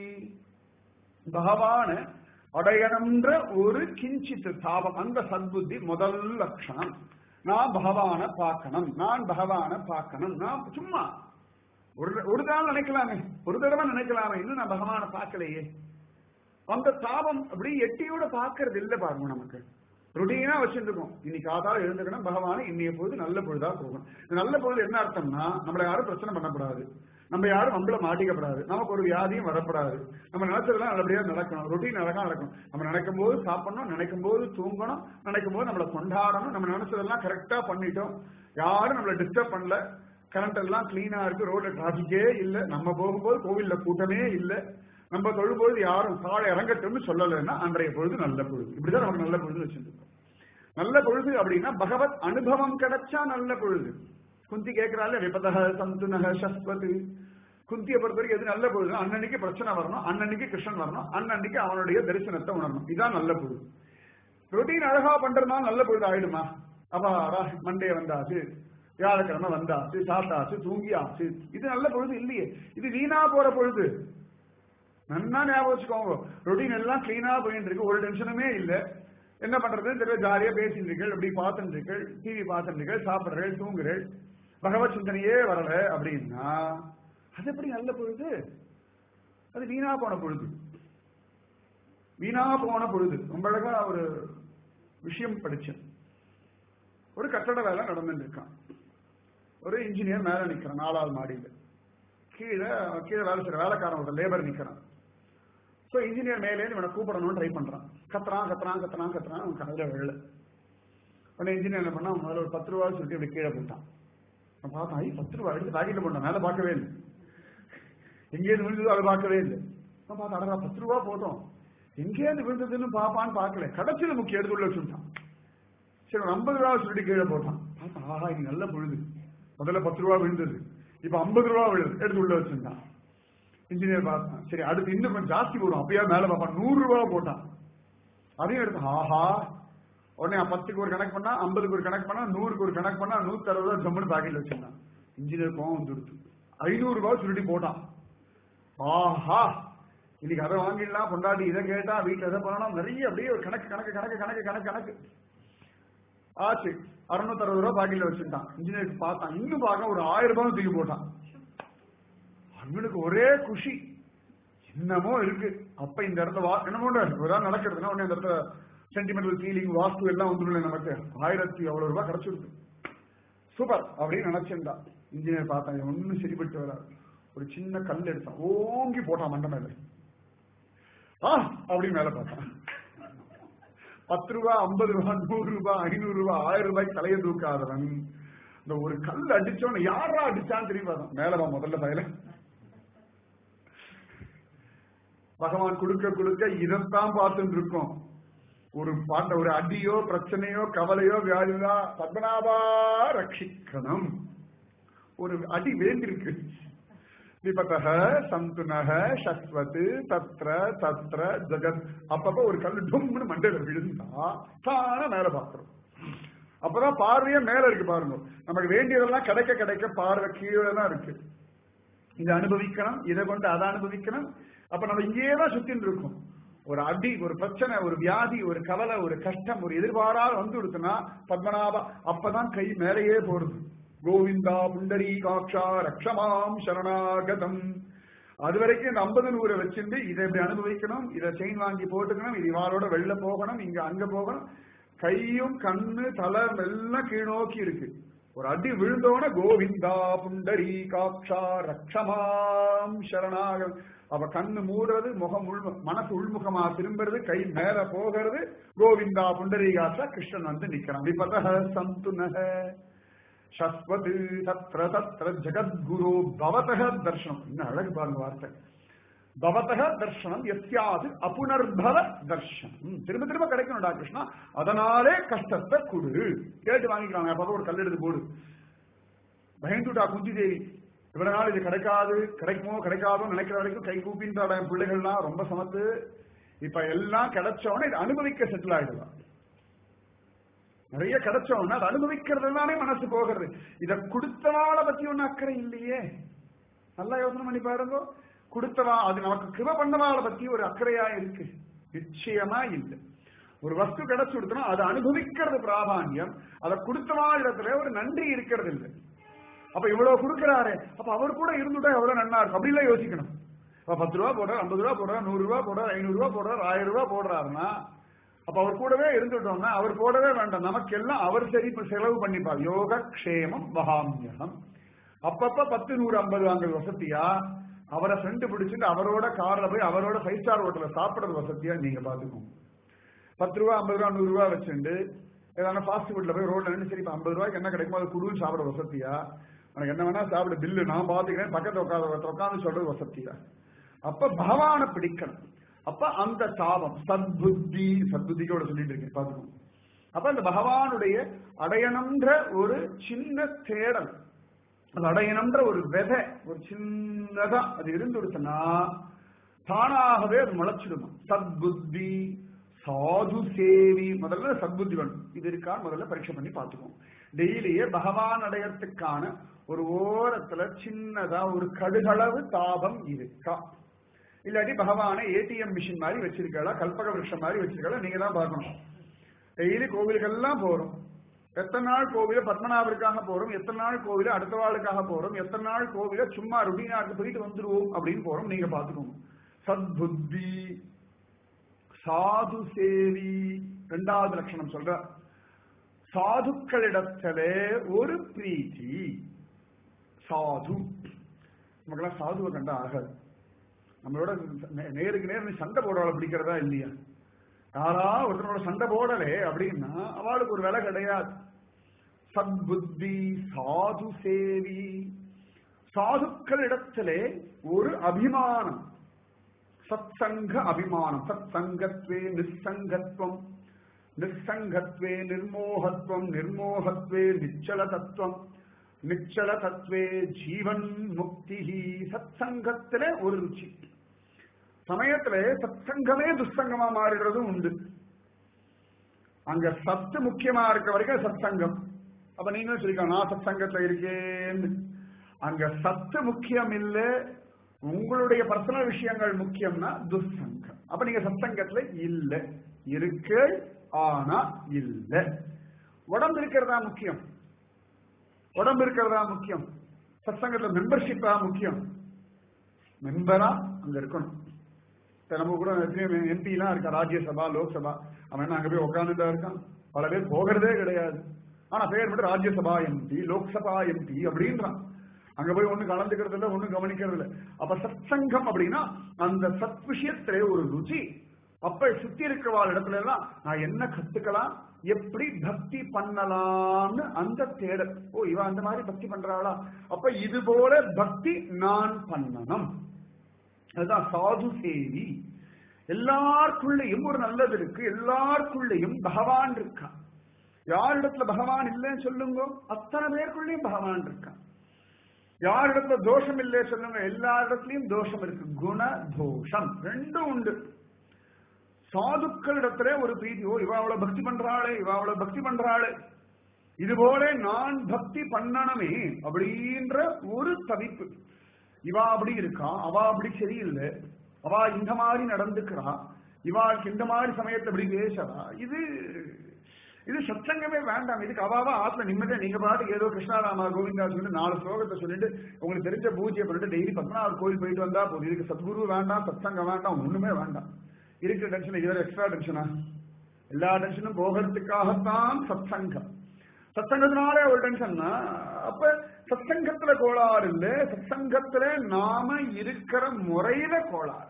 பகவான அடையணுன்ற ஒரு கிஞ்சித் தாபம் அந்த சத்புத்தி முதல் லட்சணம் நான் பகவான பார்க்கணும் நான் பகவான பார்க்கணும் நான் சும்மா ஒரு ஒரு நாள் நினைக்கலாமே ஒரு தடவை நினைக்கலாமே இன்னும் நான் பகவான பார்க்கலையே அந்த தாபம் அப்படி எட்டியோட பார்க்கறது இல்ல பாருங்க நமக்கு ருட்டீனா வச்சிருக்கோம் இன்னைக்கு காதால எழுந்துக்கணும் பகவான இன்னைய பொழுது நல்ல பொழுதா போகணும் இந்த நல்ல பொழுது என்ன அர்த்தம்னா நம்மளை யாரும் பிரச்சனை பண்ணக்கூடாது நம்ம யாரும் நம்மள மாட்டிக்கப்படாது நமக்கு ஒரு வியாதியும் வரப்படாது நம்ம நினைச்சதெல்லாம் நல்லபடியா நடக்கணும் ரொட்டீன் அழகா நடக்கணும் நம்ம நினைக்கும் போது சாப்பிடணும் நினைக்கும் போது தூங்கணும் நினைக்கும் போது நம்மள கொண்டாடணும் நம்ம நினைச்சதெல்லாம் கரெக்டா பண்ணிட்டோம் யாரும் நம்மள டிஸ்டர்ப் பண்ணல கரண்ட் எல்லாம் கிளீனா இருக்கு ரோட்ல டிராபிக்கே இல்ல நம்ம போகும்போது கோவில்ல கூட்டமே இல்ல நம்ம தொழும்போது யாரும் காலை இறங்கட்டும்னு சொல்லலைன்னா அன்றைய பொழுது நல்ல பொழுது இப்படிதான் நமக்கு நல்ல பொழுது வச்சிருக்கோம் நல்ல பொழுது அப்படின்னா பகவத் அனுபவம் கிடைச்சா நல்ல பொழுது குந்தி கேட்கிறாள் விபதக சந்துனக சஸ்வத் குந்தியை பொறுத்த வரைக்கும் எது நல்ல பொழுது அன்னன்னைக்கு பிரச்சனை வரணும் அன்னன்னைக்கு கிருஷ்ணன் வரணும் அன்னன்னைக்கு அவனுடைய தரிசனத்தை உணரணும் இதான் நல்ல பொழுது ரொட்டீன் அழகா பண்றதுனால நல்ல பொழுது ஆயிடுமா அப்பா மண்டே வந்தாச்சு வியாழக்கிழமை வந்தாச்சு சாப்பிட்டாச்சு தூங்கியாச்சு இது நல்ல பொழுது இல்லையே இது வீணா போற பொழுது நன்னா ஞாபகம் வச்சுக்கோங்க ரொட்டீன் எல்லாம் கிளீனா போயிட்டு இருக்கு ஒரு டென்ஷனுமே இல்ல என்ன பண்றதுன்னு தெரியல ஜாலியா பேசிட்டு இருக்கீர்கள் அப்படி பார்த்துட்டு இருக்கீர்கள் டிவி பார்த்துட்டு இருக்கீர்கள் சாப்பிடுறீர்கள் தூங்குறீர்கள் பகவத் சிந்தனையே வரல அப்படின்னா அது எப்படி நல்ல பொழுது அது வீணா போன பொழுது வீணா போன பொழுது ரொம்ப அழகா ஒரு விஷயம் படிச்சேன் ஒரு கட்டட வேலை நடந்துட்டு இருக்கான் ஒரு இன்ஜினியர் மேல நிக்கிறான் நாலாவது மாடியில கீழே கீழே வேலை செய்யற வேலைக்காரன் ஒரு லேபர் நிக்கிறான் ஸோ இன்ஜினியர் மேலே இவனை கூப்பிடணும்னு ட்ரை பண்றான் கத்துறான் கத்துறான் கத்துறான் கத்துறான் அவன் காலையில விழல உடனே இன்ஜினியர் என்ன பண்ணா முதல்ல ஒரு பத்து ரூபா சொல்லிட்டு இப்படி கீழே போட்டான் நான் பார்த்தேன் ஐ பத்து ரூபா எடுத்து பாக்கெட்ல போட்டேன் மேல பார்க்கவே இல்லை எங்கேயிருந்து விழுந்ததோ அதை பார்க்கவே இல்லை நான் பார்த்தேன் அடடா பத்து ரூபா போட்டோம் எங்கேயிருந்து விழுந்ததுன்னு பாப்பான்னு பார்க்கல கடைசியில் முக்கிய எடுத்து உள்ள வச்சுட்டான் சரி ஒரு ஐம்பது ரூபா சொல்லிட்டு கீழே போட்டான் பார்த்தா ஆஹா இது நல்ல பொழுது முதல்ல பத்து ரூபா விழுந்தது இப்ப ஐம்பது ரூபா விழுது எடுத்து உள்ள வச்சிருந்தான் இன்ஜினியர் பார்த்தான் சரி அடுத்து இன்னும் கொஞ்சம் ஜாஸ்தி போடும் அப்பயா மேல பார்ப்பான் நூறு ரூபா போட்டான் அதையும் எடுத்து ஆஹா உடனே பத்துக்கு ஒரு கணக்கு பண்ணா ஐம்பதுக்கு ஒரு கணக்கு பண்ணா நூறுக்கு ஒரு கணக்கு பண்ணா நூத்தி அறுபது ரூபா ஜம்முன்னு பாக்கெட்ல வச்சிருந்தான் இன்ஜினியர் கோவம் வந்துடுத்து ஐநூறு ரூபாய் சுருட்டி போட்டான் ஆஹா இன்னைக்கு அதை வாங்கிடலாம் கொண்டாடி இதை கேட்டா வீட்டுல எதை பண்ணணும் நிறைய அப்படியே ஒரு கணக்கு கணக்கு கணக்கு கணக்கு கணக்கு கணக்கு ஆச்சு அறுநூத்தி அறுபது ரூபாய் பாக்கெட்ல வச்சுட்டான் இன்ஜினியருக்கு பார்த்தான் இன்னும் பார்க்க ஒரு ஆயிரம் ரூபாய் தூக்கி போட்டான் அவனுக்கு ஒரே குஷி என்னமோ இருக்கு அப்ப இந்த இடத்துல வா என்னமோ ஒரு நடக்கிறதுனா உடனே இந்த இடத்துல சென்டிமெண்டல் ஃபீலிங் வாஸ்து எல்லாம் வந்துடும் நமக்கு ஆயிரத்தி அவ்வளவு ரூபாய் கிடைச்சிருக்கு சூப்பர் அப்படின்னு நினைச்சிருந்தா இன்ஜினியர் பார்த்தான் ஒன்னும் சரிப்பட்டு வராது ஒரு சின்ன கல் எடுத்தான் ஓங்கி போட்டான் மண்டை மேல ஆ அப்படின்னு மேல பார்த்தான் பத்து ரூபா ஐம்பது ரூபா நூறு ரூபாய் ஐநூறு ரூபாய் ஆயிரம் ரூபாய்க்கு தலையை தூக்காதவன் இந்த ஒரு கல் அடிச்சவன யாரா அடிச்சான்னு தெரியும் மேலவா முதல்ல பயில பகவான் கொடுக்க கொடுக்க இதைத்தான் பார்த்துட்டு இருக்கோம் ஒரு பாட்ட ஒரு அடியோ பிரச்சனையோ கவலையோ வியாதியோ பத்மநாபா ரட்சிக்கணும் ஒரு அடி வேண்டிருக்கு விபத்தக சந்துனக சஸ்வத் தத்ர தத்ர ஜெகத் அப்பப்ப ஒரு கல் டும்னு மண்டையில விழுந்தா தான மேல பாக்குறோம் அப்பதான் பார்வையே மேல இருக்கு பாருங்க நமக்கு வேண்டியதெல்லாம் கிடைக்க கிடைக்க பார்வை கீழே தான் இருக்கு இதை அனுபவிக்கணும் இதை கொண்டு அதை அனுபவிக்கணும் அப்ப நம்ம இங்கேயே தான் சுத்தின்னு இருக்கோம் ஒரு அடி ஒரு பிரச்சனை ஒரு வியாதி ஒரு கவலை ஒரு கஷ்டம் ஒரு எதிர்பாராத வந்து கொடுத்தனா பத்மநாபா அப்பதான் கை மேலேயே போறது கோவிந்தா புண்டரி காட்சா ரக்ஷமாம் சரணாகதம் அது வரைக்கும் இந்த ஐம்பது நூறை வச்சிருந்து இதை இப்படி அனுபவிக்கணும் இதை செயின் வாங்கி போட்டுக்கணும் இது இவாளோட வெளில போகணும் இங்க அங்க போகணும் கையும் கண்ணு தலை எல்லாம் கீழ்நோக்கி இருக்கு ஒரு அடி விழுந்தோன கோவிந்தா புண்டரி காட்சா ரக்ஷமாம் சரணாகம் அவ கண்ணு மூடுறது முகம் உள் மனசு உள்முகமா திரும்புறது கை மேல போகிறது கோவிந்தா புண்டரி காட்சா கிருஷ்ணன் வந்து நிக்கிறான் விபத சந்துனக சஸ்வத் தத்ர தத்ர ஜெகத்குரு பவதக தர்ஷனம் என்ன அழகு பாருங்க வார்த்தை பவதக தர்ஷனம் எத்தியாது அப்புனர்பவ தர்ஷனம் திரும்ப திரும்ப கிடைக்கணும்டா கிருஷ்ணா அதனாலே கஷ்டத்தை கொடு கேட்டு வாங்கிக்கிறாங்க அப்ப ஒரு கல் எடுத்து போடு பயந்துட்டா குந்தி தேவி இவ்வளவு நாள் இது கிடைக்காது கிடைக்குமோ கிடைக்காதோ நினைக்கிற வரைக்கும் கை கூப்பின்றாட என் பிள்ளைகள்லாம் ரொம்ப சமத்து இப்ப எல்லாம் கிடைச்சவொடனே இது அனுபவிக்க செட்டில் ஆயிடுவான் நிறைய கிடைச்சவொன்னா அதை அனுபவிக்கிறது தானே மனசு போகிறது இத கொடுத்தவாள பத்தி ஒன்னும் அக்கறை இல்லையே நல்லா யோசனை பண்ணி பாருங்க கொடுத்தவா அது நமக்கு கிருப பண்ணவாள பத்தி ஒரு அக்கறையா இருக்கு நிச்சயமா இல்லை ஒரு வஸ்து கிடைச்சு கொடுத்தனா அதை அனுபவிக்கிறது பிராதானியம் அதை கொடுத்தவா இடத்துல ஒரு நன்றி இருக்கிறது இல்லை அப்ப இவ்வளவு கொடுக்கிறாரு அப்ப அவர் கூட இருந்துட்டா எவ்வளவு நன்னா இருக்கும் அப்படிலாம் யோசிக்கணும் அப்ப பத்து ரூபா போடுறாரு ஐம்பது ரூபா போடுறாரு நூறு ரூபா போடுறாரு ஐநூறு ரூபா போடுறாரு ஆயிரம் ரூபா போடுறாருன்னா அப்ப அவர் கூடவே இருந்துட்டோம்னா அவர் போடவே வேண்டாம் நமக்கு எல்லாம் அவர் சரி செலவு பண்ணிப்பார் யோக க்ஷேமம் மகாமியம் அப்பப்ப பத்து நூறு ஐம்பது வாங்குறது வசதியா அவரை ஃப்ரெண்டு பிடிச்சிட்டு அவரோட கார்ல போய் அவரோட ஃபைவ் ஸ்டார் ஹோட்டல்ல சாப்பிடுறது வசதியா நீங்க பாத்துக்கோங்க பத்து ரூபா ஐம்பது ரூபா நூறு ரூபா வச்சுட்டு ஏதாவது ஃபாஸ்ட் ஃபுட்ல போய் ரோட்ல நின்று சரி இப்ப ஐம்பது ரூபாய்க்கு என்ன கிடைக்குமோ அது குடுன்னு சாப்பிட வசதியா உனக்கு என்ன வேணா சாப்பிட பில்லு நான் பாத்துக்கிறேன் பக்கத்துல உட்காந்து உட்காந்து சொல்றது வசதியா அப்ப பகவானை பிடிக்கணும் அப்ப அந்த தாபம் சத்புத்தி சத்புத்திக்கோட சொல்லிட்டு இருக்கேன் பாத்துக்கோங்க அப்ப அந்த பகவானுடைய அடையணுன்ற ஒரு சின்ன தேடல் அது அடையணுன்ற ஒரு விதை ஒரு சின்னதா அது இருந்துடுச்சுன்னா தானாகவே அது முளைச்சிடுமா சத்புத்தி சாது சேவி முதல்ல சத்புத்தி வேணும் இது இருக்கான்னு முதல்ல பரீட்சை பண்ணி பார்த்துக்குவோம் டெய்லியே பகவான் அடையறதுக்கான ஒரு ஓரத்துல சின்னதா ஒரு கடுகளவு தாபம் இருக்கா இல்லாட்டி பகவானை ஏடிஎம் மிஷின் மாதிரி வச்சிருக்கா கல்பக விருஷம் மாதிரி வச்சிருக்கா நீங்க தான் பார்க்கணும் டெய்லி கோவிலுக்கெல்லாம் போறோம் எத்தனை நாள் கோவில பத்மநாபருக்காக போறோம் எத்தனை நாள் கோவில அடுத்த வாளுக்காக போறோம் எத்தனை நாள் கோவில சும்மா ருபீனாக்கு போயிட்டு வந்துருவோம் அப்படின்னு போறோம் நீங்க பாத்துக்கோங்க சத்புத்தி சாது சேவி ரெண்டாவது லட்சணம் சொல்ற சாதுக்களிடத்திலே ஒரு பிரீத்தி சாது நமக்கெல்லாம் சாதுவை கண்டா ஆகாது நம்மளோட நே- நேருக்கு நேர் நீ சண்டை போடுறவளை பிடிக்கிறதா இல்லையா யாரா ஒருத்தனோட சண்டை போடலே அப்படின்னா அவளுக்கு ஒரு விலை கிடையாது சத்புத்தி சாது சேவி சாதுக்களிடத்திலே ஒரு அபிமானம் சத்சங்க அபிமானம் சத்சங்கத்வே நிஸ்ஸங்கத்வம் நிஸ்ஸங்கத்வே நிர்மோகத்வம் நிர்மோகத்வே நிச்சல தத்துவம் நிச்சல தத்வே ஜீவன் முக்தி சத்சங்கத்திலே ஒரு ருச்சி சமயத்துல சத்சங்கமே துஸ்சங்கமா மாறிடுறதும் உண்டு அங்க சத்து முக்கியமா இருக்க வரைக்கும் சத்சங்கம் அப்ப நீங்களும் சொல்லிக்கலாம் நான் சத்சங்கத்துல இருக்கேன்னு அங்க சத்து முக்கியம் இல்ல உங்களுடைய பர்சனல் விஷயங்கள் முக்கியம்னா துஸ்சங்கம் அப்ப நீங்க சத்சங்கத்துல இல்ல இருக்கு ஆனா இல்ல உடம்பு இருக்கிறதா முக்கியம் உடம்பு இருக்கிறதா முக்கியம் சத்சங்கத்துல மெம்பர்ஷிப் தான் முக்கியம் மெம்பரா அங்க இருக்கணும் இப்ப நம்ம கூட எத்தனையோ எம்பி எல்லாம் இருக்கா ராஜ்யசபா லோக்சபா அவன் என்ன அங்க போய் உட்காந்துட்டா இருக்கான் பல பேர் போகிறதே கிடையாது ஆனா பேர் மட்டும் ராஜ்யசபா எம்பி லோக்சபா எம்பி அப்படின்றான் அங்க போய் ஒண்ணு கலந்துக்கிறது இல்ல ஒண்ணு கவனிக்கிறது இல்ல அப்ப சத்சங்கம் அப்படின்னா அந்த சத் விஷயத்திலே ஒரு ருச்சி அப்ப சுத்தி இருக்கிறவாள் இடத்துல எல்லாம் நான் என்ன கத்துக்கலாம் எப்படி பக்தி பண்ணலாம்னு அந்த தேடல் ஓ இவ அந்த மாதிரி பக்தி பண்றாளா அப்ப இது போல பக்தி நான் பண்ணணும் அதுதான் சாது சேவி எல்லாருக்குள்ளேயும் ஒரு நல்லது இருக்கு எல்லாருக்குள்ளேயும் பகவான் இருக்கான் யாரிடத்துல பகவான் இல்லைன்னு சொல்லுங்க அத்தனை பேருக்குள்ளேயும் பகவான் இருக்கான் யாரிடத்துல தோஷம் இல்லை சொல்லுங்க எல்லா இடத்துலயும் தோஷம் இருக்கு குண தோஷம் ரெண்டும் உண்டு சாதுக்களிடத்துல ஒரு பிரீதி ஓ இவ அவ்வளவு பக்தி பண்றாளே இவ அவ்வளவு பக்தி பண்றாளே இது போல நான் பக்தி பண்ணணுமே அப்படின்ற ஒரு தவிப்பு இவா அப்படி இருக்கா அவ அப்படி சரியில்லை அவ இந்த மாதிரி நடந்துக்கிறா இவாளுக்கு இந்த மாதிரி சமயத்தை அப்படி பேசறா இது இது சத்சங்கமே வேண்டாம் இதுக்கு அவாவா ஆத்ம நிம்மதியா நீங்க பாட்டுக்கு ஏதோ கிருஷ்ணாராமா கோவிந்தா சொல்லிட்டு நாலு ஸ்லோகத்தை சொல்லிட்டு உங்களுக்கு தெரிஞ்ச பூஜையை பண்ணிட்டு டெய்லி பத்மநாபர் கோயில் போயிட்டு வந்தா போதும் இதுக்கு சத்குரு வேண்டாம் சத்சங்கம் வேண்டாம் ஒண்ணுமே வேண்டாம் இருக்கிற டென்ஷன் இதுவரை எக்ஸ்ட்ரா டென்ஷனா எல்லா டென்ஷனும் போகிறதுக்காகத்தான் சத்சங்கம் சத்சங்கத்தினாலே ஒரு டென்ஷன்னா அப்ப சத்சங்கத்துல கோளாறு இல்ல சத்சங்கத்துல நாம இருக்கிற முறையில கோளாறு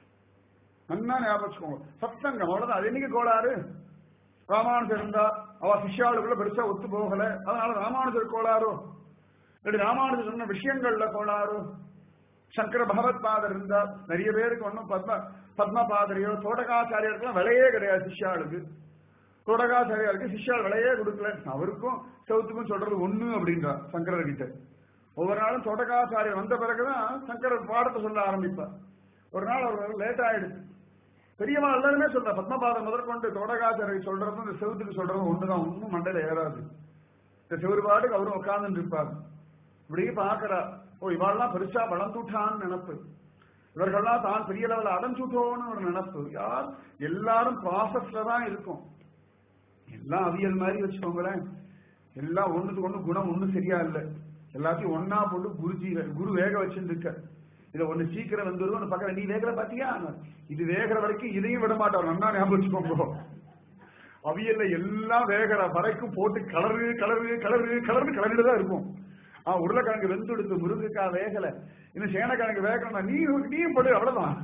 நல்லா ஞாபகம் வச்சுக்கோங்க சத்சங்கம் அவ்வளவுதான் அது என்னைக்கு கோளாறு ராமானுஜர் இருந்தா அவ சிஷ்யாளுக்குள்ள பெருசா ஒத்து போகல அதனால ராமானுஜர் கோளாரோ இப்படி ராமானுஜர் சொன்ன விஷயங்கள்ல கோளாரோ சங்கர பகவத் பாதர் இருந்தா நிறைய பேருக்கு ஒன்றும் பத்ம பத்மபாதரையோ தோட்டகாச்சாரியருக்குலாம் விலையே கிடையாது சிஷ்யாளுக்கு தோட்டகாச்சாரியாருக்கு சிஷ்யால் விலையே கொடுக்கல அவருக்கும் சவுத்துக்கும் சொல்றது ஒண்ணு அப்படின்றார் சங்கரர் கிட்ட ஒவ்வொரு நாளும் தோட்டகாச்சாரியர் வந்த பிறகுதான் சங்கரர் பாடத்தை சொல்ல ஆரம்பிப்பார் ஒரு நாள் அவர் லேட் ஆயிடுச்சு பெரியவா எல்லாருமே சொல்ற பத்மபாதம் முதற்கொண்டு தோடகாச்சாரியர் சொல்றதும் இந்த செவுத்துக்கு சொல்றதும் ஒண்ணுதான் ஒன்னும் மண்டையில ஏறாது இந்த செவரு பாட்டுக்கு அவரும் உட்கார்ந்து இருப்பார் இப்படி பாக்குறா ஓ இவாள்லாம் பெருசா வளர்ந்துட்டான்னு நினப்பு இவர்கள்லாம் தான் பெரிய லெவல அடைஞ்சுட்டோன்னு ஒரு நினப்பு யார் எல்லாரும் ப்ராசஸ்ல தான் இருக்கும் எல்லாம் அவியல் மாதிரி வச்சுக்கோங்களேன் எல்லாம் ஒண்ணுக்கு ஒண்ணு குணம் ஒண்ணும் சரியா இல்ல எல்லாத்தையும் ஒன்னா போட்டு குருஜி குரு வேக வச்சுருக்க இத ஒண்ணு சீக்கிரம் வந்துடும் ஒண்ணு பக்கம் நீ வேகல பாத்தியா இது வேகிற வரைக்கும் இதையும் விட மாட்டார் நன்னா ஞாபகம் வச்சுக்கோங்க அவியல்ல எல்லாம் வேகிற வரைக்கும் போட்டு கலரு கலரு கலரு கலரு கலரிட்டு தான் இருக்கும் ஆ உருளைக்கிழங்கு வெந்துடுத்து முருங்கைக்காய் வேகல இன்னும் சேனக்கிழங்கு வேகணும் நீ நீயும் படு அவ்வளவுதான்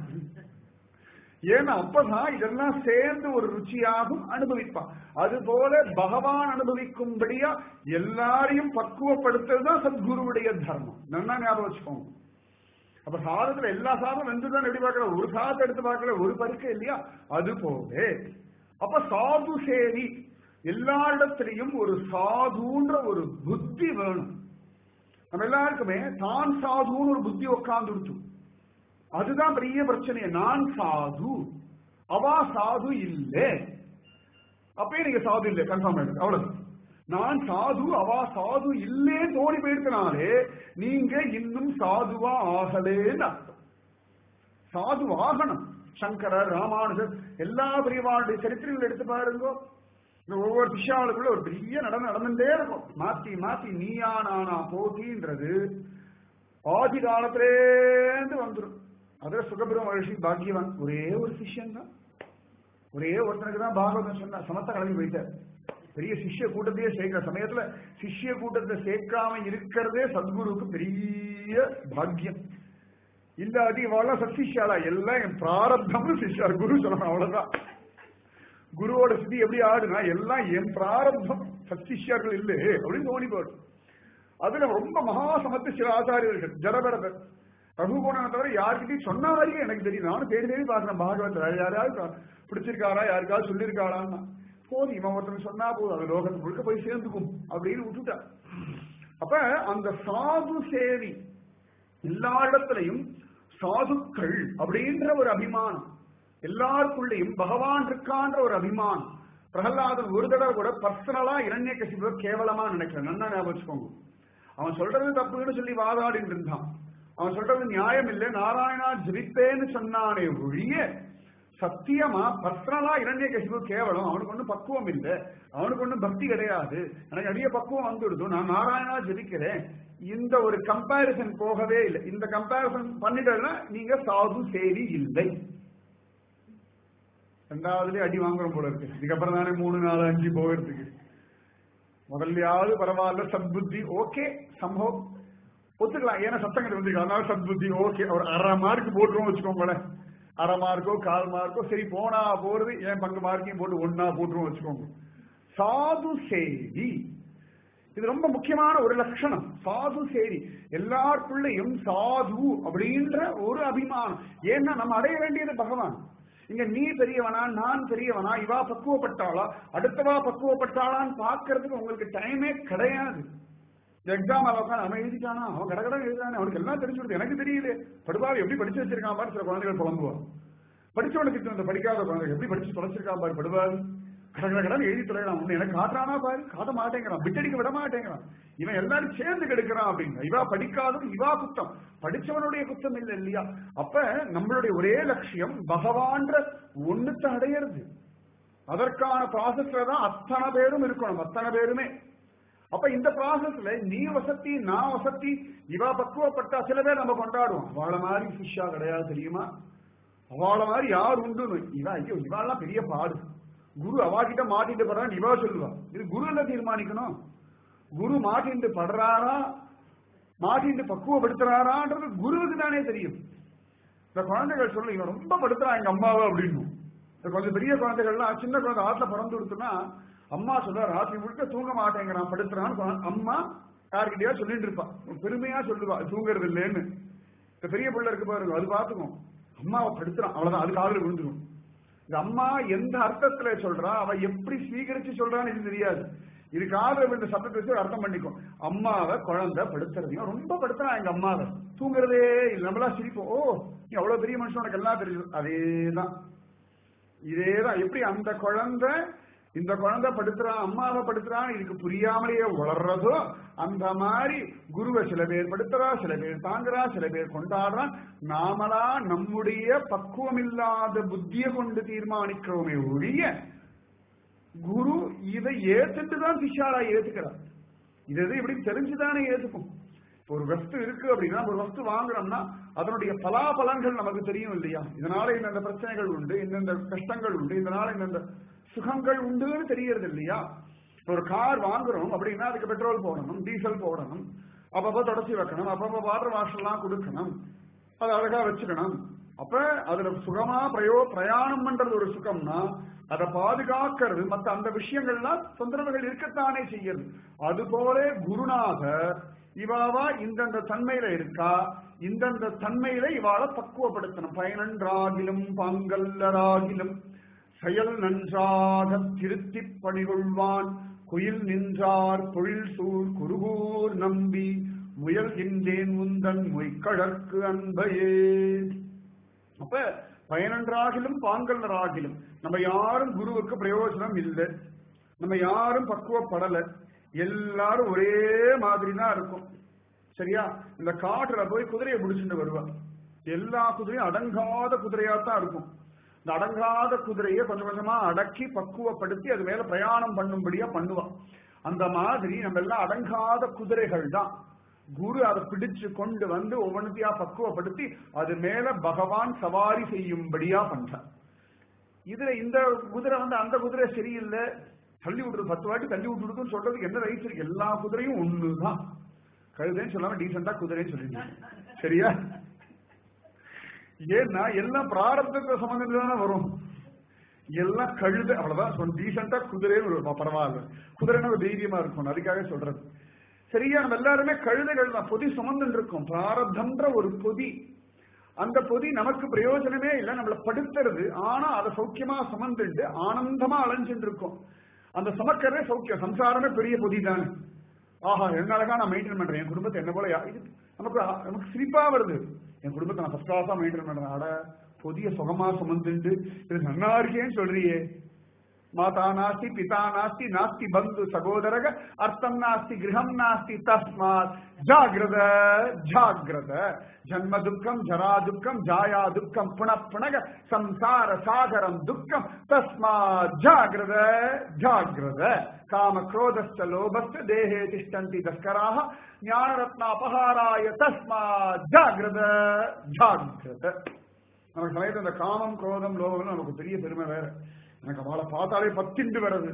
ஏன்னா அப்பதான் இதெல்லாம் சேர்ந்து ஒரு ருச்சியாகும் அனுபவிப்பான் அது போல பகவான் அனுபவிக்கும்படியா எல்லாரையும் பக்குவப்படுத்துறதுதான் சத்குருவுடைய தர்மம் நல்லா ஞாபகம் வச்சுக்கோங்க அப்ப சாதத்துல எல்லா சாதம் வெந்துதான் எப்படி பார்க்கல ஒரு சாதத்தை எடுத்து பார்க்கல ஒரு பருக்க இல்லையா அது போல அப்ப சாது சேரி எல்லா இடத்துலயும் ஒரு சாதுன்ற ஒரு புத்தி வேணும் நம்ம எல்லாருக்குமே தான் சாதுன்னு ஒரு புத்தி உட்கார்ந்து அதுதான் பெரிய பிரச்சனை நான் சாது அவா சாது இல்ல அப்பயே நீங்க சாது இல்லை கன்ஃபார்ம் ஆயிடுது அவ்வளவு நான் சாது அவா சாது இல்லே தோணி போயிருக்கனாலே நீங்க இன்னும் சாதுவா ஆகலேன்னு அர்த்தம் சாது ஆகணும் சங்கரர் ராமானுஜர் எல்லா பெரியவாளுடைய சரித்திரங்கள் எடுத்து பாருங்க இந்த ஒவ்வொரு விஷயாளுக்குள்ள ஒரு பெரிய நடனம் நடந்துட்டே இருக்கும் மாத்தி மாத்தி நீயா நானா போட்டின்றது ஆதி காலத்திலேருந்து வந்துடும் அதுல சுகபிரம் மகிழ்ச்சி பாக்கியவான் ஒரே ஒரு சிஷ்யன் தான் ஒரே ஒருத்தனுக்கு தான் பாகவதம் சொன்னா சமத்த கிளம்பி போயிட்டார் பெரிய சிஷ்ய கூட்டத்தையே சேர்க்கிற சமயத்துல சிஷ்ய கூட்டத்தை சேர்க்காம இருக்கிறதே சத்குருவுக்கு பெரிய பாக்கியம் இல்லாட்டி இவாள சத்சிஷ்யாலா எல்லாம் என் பிராரப்தம்னு சிஷ்யா குரு சொல்லணும் அவ்வளவுதான் குருவோட ஸ்திதி எப்படி ஆடுனா எல்லாம் என் பிராரப்தம் சத்சிஷ்யாக்கள் இல்லை அப்படின்னு தோணி போடும் அதுல ரொம்ப மகா சமத்து சில ஆச்சாரியர்கள் ஜடபரதர் ரகுகோணனை தவிர யார்கிட்டயும் சொன்ன மாதிரியே எனக்கு தெரியும் நானும் தேடி தேடி பாக்குறேன் பாகவத்தில் யாராவது பிடிச்சிருக்காரா யாருக்காவது சொல்லியிருக்காளான்னா போதும் இவன் ஒருத்தன் சொன்னா போதும் அது லோகத்து முழுக்க போய் சேர்ந்துக்கும் அப்படின்னு விட்டுட்டா அப்ப அந்த சாது சேவி எல்லா இடத்துலையும் சாதுக்கள் அப்படின்ற ஒரு அபிமானம் எல்லாருக்குள்ளேயும் பகவான் இருக்கான்ற ஒரு அபிமானம் பிரகலாதன் ஒரு தடவை கூட பர்சனலா இரண்ய கசிப கேவலமா நினைக்கிறேன் நல்லா ஞாபகம் வச்சுக்கோங்க அவன் சொல்றது தப்புன்னு சொல்லி வாதாடிட்டு இருந்தான் அவன் சொல்றது நியாயம் இல்லை நாராயணா ஜிரிப்பேன்னு சொன்னானே ஒழிய சத்தியமா பர்சனலா இரண்டிய கசிவு கேவலம் அவனுக்கு ஒன்றும் பக்குவம் இல்லை அவனுக்கு ஒன்றும் பக்தி கிடையாது எனக்கு நிறைய பக்குவம் வந்துடுது நான் நாராயணா ஜெபிக்கிறேன் இந்த ஒரு கம்பாரிசன் போகவே இல்லை இந்த கம்பாரிசன் பண்ணிட்டா நீங்க சாது சேரி இல்லை ரெண்டாவதுலயே அடி வாங்குறோம் போல இருக்கு இதுக்கப்புறம் தானே மூணு நாலு அஞ்சு போகிறதுக்கு முதல்லையாவது பரவாயில்ல சத்புத்தி ஓகே சம்பவம் ஒத்துக்கலாம் ஏன்னா சத்தங்கள் வந்து அதனால சத்புத்தி ஓகே ஒரு அரை மார்க் போட்டுருவோம் வச்சுக்கோங்களேன் அரை மார்க்கோ கால் மார்க்கோ சரி போனா போறது என் பங்கு மார்க்கையும் போட்டு ஒன்னா போட்டுருவோம் வச்சுக்கோங்க சாது சேரி இது ரொம்ப முக்கியமான ஒரு லட்சணம் சாது சேரி எல்லாருக்குள்ளேயும் சாது அப்படின்ற ஒரு அபிமானம் ஏன்னா நம்ம அடைய வேண்டியது பகவான் இங்க நீ பெரியவனா நான் பெரியவனா இவா பக்குவப்பட்டாளா அடுத்தவா பக்குவப்பட்டாளான்னு பாக்குறதுக்கு உங்களுக்கு டைமே கிடையாது இந்த எக்ஸாம் அவன் அவன் எழுதிட்டானா அவன் கடகட எழுதானே அவனுக்கு எல்லாம் தெரிஞ்சு கொடுத்து எனக்கு தெரியல படுபாவை எப்படி படிச்சு வச்சிருக்கான் பாரு சில குழந்தைகள் புலம்புவான் படிச்சவனுக்கு இந்த படிக்காத குழந்தை எப்படி படிச்சு தொலைச்சிருக்கான் பாரு படுபாவி கடகட கடன் எழுதி தொலைலாம் ஒண்ணு எனக்கு காட்டுறானா பாரு காட்ட மாட்டேங்கிறான் பிட்டடிக்க விட மாட்டேங்கிறான் இவன் எல்லாரும் சேர்ந்து கெடுக்கிறான் அப்படிங்க இவா படிக்காதும் இவா குத்தம் படிச்சவனுடைய குத்தம் இல்லை இல்லையா அப்ப நம்மளுடைய ஒரே லட்சியம் பகவான்ற ஒண்ணுத்த அடையிறது அதற்கான ப்ராசஸ்ல தான் அத்தனை பேரும் இருக்கணும் அத்தனை பேருமே அப்ப இந்த ப்ராசஸ்ல நீ வசதி நான் வசதி இவா பக்குவப்பட்டா சில பேர் நம்ம கொண்டாடுவோம் அவளை மாதிரி சிஷ்யா கிடையாது தெரியுமா அவளை மாதிரி யார் உண்டு இவா ஐயோ இவாள்லாம் பெரிய பாடு குரு அவாகிட்ட மாட்டிட்டு படுறான்னு இவா சொல்லுவா இது குரு என்ன தீர்மானிக்கணும் குரு மாட்டிட்டு படுறாரா மாட்டிட்டு பக்குவப்படுத்துறாரான்றது குருவுக்கு தானே தெரியும் இந்த குழந்தைகள் சொல்லு இவன் ரொம்ப படுத்துறான் எங்க அம்மாவை அப்படின்னு இந்த கொஞ்சம் பெரிய குழந்தைகள்லாம் சின்ன குழந்தை ஆத்துல பிறந்து கொடுத்தோம்னா அம்மா சொல்ற ராத்திரி முழுக்க தூங்க மாட்டேங்கிறான் படுத்துறான்னு அம்மா யார்கிட்டயா சொல்லிட்டு இருப்பா பெருமையா சொல்லுவா தூங்குறது இல்லைன்னு இந்த பெரிய பிள்ளை இருக்கு பாருங்க அது பாத்துக்கும் அம்மாவை படுத்துறான் அவ்வளவுதான் அது காதல் விழுந்துடும் இந்த அம்மா எந்த அர்த்தத்துல சொல்றா அவ எப்படி ஸ்வீகரிச்சு சொல்றான்னு இது தெரியாது இது காதல் விழுந்த சத்தத்தை வச்சு ஒரு அர்த்தம் பண்ணிக்கும் அம்மாவை குழந்தை படுத்துறதையும் ரொம்ப படுத்துறான் எங்க அம்மாவை தூங்குறதே இல்லை நம்மளா சிரிப்போம் ஓ நீ அவ்வளவு பெரிய மனுஷன் உனக்கு எல்லாம் தெரியும் அதேதான் இதேதான் எப்படி அந்த குழந்தை இந்த குழந்தை படுத்துறான் அம்மாவை படுத்துறான் இதுக்கு புரியாமலேயே வளர்றதோ அந்த மாதிரி குருவை சில பேர் படுத்துறா சில பேர் தாங்குறா சில பேர் கொண்டாடுறான் நாமளா நம்முடைய பக்குவம் இல்லாத புத்தியை கொண்டு தீர்மானிக்கிறோமே ஒழிய குரு இதை ஏத்துட்டு தான் சிஷாரா ஏத்துக்கிறார் இது எது இப்படி தெரிஞ்சுதானே ஏத்துக்கும் ஒரு வஸ்து இருக்கு அப்படின்னா ஒரு வஸ்து வாங்குறோம்னா அதனுடைய பலாபலன்கள் நமக்கு தெரியும் இல்லையா இதனால இந்தந்த பிரச்சனைகள் உண்டு இந்தந்த கஷ்டங்கள் உண்டு இதனால இந்தந்த சுகங்கள் உண்டுன்னு தெரியறது இல்லையா ஒரு கார் வாங்குறோம் அப்படின்னா அதுக்கு பெட்ரோல் போடணும் டீசல் போடணும் அப்பப்ப தொடச்சி வைக்கணும் அப்பப்ப வாட்டர் வாஷர்லாம் கொடுக்கணும் அதை அழகா வச்சுக்கணும் அப்ப அதுல சுகமா பிரயோ பிரயாணம் பண்றது ஒரு சுகம்னா அதை பாதுகாக்கிறது மத்த அந்த விஷயங்கள்லாம் தொந்தரவுகள் இருக்கத்தானே செய்யுது அதுபோல குருநாதர் இவாவா இந்தந்த தன்மையில இருக்கா இந்தந்த தன்மையில இவாள பக்குவப்படுத்தணும் பயனன்றாகிலும் பாங்கல்லராகிலும் செயல் நன்றாக திருத்தி பணிகொள்வான் குயில் நின்றார் பொழில் சூழ் குருகூர் நம்பி முயல்கின்றேன் உந்தன் மொய்கழற்கு அன்பையே அப்ப பயனன்றாகிலும் பாங்கல்லராகிலும் நம்ம யாரும் குருவுக்கு பிரயோஜனம் இல்லை நம்ம யாரும் பக்குவப்படல எல்லாரும் ஒரே மாதிரி தான் இருக்கும் சரியா இந்த காட்டுல போய் குதிரையை பிடிச்சிட்டு வருவா எல்லா குதிரையும் அடங்காத குதிரையா தான் இருக்கும் இந்த அடங்காத குதிரையை கொஞ்சம் கொஞ்சமா அடக்கி பக்குவப்படுத்தி அது மேல பிரயாணம் பண்ணும்படியா பண்ணுவா அந்த மாதிரி நம்ம எல்லாம் அடங்காத குதிரைகள் தான் குரு அதை பிடிச்சு கொண்டு வந்து ஒவ்வொன்றையா பக்குவப்படுத்தி அது மேல பகவான் சவாரி செய்யும்படியா பண்றார் இதுல இந்த குதிரை வந்து அந்த குதிரை சரியில்லை தள்ளி விட்டுரு பத்து வாட்டி தள்ளி விட்டுருக்குன்னு சொல்றதுக்கு என்ன ரைட்ஸ் இருக்கு எல்லா குதிரையும் ஒண்ணுதான் கழுதைன்னு சொல்லாம டீசெண்டா குதிரைன்னு சொல்லிட்டு சரியா ஏன்னா எல்லாம் பிராரப்தத்தை சம்பந்தத்துல தானே வரும் எல்லாம் கழுதை அவ்வளவுதான் சொன்ன டீசெண்டா குதிரைன்னு ஒரு பரவாயில்ல குதிரைன்னா ஒரு தைரியமா இருக்கும் அதுக்காக சொல்றது சரியா நம்ம எல்லாருமே கழுதைகள் தான் பொதி சுமந்துட்டு இருக்கோம் பிராரப்தம்ன்ற ஒரு பொதி அந்த பொதி நமக்கு பிரயோஜனமே இல்லை நம்மள படுத்துறது ஆனா அதை சௌக்கியமா சுமந்துட்டு ஆனந்தமா அலைஞ்சுட்டு இருக்கோம் அந்த சுமக்கிறதே சௌக்கியம் சம்சாரமே பெரிய பொதி தானே ஆஹா என்ன அழகா நான் மெயின்டைன் பண்றேன் என் குடும்பத்தை என்ன போல யா- இது நமக்கு நமக்கு சிரிப்பா வருது என் குடும்பத்தை நான் ஃபர்ஸ்ட் கிளாஸா மெயின்டைன் பண்றேன் அட பொதிய சுகமா சுமந்துண்டு இது நன்னா இருக்கேன்னு சொல்றியே மாதா நாஸ்தி பிதா நாஸ்தி நாஸ்தி பந்து சகோதரக அர்த்தம் நாஸ்தி கிரகம் நாஸ்தி தஸ்மாத் ஜாகிரத ஜாகிரத ஜன்ம துக்கம் ஜரா துக்கம் ஜாயா துக்கம் புன புனக சம்சார சாகரம் துக்கம் தஸ்மாத் ஜாகிரத ஜாகிரத காம क्रोधश्च लोभश्च देहे तिष्ठन्ति तस्कराः ज्ञानरत्नापहाराय तस्मात् जाग्रत जाग्रत நமக்கு சமயத்தில் இந்த காமம் குரோதம் லோகம் நமக்கு பெரிய பெருமை வேற எனக்கு அவளை பார்த்தாலே பத்திண்டு வருது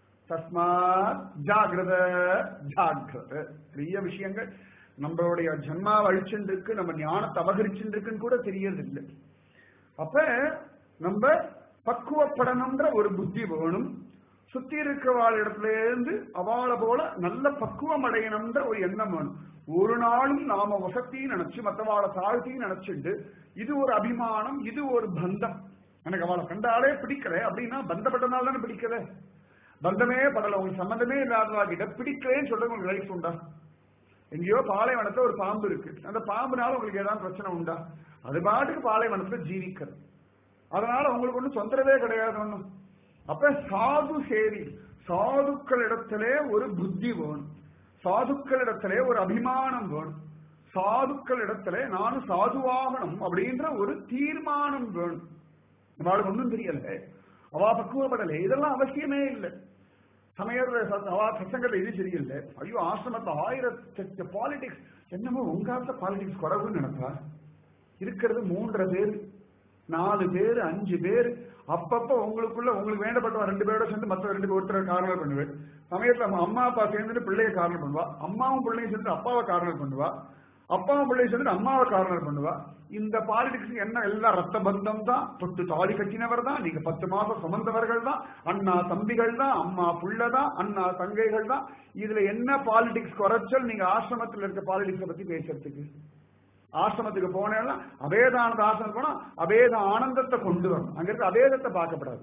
தஸ்மாத் ஜாகிரத ஜாகிரத பெரிய விஷயங்கள் நம்மளுடைய ஜன்மாவை அழிச்சுட்டு இருக்கு நம்ம ஞானத்தை அபகரிச்சுட்டு இருக்குன்னு கூட தெரியறது இல்லை அப்ப நம்ம பக்குவப்படணும்ன்ற ஒரு புத்தி வேணும் சுத்தி இருக்கிறவாள் இடத்துல இருந்து அவளை போல நல்ல பக்குவம் அடையணும்ன்ற ஒரு எண்ணம் வேணும் ஒரு நாளும் நாம வசத்தையும் நினைச்சு மற்றவாளை தாழ்த்தியும் நினைச்சுட்டு இது ஒரு அபிமானம் இது ஒரு பந்தம் எனக்கு அவளை கண்டாலே பிடிக்கல அப்படின்னா பந்தப்பட்டனால தானே பிடிக்கல பந்தமே படல உங்களுக்கு சம்பந்தமே இல்லாதவா கிட்ட பிடிக்கலேன்னு சொல்றது உங்களுக்கு ரைட்ஸ் உண்டா எங்கேயோ பாலைவனத்துல ஒரு பாம்பு இருக்கு அந்த பாம்புனால உங்களுக்கு ஏதாவது பிரச்சனை உண்டா அது பாட்டுக்கு பாலைவனத்துல ஜீவிக்கிறது அதனால உங்களுக்கு ஒண்ணும் தொந்தரவே கிடையாது ஒண்ணும் அப்ப சாது சேரி சாதுக்களிடத்திலே ஒரு புத்தி வேணும் சாதுக்களிடத்திலே ஒரு அபிமானம் வேணும் சாதுக்களிடத்திலே நானும் சாதுவாகணும் அப்படின்ற ஒரு தீர்மானம் வேணும் நம்மளுக்கு ஒன்றும் தெரியல அவா பக்குவப்படலை இதெல்லாம் அவசியமே இல்லை சமயர் சத்- அவா சசங்கத்தில் இது சரியில்லை ஐயோ ஆசிரமத்தில் ஆயிரத்தெட்டு பாலிடிக்ஸ் என்னமோ உங்காத்த பாலிடிக்ஸ் குறவுன்னு நினைப்பா இருக்கிறது மூன்றரை பேர் நாலு பேர் அஞ்சு பேர் அப்பப்ப உங்களுக்குள்ள உங்களுக்கு வேண்டப்பட்டவன் ரெண்டு பேரோட சேர்ந்து மற்ற ரெண்டு பேர் ஒருத்தர் காரணம் பண்ணுவேன் சமயத்துல நம்ம அம்மா அப்பா சேர்ந்துட்டு பிள்ளைய காரணம் பண்ணுவா அம்மாவும் பிள்ளையும் சேர்ந்து அப்பாவை காரணம் பண்ணுவா அப்பாவும் பிள்ளையும் சேர்ந்து அம்மாவை காரணம் பண்ணுவா இந்த பாலிடிக்ஸ் என்ன எல்லாம் ரத்த பந்தம் தான் தொட்டு தாலி கட்டினவர் தான் நீங்க பத்து மாசம் சுமந்தவர்கள் தான் அண்ணா தம்பிகள் தான் அம்மா புள்ள தான் அண்ணா தங்கைகள் தான் இதுல என்ன பாலிடிக்ஸ் குறைச்சல் நீங்க ஆசிரமத்தில் இருக்க பாலிடிக்ஸை பத்தி பேசுறதுக்கு ஆசிரமத்துக்கு போனேன்னா அபேதானந்த ஆசிரமம் போனா அபேத ஆனந்தத்தை கொண்டு வரணும் அங்க இருக்க அபேதத்தை பார்க்கப்படாது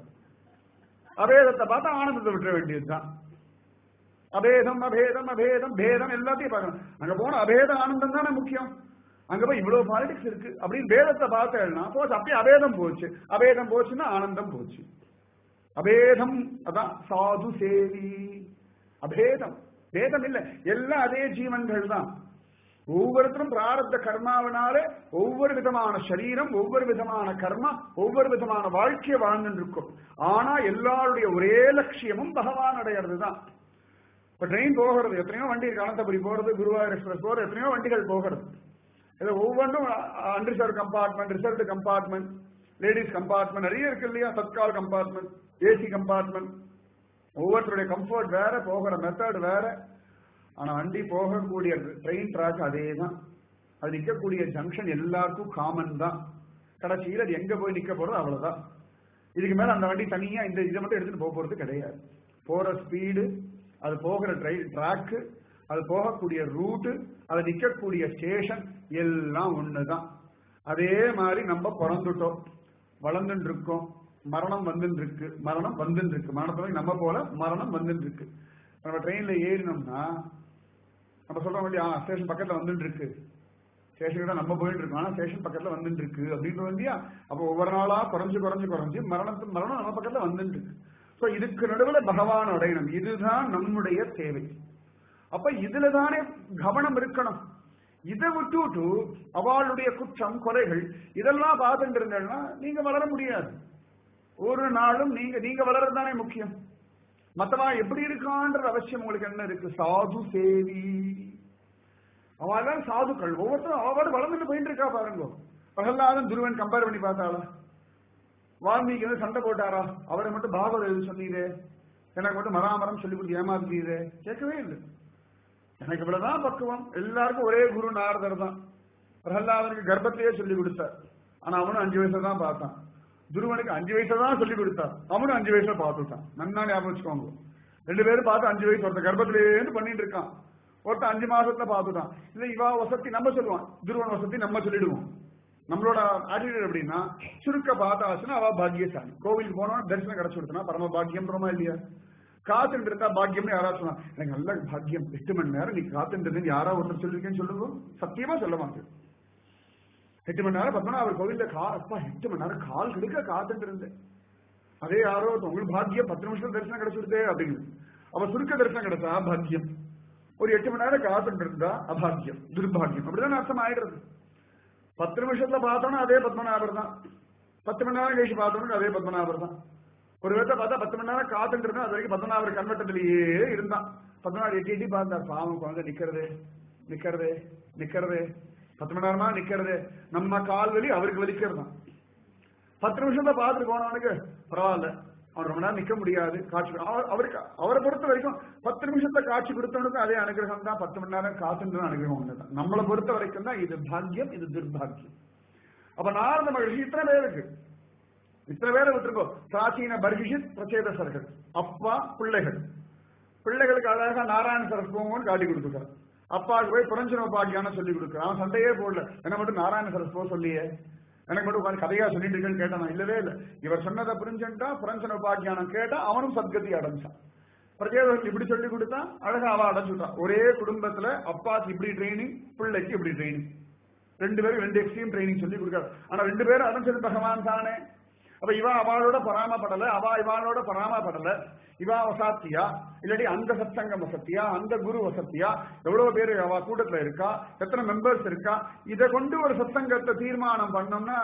அபேதத்தை பார்த்தா ஆனந்தத்தை விட்டுற வேண்டியதுதான் அபேதம் அபேதம் அபேதம் பேதம் எல்லாத்தையும் பார்க்கணும் அங்க போன அபேத ஆனந்தம் தானே முக்கியம் அங்க போய் இவ்வளவு பாலிடிக்ஸ் இருக்கு அப்படின்னு வேதத்தை பார்த்தேன்னா போச்சு அப்படியே அபேதம் போச்சு அபேதம் போச்சுன்னா ஆனந்தம் போச்சு அபேதம் அதான் சாது சேவி அபேதம் பேதம் இல்ல எல்லாம் அதே ஜீவன்கள் தான் ஒவ்வொருத்தரும் பிராரப்த கர்மாவினாலே ஒவ்வொரு விதமான சரீரம் ஒவ்வொரு விதமான கர்மா ஒவ்வொரு விதமான வாழ்க்கையை வாழ்ந்துட்டு இருக்கும் ஆனா எல்லாருடைய ஒரே லட்சியமும் பகவான் அடையிறது தான் இப்ப ட்ரெயின் போகிறது எத்தனையோ வண்டி இருக்கு அனந்தபுரி போறது குருவாயூர் எக்ஸ்பிரஸ் போறது எத்தனையோ வண்டிகள் போகிறது இது ஒவ்வொன்றும் unreserved compartment reserved compartment ladies compartment நிறைய இருக்கு இல்லையா தற்கால் கம்பார்ட்மெண்ட் ஏசி கம்பார்ட்மெண்ட் ஒவ்வொருத்தருடைய கம்ஃபர்ட் வேற போகிற மெத்தட் வேற ஆனா வண்டி போகக்கூடிய ட்ரெயின் ட்ராக் அதே தான் அது நிக்கக்கூடிய ஜங்ஷன் எல்லாருக்கும் காமன் தான் கடைசியில் அது எங்க போய் நிக்க போறது அவ்வளவுதான் இதுக்கு மேல அந்த வண்டி தனியா இந்த இதை மட்டும் எடுத்துட்டு போக போறது கிடையாது போற ஸ்பீடு அது போகிற ட்ரெயின் ட்ராக்கு அது போகக்கூடிய ரூட்டு அது நிக்கக்கூடிய ஸ்டேஷன் எல்லாம் ஒண்ணுதான் அதே மாதிரி நம்ம பிறந்துட்டோம் வளர்ந்துட்டு இருக்கோம் மரணம் வந்துட்டு இருக்கு மரணம் வந்துட்டு இருக்கு மரணத்துல நம்ம போல மரணம் வந்துட்டு இருக்கு நம்ம ட்ரெயின்ல ஏறினோம்னா நம்ம சொல்றோம் இல்லையா ஸ்டேஷன் பக்கத்துல வந்துட்டு இருக்கு ஸ்டேஷன் தான் நம்ம போயிட்டு இருக்கோம் ஆனா ஸ்டேஷன் பக்கத்துல வந்துட்டு இருக்கு அப்படின்னு இல்லையா அப்போ ஒவ்வொரு நாளா குறைஞ்சு குறைஞ்சு குறைஞ்சு மரணத்து மரணம் நம்ம பக்கத்துல வந்துட்டு இருக்கு ஸோ இதுக்கு நடுவுல பகவான் அடையணும் இதுதான் நம்முடைய தேவை அப்ப இதுல தானே கவனம் இருக்கணும் இதை விட்டுட்டு அவளுடைய குற்றம் குறைகள் இதெல்லாம் பார்த்துட்டு இருந்தேன்னா நீங்க வளர முடியாது ஒரு நாளும் நீங்க நீங்க வளர்றது தானே முக்கியம் மத்தவா எப்படி இருக்கான்ற அவசியம் உங்களுக்கு என்ன இருக்கு சாது சேவி அவள் சாதுக்கள் ஒவ்வொருத்தரும் அவளோட வளர்ந்துட்டு போயிட்டு இருக்கா பாருங்க பிரகலாதன் துருவன் கம்பேர் பண்ணி பார்த்தாளா வால்மீகி வந்து சண்டை போட்டாரா அவரை மட்டும் பாகவத எழுதி சொன்னீரே எனக்கு மட்டும் மராமரம் சொல்லி கொடுத்து ஏமாத்துறீரே கேட்கவே இல்லை எனக்கு இவ்வளவுதான் பக்குவம் எல்லாருக்கும் ஒரே குரு நாரதர் தான் பிரகலாதனுக்கு கர்ப்பத்திலேயே சொல்லி கொடுத்தார் ஆனா அவனும் அஞ்சு வயசுல தான் பார்த்தான் துருவனுக்கு அஞ்சு வயசுல தான் சொல்லி கொடுத்தார் அவனும் அஞ்சு வயசுல பார்த்துட்டான் நன்னா ஞாபகம் வச்சுக்கோங்க ரெண்டு பேரும் பார்த்து அஞ்சு வயசு ஒருத்தர் கர்ப்பத்திலேருந்து பண்ணிட்டு இருக்கான் ஒருத்தன் அஞ்சு மாசத்துல பார்த்துட்டான் இல்ல இவா வசதி நம்ம சொல்லுவான் துருவன் வசதி நம்ம சொல்லிடுவோம் நம்மளோட ஆட்டிடியூட் எப்படின்னா சுருக்க பார்த்தாச்சுன்னா அவ பாக்கியசாலி கோவிலுக்கு போனோம் தரிசனம் கிடைச்சு கொடுத்தனா பரம பாக்கியம்ன்றமா இல்லையா காத்துட்டு இருந்தா பாக்கியம்னு யாராவது சொன்னா எனக்கு நல்ல பாக்கியம் எட்டு மணி நேரம் நீ காத்துட்டு இருந்து யாரா ஒருத்தர் சொல்லிருக்கேன்னு சொல்லுங்க சத்தியமா சொல்ல மாட்டேன் எட்டு மணி நேரம் பார்த்தோம்னா அவர் கோவில்ல கா அப்பா எட்டு மணி நேரம் கால் கெடுக்க காத்துட்டு இருந்தேன் அதே யாரோ ஒருத்தர், உங்களுக்கு பாக்கியம் பத்து நிமிஷம் தரிசனம் கிடைச்சிருதே அப்படின்னு அவ சுருக்க தரிசனம் கிடைச்சா பாக்கியம் ஒரு எட்டு மணி நேரம் காத்துட்டு இருந்தா அபாக்கியம் துர்பாக்கியம் அப்படிதான் அர்த்தம் ஆயிடுறது பத்து நிமிஷத்துல பார்த்தோம்னா அதே பத்மநாபர் தான் பத்து மணி நேரம் கழிச்சு பார்த்தோம்னா அதே பத்மநாபர் தான் ஒரு விதத்தை பார்த்தா பத்து மணி நேரம் காத்துட்டு இருந்தா அது வரைக்கும் பத்மநாபர் கண்வட்டத்திலேயே இருந்தான் பத்மநாபர் எட்டி எட்டி பார்த்தார் பாவம் குழந்தை நிக்கிறதே நிக்கிறதே நிக்கிறதே பத்து மணி நேரமா நிக்கிறதே நம்ம கால் வலி அவருக்கு வலிக்கிறது தான் பத்து நிமிஷத்துல பார்த்துட்டு போனவனுக்கு பரவாயில்ல அவன் ரொம்ப நேரம் நிக்க முடியாது காட்சி அவர்- அவருக்கு அவரை பொறுத்த வரைக்கும் பத்து நிமிஷத்தை காட்சி கொடுத்தவனுக்கு அதே அனுகிரகம் தான் பத்து மணி நேரம் காத்துன்ற அனுகிரகம் ஒண்ணுதான் நம்மளை பொறுத்த வரைக்கும் தான் இது பாக்கியம் இது துர்பாக்கியம் அப்ப நாரத மகிழ்ச்சி இத்தனை பேருக்கு இத்தனை பேரை விட்டுருக்கோம் பிராச்சீன பர்கிஷித் பிரச்சேதசர்கள் அப்பா பிள்ளைகள் பிள்ளைகளுக்கு அழகா நாராயண சரஸ்வங்கன்னு காட்டி கொடுத்துருக்காரு அப்பாவுக்கு போய் புரஞ்சன பாக்கியான்னு சொல்லி கொடுக்குறான் அவன் சண்டையே போடல என்ன மட்டும் நாராயண சரஸ்வோ சொல்லியே எனக்கு மட்டும் உட்கார்ந்து கதையா சொல்லிட்டு இருக்கேன்னு கேட்டான் நான். இல்லவே இல்லை இவர் சொன்னதை புரிஞ்சுட்டா புரஞ்சன உபாக்கியானம் கேட்டா அவனும் சத்கதி அடைஞ்சான் பிரஜேதர்கள் இப்படி சொல்லி கொடுத்தா அழகா அவ அடைஞ்சுட்டான் ஒரே குடும்பத்துல அப்பாக்கு இப்படி ட்ரைனிங் பிள்ளைக்கு இப்படி ட்ரைனிங் ரெண்டு பேரும் ரெண்டு எக்ஸ்ட்ரீம் ட்ரைனிங் சொல்லி கொடுக்காரு ஆனா ரெண்டு பேரும் அடைஞ்சது பகவான் தானே அப்ப இவா அவளோட பராமப்படல அவா இவாளோட பராமப்படல இவா வசாத்தியா இல்லாட்டி அந்த சத்சங்கம் வசத்தியா அந்த குரு வசத்தியா எவ்வளவு பேர் அவ கூட்டத்துல இருக்கா எத்தனை மெம்பர்ஸ் இருக்கா இதை கொண்டு ஒரு சத்சங்கத்தை தீர்மானம் பண்ணோம்னா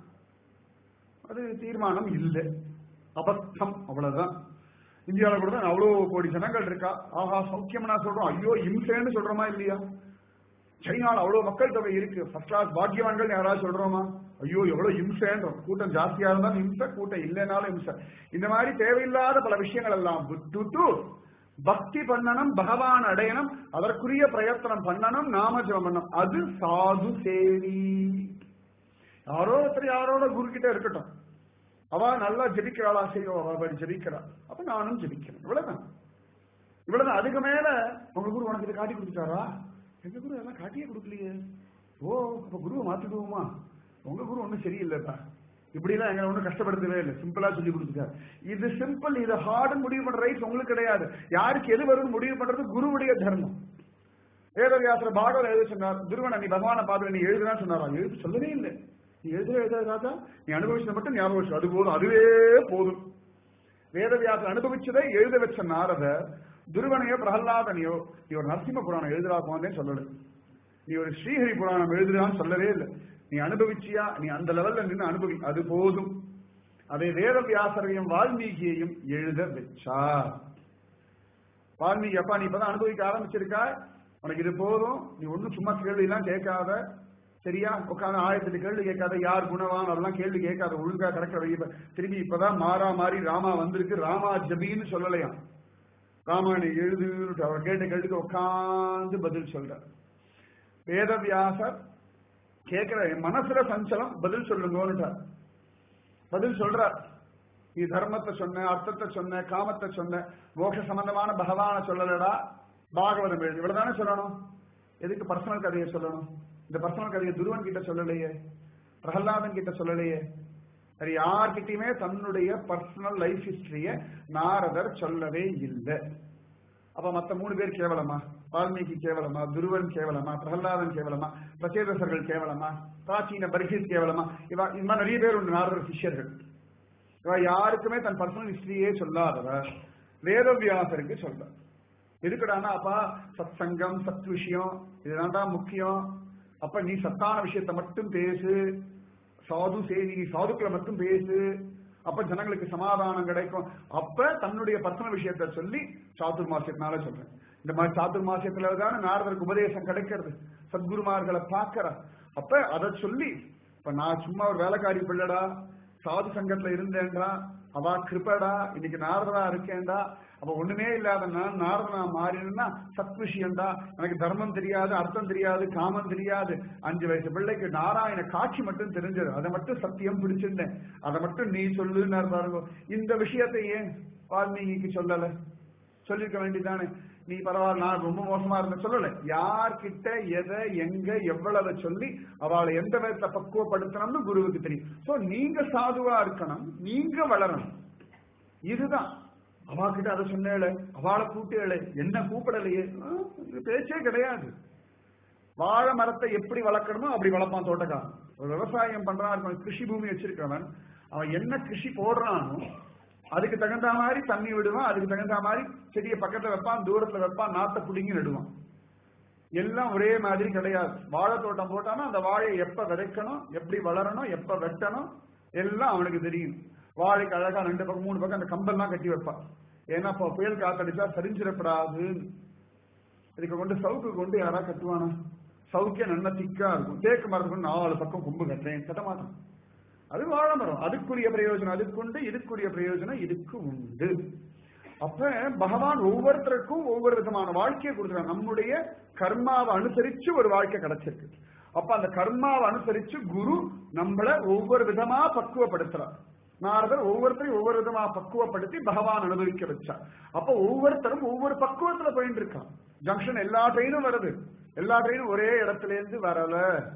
அது தீர்மானம் இல்லை அபத்தம் அவ்வளவுதான் இந்தியாவில் கூட தான் அவ்வளவு கோடி ஜனங்கள் இருக்கா ஆஹா சௌக்கியம்னா சொல்றோம் ஐயோ இம்சேன்னு சொல்றோமா இல்லையா சைனால அவ்வளவு மக்கள் தொகை இருக்கு ஃபர்ஸ்ட் கிளாஸ் பாக்கியவான்கள் யாராவது சொல்றோமா ஐயோ எவ்வளவு இம்சைன்றோம் கூட்டம் ஜாஸ்தியா இருந்தாலும் இம்சை கூட்டம் இல்லைனாலும் இம்சை இந்த மாதிரி தேவையில்லாத பல விஷயங்கள் எல்லாம் விட்டுட்டு பக்தி பண்ணணும் பகவான் அடையணும் அதற்குரிய பிரயத்தனம் பண்ணணும் நாம ஜெபம் பண்ணணும் அது சாது சேவி யாரோ ஒருத்தர் யாரோட குரு கிட்ட இருக்கட்டும் அவ நல்லா ஜெபிக்கிறாளா செய்யும் அவ அப்படி ஜெபிக்கிறா அப்ப நானும் ஜெபிக்கிறேன் இவ்வளவுதான் இவ்வளவுதான் அதுக்கு மேல உங்க குரு உனக்கு இதை காட்டி கொடுத்துட்டாரா எங்க குரு எல்லாம் காட்டியே கொடுக்கலையே ஓ அப்ப குருவை மாத்திடுவோமா உங்க குரு ஒண்ணும் சரியில்லைப்பா இப்படி எல்லாம் எங்களை ஒண்ணும் கஷ்டப்படுத்தவே இல்லை சிம்பிளா சொல்லி கொடுத்துட்டாரு இது சிம்பிள் இது ஹார்டு முடிவு பண்ற ரைட்ஸ் உங்களுக்கு கிடையாது யாருக்கு எது வரும்னு முடிவு பண்றது குருவுடைய தர்மம் வேதவியாசர் பாகவத எழுத சொன்னார் துருவன நீ பகவானை பார்த்து நீ எழுதுறான்னு சொன்னாரா எழுது சொல்லவே இல்லை நீ எழுதுற எழுத ராஜா நீ அனுபவிச்சதை மட்டும் ஞாபகம் வச்சு அது போதும் அதுவே போதும் வேதவியாசர் அனுபவிச்சதை எழுத வச்ச நாரதர் துருவனையோ பிரகலாதனையோ நீ ஒரு நரசிம்ம புராணம் எழுதுறா போனதே சொல்லல நீ ஒரு ஸ்ரீஹரி புராணம் எழுதுறான்னு சொல்லவே இல்லை நீ அனுபவிச்சியா நீ அந்த லெவல்ல நின்று அனுபவி அது போதும் அதை வேதவியாசரையும் வால்மீகியையும் எழுத வச்சா வால்மீகி அப்பா நீ இப்பதான் அனுபவிக்க ஆரம்பிச்சிருக்கா உனக்கு இது போதும் நீ ஒண்ணும் சும்மா கேள்வி எல்லாம் கேட்காத சரியா உட்காந்து ஆயிரத்தி எட்டு கேள்வி கேட்காத யார் குணவான் அதெல்லாம் கேள்வி கேட்காத ஒழுங்கா கரெக்டா வை இப்ப திரும்பி இப்பதான் மாறா மாறி ராமா வந்திருக்கு ராமா ஜபின்னு சொல்லலையாம் ராமாயணம் எழுதுன்னு அவர் கேட்ட கேட்டுக்கு உட்காந்து பதில் சொல்றார் வேதவியாசர் கேட்கிற என் மனசுல சஞ்சலம் பதில் சொல்லுங்கன்னுட்டார் பதில் சொல்றார் நீ தர்மத்தை சொன்ன அர்த்தத்தை சொன்ன காமத்தை சொன்ன மோட்ச சம்பந்தமான பகவான சொல்லலடா பாகவதம் எழுது இவ்வளவுதானே சொல்லணும் எதுக்கு பர்சனல் கதையை சொல்லணும் இந்த பர்சனல் கதையை துருவன் கிட்ட சொல்லலையே பிரகலாதன் கிட்ட சொல்லலையே அது யார்கிட்டயுமே தன்னுடைய பர்சனல் லைஃப் ஹிஸ்டரிய நாரதர் சொல்லவே இல்லை அப்ப மத்த மூணு பேர் கேவலமா வால்மீகி கேவலமா துருவன் கேவலமா பிரகலாதன் கேவலமா பிரச்சேதசர்கள் கேவலமா பிராச்சீன பர்ஹிஸ் கேவலமா இவா இந்த மாதிரி நிறைய பேர் உண்டு நாரதர் சிஷ்யர்கள் இவ யாருக்குமே தன் பர்சனல் ஹிஸ்டரியே சொல்லாதவர் வேதவியாசருக்கு சொல்றார் எதுக்குடானா அப்பா சத் சங்கம் சத் விஷயம் இதுதான்டா முக்கியம் அப்ப நீ சத்தான விஷயத்தை மட்டும் பேசு சாது செய்தி நீ சாதுக்களை மட்டும் பேசு அப்ப ஜனங்களுக்கு சமாதானம் கிடைக்கும் அப்ப தன்னுடைய பர்சனல் விஷயத்த சொல்லி சாதுர்மாசியத்தினால சொல்றேன் இந்த மாதிரி சாதுர்மாசியத்துல தானே நாரதருக்கு உபதேசம் கிடைக்கிறது சத்குருமார்களை பார்க்கற அப்ப அதை சொல்லி இப்ப நான் சும்மா ஒரு வேலைக்காரி பிள்ளடா சாது சங்கத்துல இருந்தேன்டா அவா கிருப்படா இன்னைக்கு நாரதனா இருக்கேன்டா அப்ப ஒண்ணுமே இல்லாத நான் நாரதனா மாறினா சத் விஷயம்டா எனக்கு தர்மம் தெரியாது அர்த்தம் தெரியாது காமம் தெரியாது அஞ்சு வயசு பிள்ளைக்கு நாராயண காட்சி மட்டும் தெரிஞ்சது அதை மட்டும் சத்தியம் பிடிச்சிருந்தேன் அதை மட்டும் நீ சொல்லுன்னு பாருங்க இந்த விஷயத்தை ஏன் வால்மீகிக்கு சொல்லல சொல்லிருக்க வேண்டியதானே நீ பரவாயில்ல நான் ரொம்ப மோசமா இருந்த சொல்லல யார்கிட்ட எதை எங்க எவ்வளவு சொல்லி அவளை எந்த விதத்துல பக்குவப்படுத்தணும்னு குருவுக்கு தெரியும் சோ நீங்க சாதுவா இருக்கணும் நீங்க வளரணும் இதுதான் அவாகிட்ட அதை சொன்னேளே அவளை கூட்டேளே என்ன கூப்பிடலையே ஆ, இது பேச்சே கிடையாது வாழை மரத்தை எப்படி வளர்க்கணுமோ அப்படி வளர்ப்பான் தோட்டக்காரன் ஒரு விவசாயம் பண்றான் இருக்கவன் கிருஷி பூமி வச்சிருக்கவன் அவன் என்ன கிருஷி போடுறானோ அதுக்கு தகுந்த மாதிரி தண்ணி விடுவான் அதுக்கு தகுந்த மாதிரி செடியை பக்கத்துல வைப்பான் தூரத்துல வைப்பான் நாத்தை புடுங்கி நடுவான் எல்லாம் ஒரே மாதிரி கிடையாது வாழை தோட்டம் போட்டானா அந்த வாழையை எப்ப விதைக்கணும் எப்படி வளரணும் எப்ப வெட்டணும் எல்லாம் அவனுக்கு தெரியும் வாழைக்கு அழகா ரெண்டு பக்கம் மூணு பக்கம் அந்த கம்பெல்லாம் கட்டி வைப்பான் ஏன்னா இப்ப புயல் காத்தடிச்சா சரிஞ்சிடப்படாது இதுக்கு கொண்டு சவுக்கு கொண்டு யாரா கட்டுவானா சவுக்கே நல்லா திக்கா இருக்கும் தேக்கு மரத்துக்கு கொண்டு நாலு பக்கம் கொம்பு கட்டுறேன் கட்ட மாட்டான் அது வாழை மரம் அதுக்குரிய பிரயோஜனம் அதுக்குண்டு இதுக்குரிய பிரயோஜனம் இதுக்கு உண்டு அப்ப பகவான் ஒவ்வொருத்தருக்கும் ஒவ்வொரு விதமான வாழ்க்கையை கொடுக்குறான் நம்முடைய கர்மாவை அனுசரிச்சு ஒரு வாழ்க்கை கிடைச்சிருக்கு அப்ப அந்த கர்மாவை அனுசரிச்சு குரு நம்மள ஒவ்வொரு விதமா பக்குவப்படுத்துறார் நாரதர் ஒவ்வொருத்தரையும் ஒவ்வொரு விதமா பக்குவப்படுத்தி பகவான் அனுபவிக்க வச்சார் அப்ப ஒவ்வொருத்தரும் ஒவ்வொரு பக்குவத்துல போயிட்டு இருக்கான் ஜங்ஷன் எல்லா ட்ரெயினும் வருது எல்லா ட்ரெயினும் ஒரே இடத்துல இருந்து வரல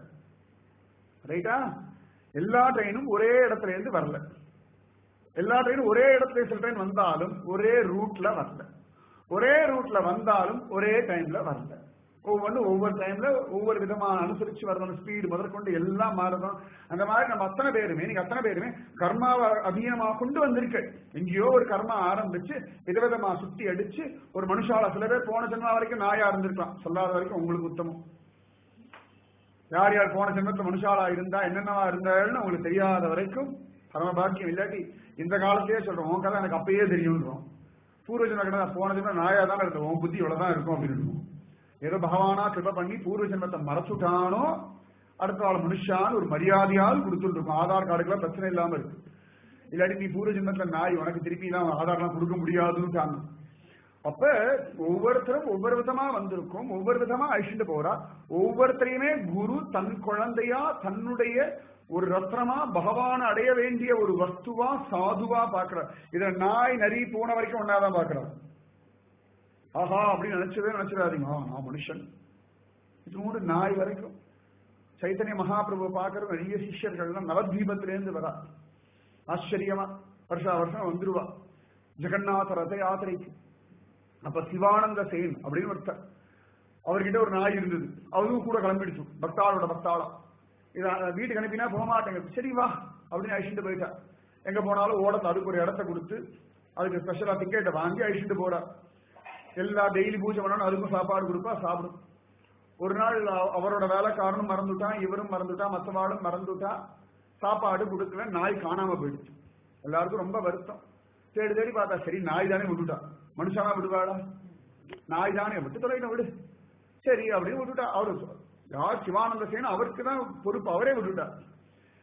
ரைட்டா எல்லா ட்ரெயினும் ஒரே இடத்துல இருந்து வரல எல்லா ட்ரெயினும் ஒரே இடத்துல சில ட்ரெயின் வந்தாலும் ஒரே ரூட்ல வரல ஒரே ரூட்ல வந்தாலும் ஒரே டைம்ல வரல ஒவ்வொன்றும் ஒவ்வொரு டைம்ல ஒவ்வொரு விதமான அனுசரிச்சு வரணும் ஸ்பீடு முதற்கொண்டு எல்லாம் மாறணும் அந்த மாதிரி நம்ம அத்தனை பேருமே நீங்க அத்தனை பேருமே கர்மாவை அதீனமா கொண்டு வந்திருக்கு எங்கேயோ ஒரு கர்மா ஆரம்பிச்சு விதவிதமா சுத்தி அடிச்சு ஒரு மனுஷால சில பேர் போன ஜென்மா வரைக்கும் நாயா இருந்திருக்கலாம் சொல்லாத வரைக்கும் உங்களுக்கு உத்தமம் யார் யார் போன ஜென்மத்துல மனுஷாலா இருந்தா என்னென்னவா இருந்தாள்னு உங்களுக்கு தெரியாத வரைக்கும் பரம பாக்கியம் இல்லாட்டி இந்த காலத்தையே சொல்றோம் உன் கதை எனக்கு அப்பயே தெரியும்ன்றோம் பூர்வ ஜென்ம கதை போன ஜென்மம் நாயா தானே இருந்தோம் உன் புத்தி இவ்வளவுதான் இருக்கும் அப்படின்னு ஏதோ பகவானா கிருப பண்ணி பூர்வ ஜென்மத்தை மறைச்சுட்டானோ அடுத்த ஆள் மனுஷான்னு ஒரு மரியாதையால் கொடுத்துட்டு இருக்கும் ஆதார் கார்டுக்கெல்லாம் பிரச்சனை இல்லாம இருக்கு இல்லாட்டி நீ பூர்வ ஜென்மத்துல நாய் உனக்கு திருப்பி எல்லாம் ஆதார்லாம் கொடுக்க முடியாதுன்னு அப்ப ஒவ்வொருத்தரும் ஒவ்வொரு விதமா வந்திருக்கும் ஒவ்வொரு விதமா அழிச்சுட்டு போறா ஒவ்வொருத்தரையுமே குரு தன் குழந்தையா தன்னுடைய ஒரு ரத்னமா பகவான அடைய வேண்டிய ஒரு வஸ்துவா சாதுவா பாக்குறார் இத நாய் நரி போன வரைக்கும் ஒன்னாதான் பாக்குறார் ஆஹா அப்படின்னு நினைச்சதே நினைச்சிடாதீங்க ஆ, நான் மனுஷன் இது நாய் வரைக்கும் சைத்தன்ய மகாபிரபு பாக்குற நிறைய சிஷ்யர்கள்லாம் நவத்வீபத்திலேருந்து வரா ஆச்சரியமா வருஷா வருஷம் வந்துருவா ஜெகநாத ரத யாத்திரைக்கு அப்ப சிவானந்த சேன் அப்படின்னு ஒருத்தர் அவர்கிட்ட ஒரு நாய் இருந்தது அவரும் கூட கிளம்பிடுச்சு பக்தாளோட பக்தாளம் இத வீட்டுக்கு அனுப்பினா போக மாட்டேங்குது சரி வா அப்படின்னு அழிச்சுட்டு போயிட்டா எங்க போனாலும் ஓடத்துல அதுக்கு ஒரு இடத்த கொடுத்து அதுக்கு ஸ்பெஷலா டிக்கெட்டை வாங்கி அழிச்சுட்டு போறா எல்லா டெய்லி பூஜை பண்ணணும் அதுக்கும் சாப்பாடு கொடுப்பா சாப்பிடும் ஒரு நாள் அவ- அவரோட வேலைக்காரனும் மறந்துட்டான் இவரும் மறந்துட்டா மத்தவாளும் மறந்துட்டா சாப்பாடு கொடுக்கல நாய் காணாம போயிடுச்சு எல்லாருக்கும் ரொம்ப வருத்தம் தேடி தேடி பார்த்தா சரி நாய் தானே விட்டுட்டா மனுஷனா விடுவாளா நாய் தானே விட்டு தொலைன விடு சரி அப்படின்னு விட்டுட்டா அவரு யார் சிவானந்த சேன அவருக்கு தான் பொறுப்பு அவரே விட்டுட்டா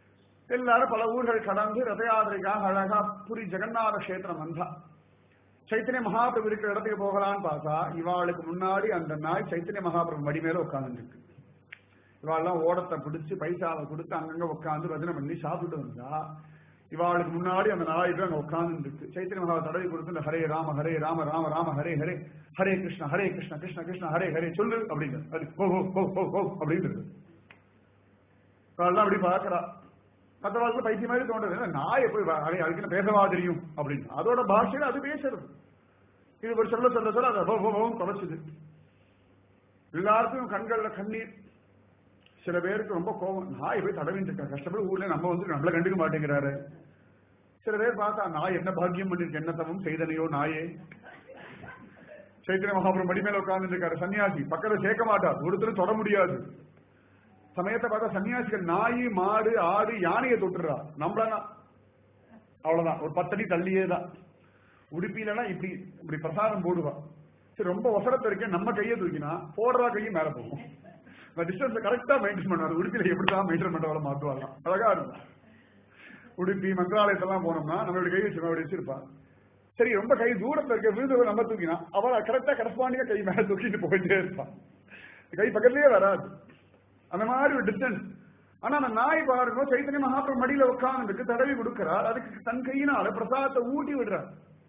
எல்லாரும் பல ஊர்கள் கடந்து ரத யாத்திரைக்காக அழகா புரி ஜெகநாத கஷேத்திரம் வந்தா சைத்தன்ய மகாபிரபு இருக்கிற இடத்துக்கு போகலான்னு பார்த்தா இவாளுக்கு முன்னாடி அந்த நாய் சைத்தன்ய மகாபிரபு மடி மேல உட்காந்துருக்கு இவாள்லாம் ஓடத்தை பிடிச்சு பைசாவை கொடுத்து அங்கங்க உட்காந்து பஜனை பண்ணி சாப்பிட்டு வந்தா இவாளுக்கு முன்னாடி அந்த நாய் போய் அங்க உட்கார்ந்து இருக்கு சைத்தன்ய மகா தடவி கொடுத்து இந்த ஹரே ராம ஹரே ராம ராம ராம ஹரே ஹரே ஹரே கிருஷ்ண ஹரே கிருஷ்ண கிருஷ்ண கிருஷ்ண ஹரே ஹரே சொல்லு அப்படிங்க அது ஓ ஓ ஓ ஓ ஓ அப்படின்றது இவாள்லாம் அப்படி பாக்குறா மற்ற வாழ்க்கை பைத்தியம் மாதிரி தோன்றது நாயை போய் வா- ஹரே அதுக்கு பேசவா தெரியும் அப்படின்னு அதோட பாஷையில அது பேசுறது இது ஒரு சொல்ல சொல்ல சொல்ல அதை ஓ ஓ ஓ தொலைச்சுது எல்லாருக்கும் கண்கள்ல கண்ணீர் சில பேருக்கு ரொம்ப கோபம் நாய் போய் தடவிட்டு இருக்கா கஷ்டப்பட்டு ஊர்ல நம்ம வந்து நம்மள கண்டுக்க மாட்டேங்கிறாரு சில பேர் பார்த்தா நாய் என்ன பாக்கியம் பண்ணிருக்கு என்ன தவம் செய்தனையோ நாயே சைத்திர மகாபுரம் மடி மேல உட்கார்ந்து இருக்காரு சன்னியாசி பக்கத்துல சேர்க்க மாட்டார் ஒருத்தரும் தொட முடியாது சமயத்தை பார்த்தா சன்னியாசிகள் நாய் மாடு ஆடு யானையை தொட்டுறா நம்மளா அவ்வளவுதான் ஒரு பத்தடி தள்ளியே தான் உடுப்பிலனா இப்படி இப்படி பிரசாதம் போடுவா சரி ரொம்ப ஒசரத்தை இருக்கேன் நம்ம கையை தூக்கினா போடுறா கையும் மேல போகும் டிஸ்டன்ஸ் கரெக்டா மெயின்டைன் பண்ணுவாரு உடுப்பில எப்படிதான் மெயின்டைன் பண்றவள மாத்துவாங்க அழகா இருக்கும் உடுப்பி மந்திராலயத்தெல்லாம் போனோம்னா நம்மளுடைய கை வச்சு அப்படி வச்சிருப்பா சரி ரொம்ப கை தூரத்துல இருக்க விருது நம்ம தூக்கினா அவள் கரெக்டா கரஸ்பாண்டிங்கா கை மேல தூக்கிட்டு போயிட்டே இருப்பான் கை பக்கத்துலயே வராது அந்த மாதிரி ஒரு டிஸ்டன்ஸ் ஆனா அந்த நாய் பாருங்க சைத்தன்ய மகாபிரபு மடியில உட்கார்ந்துருக்கு தடவி கொடுக்கிறார் அதுக்கு தன் கையினால பிரசாதத்தை ஊட்டி விடுறார்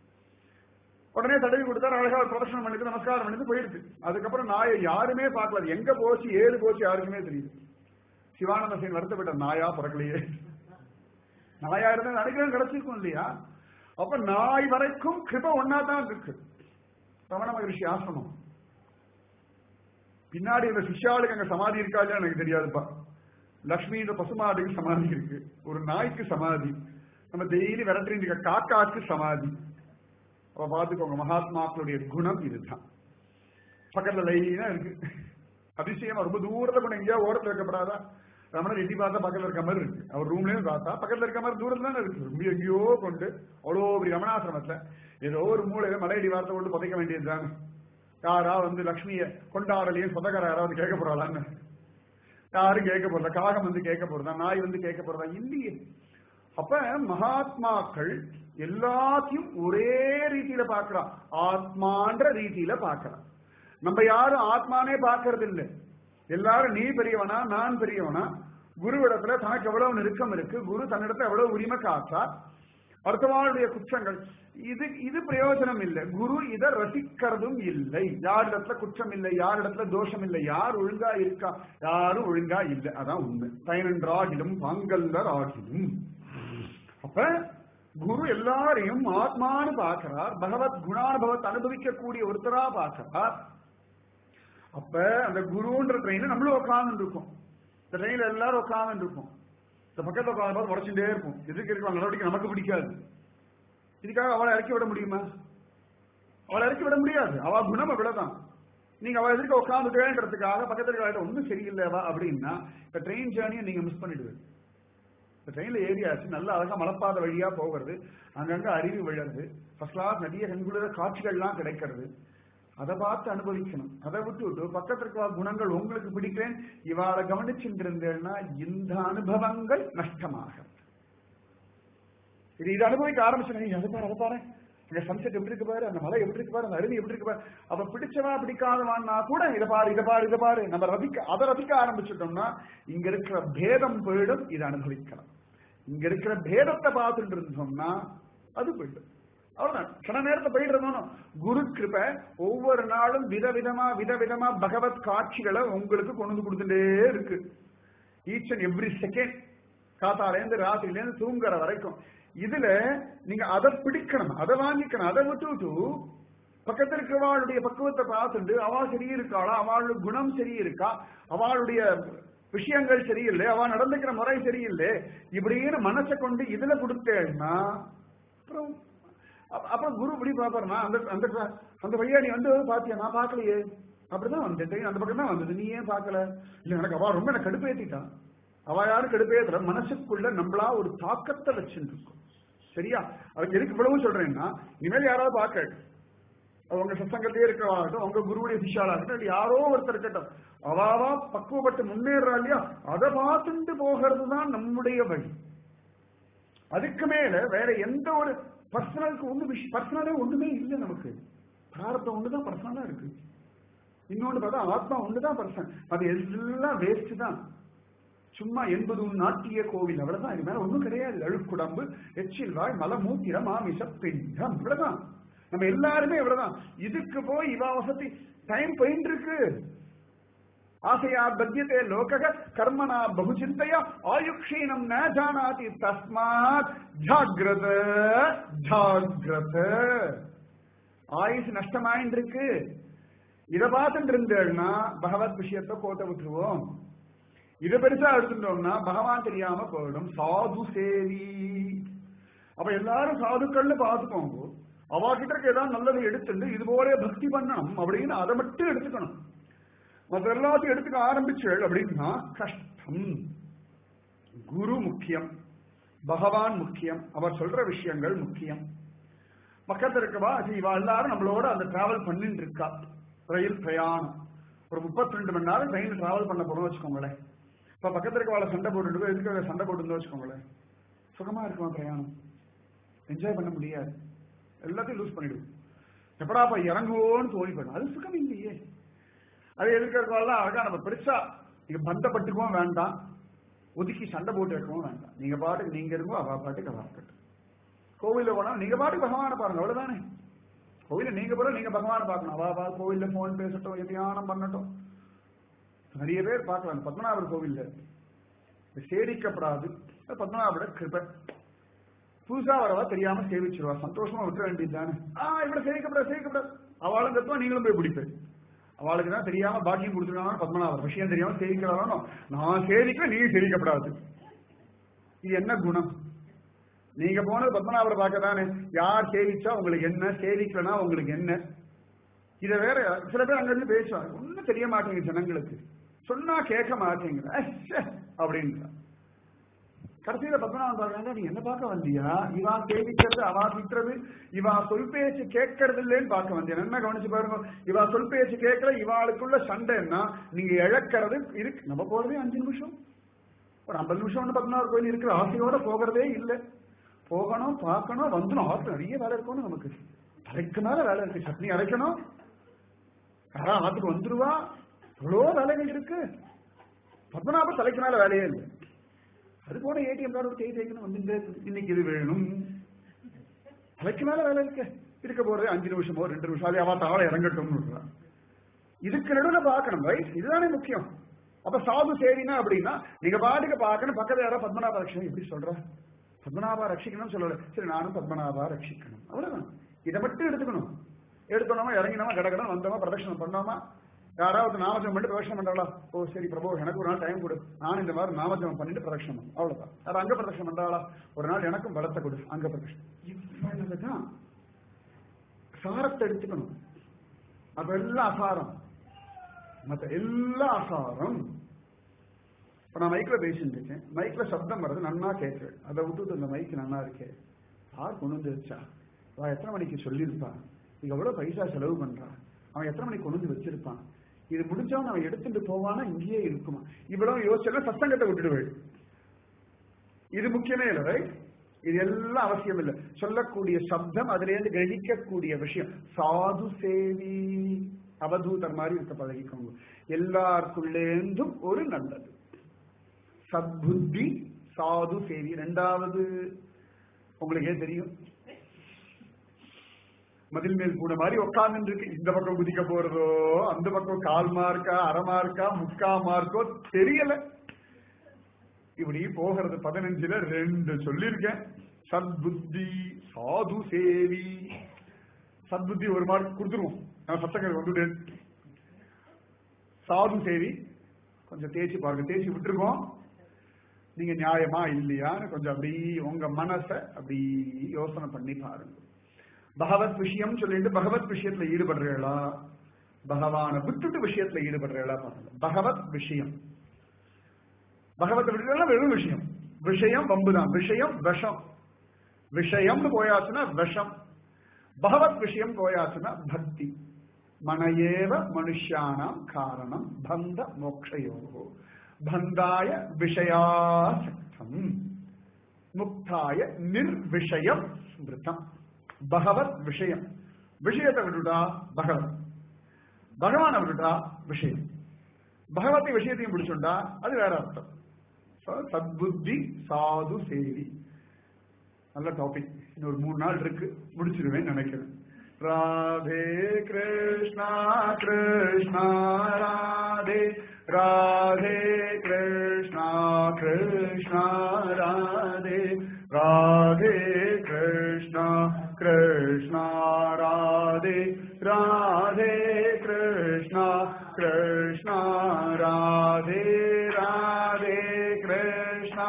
உடனே தடவி கொடுத்தாரு அழகா ஒரு பிரதர்ஷனம் பண்ணிட்டு நமஸ்காரம் பண்ணிட்டு போயிடுது அதுக்கப்புறம் நாயை யாருமே பார்க்கல அது எங்க போச்சு ஏது போச்சு யாருக்குமே தெரியுது சிவானந்த சேன் வருத்தப்பட்ட நாயா பிறக்கலையே நாயா இருந்தா நினைக்கிறேன் கிடைச்சிருக்கும் இல்லையா அப்ப நாய் வரைக்கும் கிருப ஒன்னா தான் இருக்கு ரமண மகரிஷி ஆசிரமம் பின்னாடி இந்த சிஷ்யாளுக்கு அங்க சமாதி இருக்கா இல்லையா எனக்கு தெரியாதுப்பா லக்ஷ்மின்ற பசுமாடுக்கு சமாதி இருக்கு ஒரு நாய்க்கு சமாதி நம்ம டெய்லி விரட்டிட்டு இருக்க காக்காக்கு சமாதி அப்ப பாத்துக்கோங்க மகாத்மாக்களுடைய குணம் இதுதான் பக்கத்துல லைனா இருக்கு அதிசயமா ரொம்ப தூரத்துல கொண்டு எங்கேயா ஓரத்துல இருக்கப்படாதா ரமணர் எட்டி பார்த்தா பக்கத்துல இருக்க மாதிரி இருக்கு அவர் ரூம்லயும் பார்த்தா பக்கத்துல இருக்க மாதிரி தூரத்துல தானே இருக்கு ரொம்ப எங்கேயோ கொண்டு அவ்வளோ பெரிய ரமணாசிரமத்துல ஏதோ ஒரு மூலையில மலையடி வார்த்தை கொண்டு புதைக்க வேண்டியதுதானே யாரா வந்து லக்ஷ்மிய கொண்டாடலையும் சொந்தக்கார யாராவது கேட்க போறாளான்னு யாரும் கேட்க போறதா காகம் வந்து கேட்க போறதா நாய் வந்து கேட்க போறதா இல்லையே அப்ப மகாத்மாக்கள் எல்லாத்தையும் ஒரே ரீதியில பார்க்கிறான் ஆத்மான்ற ரீதியில பார்க்கிறான் நம்ம யாரும் ஆத்மானே பார்க்கறது இல்லை எல்லாரும் நீ பெரியவனா நான் பெரியவனா குருவிடத்துல தனக்கு எவ்வளவு நெருக்கம் இருக்கு குரு தன்னிடத்துல எவ்வளவு உரிமை காத்தா அடுத்தவாளுடைய குற்றங்கள் இது இது பிரயோஜனம் இல்லை குரு இதை ரசிக்கிறதும் இல்லை யாரிடத்துல குற்றம் இல்லை யாரிடத்துல தோஷம் இல்லை யார் ஒழுங்கா இருக்கா யாரும் ஒழுங்கா இல்லை அதான் உண்மை பயனன்றாகிலும் பாங்கல்லர் ஆகிலும் அப்ப குரு எல்லாரையும் ஆத்மானு பார்க்கிறார் பகவத் குணானுபவத்தை அனுபவிக்கக்கூடிய ஒருத்தரா பார்க்கிறார் அப்ப அந்த குருன்ற ட்ரெயின்ல நம்மளும் உட்கார்ந்து இருக்கோம் இந்த ட்ரெயின்ல எல்லாரும் உட்கார்ந்து இருக்கோம் இந்த பக்கத்துல உட்காந்து உடச்சுட்டே இருக்கும் எதுக்கு இருக்கிற நடவடிக்கை நமக்கு பிடிக்காது இதுக்காக அவளை இறக்கி விட முடியுமா அவளை இறக்கி விட முடியாது அவ குணம் அவ்வளவுதான் நீங்க அவ எதிர்க்க உட்காந்துட்டேன்றதுக்காக பக்கத்துல இருக்கிற ஒன்றும் சரியில்லைவா அப்படின்னா இந்த ட்ரெயின் ஜேர்னியை நீங்க மிஸ் பண்ணிடுவீங்க இந்த ட்ரெயின்ல ஏறியாச்சு நல்ல அழகா மலப்பாத வழியா போகிறது அங்கங்க அருவி விழுறது ஃபர்ஸ்ட் கிளாஸ் நிறைய கண்குளிர காட்சிகள்லாம் கிடைக்கிறது அதை பார்த்து அனுபவிக்கணும் அதை விட்டு விட்டு பக்கத்துல இருக்கிற குணங்கள் உங்களுக்கு பிடிக்கிறேன் இவாளை கவனிச்சுட்டு இருந்தேன்னா இந்த அனுபவங்கள் நஷ்டமாகும் இது இது அனுபவிக்க ஆரம்பிச்சு அதை பாரு அதை பாரு அங்க சன்செட் எப்படி இருக்கு பாரு அந்த மலை எப்படி இருக்கு பாரு அந்த அருவி எப்படி இருக்கு பாரு அவ பிடிச்சவா பிடிக்காதவான்னா கூட இதை பாரு இதை பாரு இதை பாரு நம்ம ரசிக்க அதை ரசிக்க ஆரம்பிச்சிட்டோம்னா இங்க இருக்கிற பேதம் போயிடும் இதை அனுபவிக்கலாம் இங்க இருக்கிற பேதத்தை பார்த்துட்டு இருந்தோம்னா அது போயிடும் அவ்வளவுதான் சில நேரத்தை போயிட்டு இருந்தோம் குரு கிருப ஒவ்வொரு நாளும் விதவிதமா விதவிதமா பகவத் காட்சிகளை உங்களுக்கு கொண்டு வந்து கொடுத்துட்டே இருக்கு ஈச் அண்ட் எவ்ரி செகண்ட் காத்தாலேருந்து ராத்திரிலேருந்து தூங்குற வரைக்கும் இதுல நீங்க அதை பிடிக்கணும் அதை வாங்கிக்கணும் அதை விட்டு பக்கத்துல இருக்கிறவாளுடைய பக்குவத்தை பார்த்துட்டு அவா சரி இருக்காளா அவளுடைய குணம் சரி இருக்கா அவளுடைய விஷயங்கள் சரியில்லை அவ நடந்துக்கிற முறை சரியில்லை இப்படின்னு மனசை கொண்டு இதுல கொடுத்தேன்னா அப்புறம் அப்~ அப்புறம் குரு இப்படி பாப்பாருனா அந்த அந்த அந்த வழியா நீ வந்து பாத்தியா நான் பார்க்கலையே அப்படிதான் வந்தேன் அந்த பக்கம் தான் வந்தது நீ ஏன் பார்க்கல இல்ல எனக்கு அவ ரொம்ப எனக்கு கடுப்பேத்திட்டான் அவ யாரும் கடுப்பேத்தல மனசுக்குள்ள நம்மளா ஒரு தாக்கத்தை வச்சுட்டு இருக்கும் சரியா அதுக்கு எதுக்கு இவ்வளவு சொல்றேன்னா இனிமேல் யாராவது பார்க்க அவங்க சத்சங்கத்திலே இருக்கிறவாகட்டும் அவங்க குருவுடைய சிஷாலாகட்டும் இல்ல யாரோ ஒருத்தர் இருக்கட்டும் அவாவா பக்குவப்பட்டு முன்னேறா இல்லையா அதை பார்த்துட்டு போகிறது தான் நம்முடைய வழி அதுக்கு மேல வேற எந்த ஒரு பர்சனலுக்கு ஒண்ணு விஷயம் பர்சனலே ஒண்ணுமே இல்லை நமக்கு பிராரத்தம் ஒண்ணுதான் பர்சனலா இருக்கு இன்னொன்னு பார்த்தா ஆத்மா ஒண்ணுதான் பர்சன் அது எல்லாம் வேஸ்ட் தான் சும்மா என்பது நாட்டிய கோவில் அவ்வளவுதான் இது மேல ஒண்ணும் கிடையாது அழுக்குடம்பு எச்சில் வாய் மலமூத்திர மாமிச பிண்டம் இவ்வளவுதான் நம்ம எல்லாருமே இவ்வளவுதான் இதுக்கு போய் இவா வசதி டைம் போயிட்டு இருக்கு ஆசையா பத்தியதே லோகக கர்மனா பகுச்சிந்தையா ஆயுக்ஷீனம் ந ஜானாதி தஸ்மாத் ஜாகிரத ஜாகிரத ஆயுசு நஷ்டமாயின்னு இருக்கு இதை பார்த்துட்டு இருந்தேன்னா பகவத் விஷயத்தை கோட்டை விட்டுருவோம் இதை பெருசா எடுத்துட்டோம்னா பகவான் தெரியாம போயிடும் சாது சேவி அப்ப எல்லாரும் சாதுக்கள்னு பார்த்துக்கோங்க அவா கிட்ட இருக்க ஏதாவது நல்லது எடுத்துட்டு இது போல பக்தி பண்ணணும் அப்படின்னு அதை மட்டும் எடுத்துக்கணும் மற்ற எல்லாத்தையும் எடுத்துக்க ஆரம்பிச்சு அப்படின்னா கஷ்டம் குரு முக்கியம் பகவான் முக்கியம் அவர் சொல்ற விஷயங்கள் முக்கியம் பக்கத்துல இருக்கவா இவா எல்லாரும் நம்மளோட அந்த டிராவல் பண்ணிட்டு இருக்கா ரயில் பிரயாணம் ஒரு முப்பத்தி ரெண்டு மணி நேரம் ட்ரெயின் டிராவல் பண்ண போறோம் வச்சுக்கோங்களேன் இப்ப பக்கத்துல இருக்கவாள சண்டை போட்டுட்டு எதுக்கு சண்டை போட்டு வச்சுக்கோங்களேன் சுகமா இருக்குமா பிரயாணம் என்ஜாய் பண்ண முடியாது எல்லாத்தையும் லூஸ் பண்ணிடுவோம் எப்படாப்பா இறங்குவோன்னு தோணி போயிடும் அது சுகம் இல்லையே அது எதிர்க்கிறவெல்லாம் அழகா நம்ம பெருசா நீங்க பந்தப்பட்டுக்கவும் வேண்டாம் ஒதுக்கி சண்டை போட்டு இருக்கவும் வேண்டாம் நீங்க பாட்டுக்கு நீங்க இருக்கோ அவ பாட்டுக்கு அவ இருக்கட்டும் கோவில்ல போனா நீங்க பாட்டுக்கு பகவானை பாருங்க அவ்வளவுதானே கோவில நீங்க போற நீங்க பகவானை பார்க்கணும் அவா வா கோவில்ல போன் பேசட்டும் தியானம் பண்ணட்டும் நிறைய பேர் பார்க்கலாம் பத்மநாபர் கோவில்ல சேரிக்கப்படாது பத்மநாபோட கிருபை புதுசா வரவா தெரியாம சேவிச்சிருவா சந்தோஷமா விட்டுற வேண்டியது தானே ஆ இவ்வளவு சேவிக்கப்படாது சேவிக்கப்படாது அவளும் கத்துவா நீங்களும் போய் பிடிப்பேன் அவளுக்கு தான் தெரியாம பாக்கியம் கொடுத்துருக்காங்க பத்மநாபர் விஷயம் தெரியாம சேவிக்கிறானோ நான் சேவிக்க நீ சேவிக்கப்படாது இது என்ன குணம் நீங்க போனது பத்மநாபரை பார்க்க தானே யார் சேவிச்சா உங்களுக்கு என்ன சேவிக்கலனா உங்களுக்கு என்ன இத வேற சில பேர் அங்க இருந்து பேசுவாங்க ஒன்னும் தெரிய மாட்டேங்குது ஜனங்களுக்கு சொன்னா கேட்க மாட்டேங்குது அப்படின்ற கடைசியில பத்மநாபன் பார்க்கறாங்க நீ என்ன பார்க்க வந்தியா இவா சேவிக்கிறது அவா திட்டுறது இவா சொல் பேச்சு கேட்கறது இல்லைன்னு பார்க்க வந்தியா என்ன கவனிச்சு பாருங்க இவா சொல் பேச்சு கேட்கல இவாளுக்குள்ள சண்டைன்னா நீங்க இழக்கிறது இருக்கு நம்ம போறதே அஞ்சு நிமிஷம் ஒரு ஐம்பது நிமிஷம் ஒன்று பத்மநாபர் கோயில் இருக்கிற ஆசையோட போகிறதே இல்லை போகணும் பார்க்கணும் வந்துடும் ஆத்து நிறைய வேலை இருக்கணும் நமக்கு தலைக்கு மேல வேலை இருக்கு சட்னி அரைக்கணும் யாரா ஆத்துக்கு வந்துருவா எவ்வளோ வேலைகள் இருக்கு பத்மநாப தலைக்கு மேல வேலையே இல்லை அது போல ஏடிஎம் கார்டு தேய் தேய்க்கணும் வந்து இன்னைக்கு இது வேணும் தலைக்கு மேல வேலை இருக்கு இருக்க போறது அஞ்சு நிமிஷமோ ரெண்டு நிமிஷம் அது அவ தாவளை இறங்கட்டும்னு இதுக்கு நடுவில் பார்க்கணும் ரைட் இதுதானே முக்கியம் அப்ப சாது சேவினா அப்படின்னா நீங்க பாட்டுக்கு பார்க்கணும் பக்கத்துல யாரோ பத்மநாப ரட்சணம் எப்படி சொல்ற பத்மநாபா ரட்சிக்கணும்னு சொல்லல சரி நானும் பத்மநாபா ரட்சிக்கணும் அவ்வளவுதான் இதை மட்டும் எடுத்துக்கணும் எடுத்தோமா இறங்கினோமா கடகடம் வந்தோமா பிரதட்சணம் பண்ணோமா யாராவது நாமஜம் பண்ணிட்டு பிரதட்சணம் பண்றாளா ஓ சரி பிரபு எனக்கு ஒரு நாள் டைம் கொடு நான் இந்த மாதிரி நாமஜம் பண்ணிட்டு பிரதட்சணம் பண்ணு. அவ்வளவுதான் யாரும் அங்க பிரதட்சணம் பண்றாளா ஒரு நாள் எனக்கும் பலத்தை கொடு அங்க பிரதட்சணம் இவ்வளவுதான் சாரத்தை எடுத்துக்கணும் அப்ப எல்லாம் அசாரம் மத்த எல்லா அசாரம் இப்ப நான் மைக்ல பேசிட்டு இருக்கேன் மைக்ல சப்தம் வர்றது நன்னா கேட்குறேன் அதை விட்டுட்டு இந்த மைக் நன்னா இருக்கே யார் கொண்டு வந்து வச்சா அவன் எத்தனை மணிக்கு சொல்லியிருப்பான் இது எவ்வளவு பைசா செலவு பண்றான் அவன் எத்தனை மணிக்கு கொண்டு வந்து வச்சிருப்பான் இது முடிஞ்சவன் அவன் எடுத்துட்டு போவானா இங்கேயே இருக்குமா இவ்வளவு யோசிச்சா சத்தங்கத்தை விட்டுடுவேன் இது முக்கியமே இல்லை ரைட் இது எல்லாம் அவசியம் இல்லை சொல்லக்கூடிய சப்தம் அதுல இருந்து கிரகிக்கக்கூடிய விஷயம் சாது சேவி அவதூதர் மாதிரி இருக்க பழகிக்கோங்க எல்லாருக்குள்ளேந்தும் ஒரு நல்லது சத்புத்தி சாது சேவி ரெண்டாவது உங்களுக்கே தெரியும் மதில் மேல் பூனை மாதிரி உட்கார்ந்து இருக்கு இந்த பக்கம் குதிக்க போறதோ அந்த பக்கம் கால் மார்க்கா அரை மார்க்கா முக்கா மார்க்கோ தெரியல இப்படி போகிறது பதினஞ்சுல ரெண்டு சொல்லியிருக்கேன் சத்புத்தி சாது சேவி சத்புத்தி ஒரு மார்க் கொடுத்துருவோம் நான் சத்தங்கள் வந்துட்டேன் சாது சேவி கொஞ்சம் தேய்ச்சி பாருங்க தேய்ச்சி விட்டுருக்கோம் நீங்க நியாயமா இல்லையான்னு கொஞ்சம் அப்படி உங்க மனசை அப்படி யோசனை பண்ணி பாருங்க பகவத் விஷயம் சொல்லிட்டு பகவத் விஷயத்துல ஈடுபடுறீங்களா பகவான விட்டுட்டு விஷயத்துல ஈடுபடுறீங்களா பாருங்க பகவத் விஷயம் பகவத் விட்டுலாம் வெறும் விஷயம் விஷயம் வம்புதான் விஷயம் விஷம் விஷயம்னு போயாச்சுன்னா விஷம் பகவத் விஷயம் போயாச்சுன்னா பக்தி மனையேவ மனுஷானாம் காரணம் பந்த மோக்ஷயோ பந்தாய விஷயாசக்தம் முக்தாய நிர்விஷயம் ஸ்மிருதம் பகவத் விஷயம் விஷயத்தை விட்டுட்டா பகவத் பகவானை விட்டுட்டா விஷயம் பகவத்தை விஷயத்தையும் பிடிச்சுட்டா அது வேற அர்த்தம் So, சத்புத்தி சாது சேவி நல்ல டாபிக் இன்னொரு மூணு நாள் இருக்கு முடிச்சிருவேன் நினைக்கிறேன் ராதே கிருஷ்ணா கிருஷ்ணா ராதே ராதே கிருஷ்ணா கிருஷ்ணா ராதே ராதே கிருஷ்ணா கிருஷ்ணா ராதே ராதே கிருஷ்ணா கிருஷ்ணா ராதே ராதே கிருஷ்ணா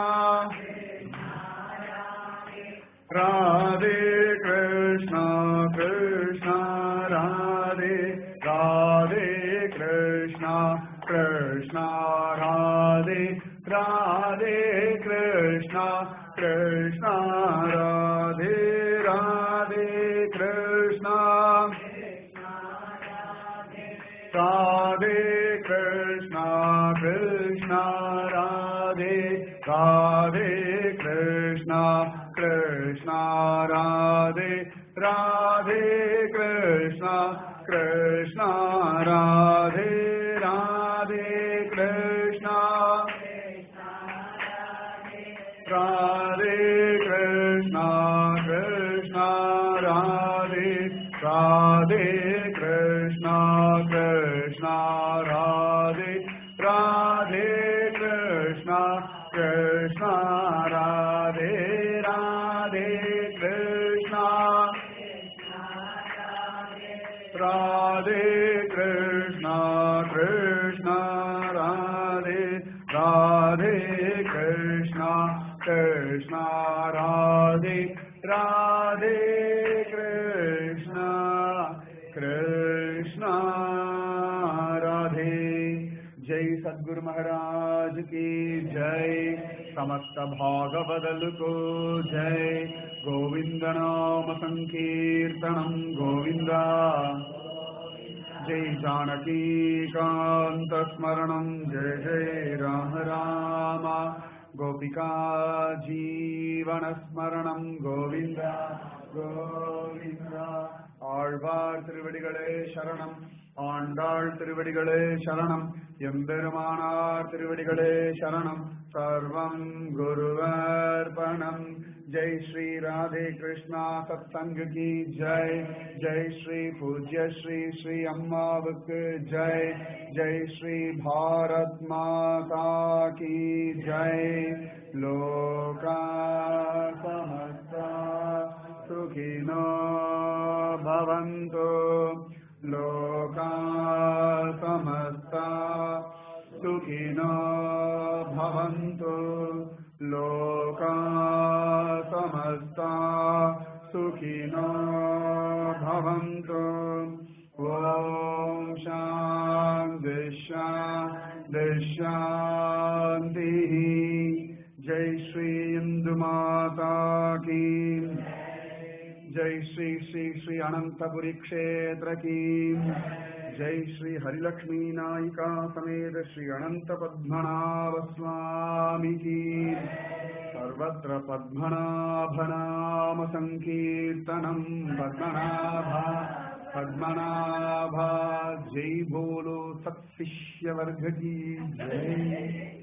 ராதே கிருஷ்ணா கிருஷ்ணா ராதே ராதே கிருஷ்ணா கிருஷ்ணா ராதே ராதே கிருஷ்ணா கிருஷ்ணா ராதே ராதே கிருஷ்ணா ராதே கிருஷ்ணா கிருஷ்ணா ராதே ராதே கிருஷ்ணா கிருஷ்ணா ராதே ராதே கிருஷ்ணா கிருஷ்ணா ராதே ராதே கிருஷ்ணா ராதே கிருஷ்ணா கிருஷ்ணா ராதே ராதே கிருஷ்ணா கிருஷ்ணா ராதே ராதே கிருஷ்ணா கிருஷ்ணா ராதே ராதே கிருஷ்ணா ராதே கிருஷ்ணா கிருஷ்ணா ராதே ராதே கிருஷ்ணா கிருஷ்ணா ராதே ராதே கிருஷ்ணா கிருஷ்ணா ராதே जय सदगुरु महाराज की जय समस्त भागवदल को जय गोविंद नाम संकीर्तनम गोविंदा जय जानकी कांत स्मरणम जय जय राम राम गोपिका जीवन स्मरणम गोविंद गोविंद ஆழ்வார் திருவடிகளே சரணம் ஆண்டாள் திருவடிகளே சரணம் எம்பெருமானார் திருவடிகளே சரணம் சர்வம் குருவர்பணம் ஜெய் ஸ்ரீ ராதே கிருஷ்ணா சத்சங்க கி ஜெய் ஜெய் ஸ்ரீ பூஜ்ய ஸ்ரீ ஸ்ரீ அம்மாவுக்கு ஜெய் ஜெய் ஸ்ரீ பாரத் மாதா கி ஜெய் லோகா சமஸ்தா सुखिनो भवन्तु लोका समस्ता सुखिनो भवन्तु लोका समस्ता सुखिनो भवन्तु ॐ शान्ति शान्ति शान्तिः जय श्री इन्दुमाता की जय श्री श्री श्री अनंतपुरी क्षेत्र की जय श्री हरिलक्ष्मी नायिका समेत श्री अनंत पद्मनाभ स्वामी की सर्वत्र पद्मनाभनाम संकीर्तनम पद्मनाभा पद्मनाभा जय बोलो सत्शिष्य वर्ग की जय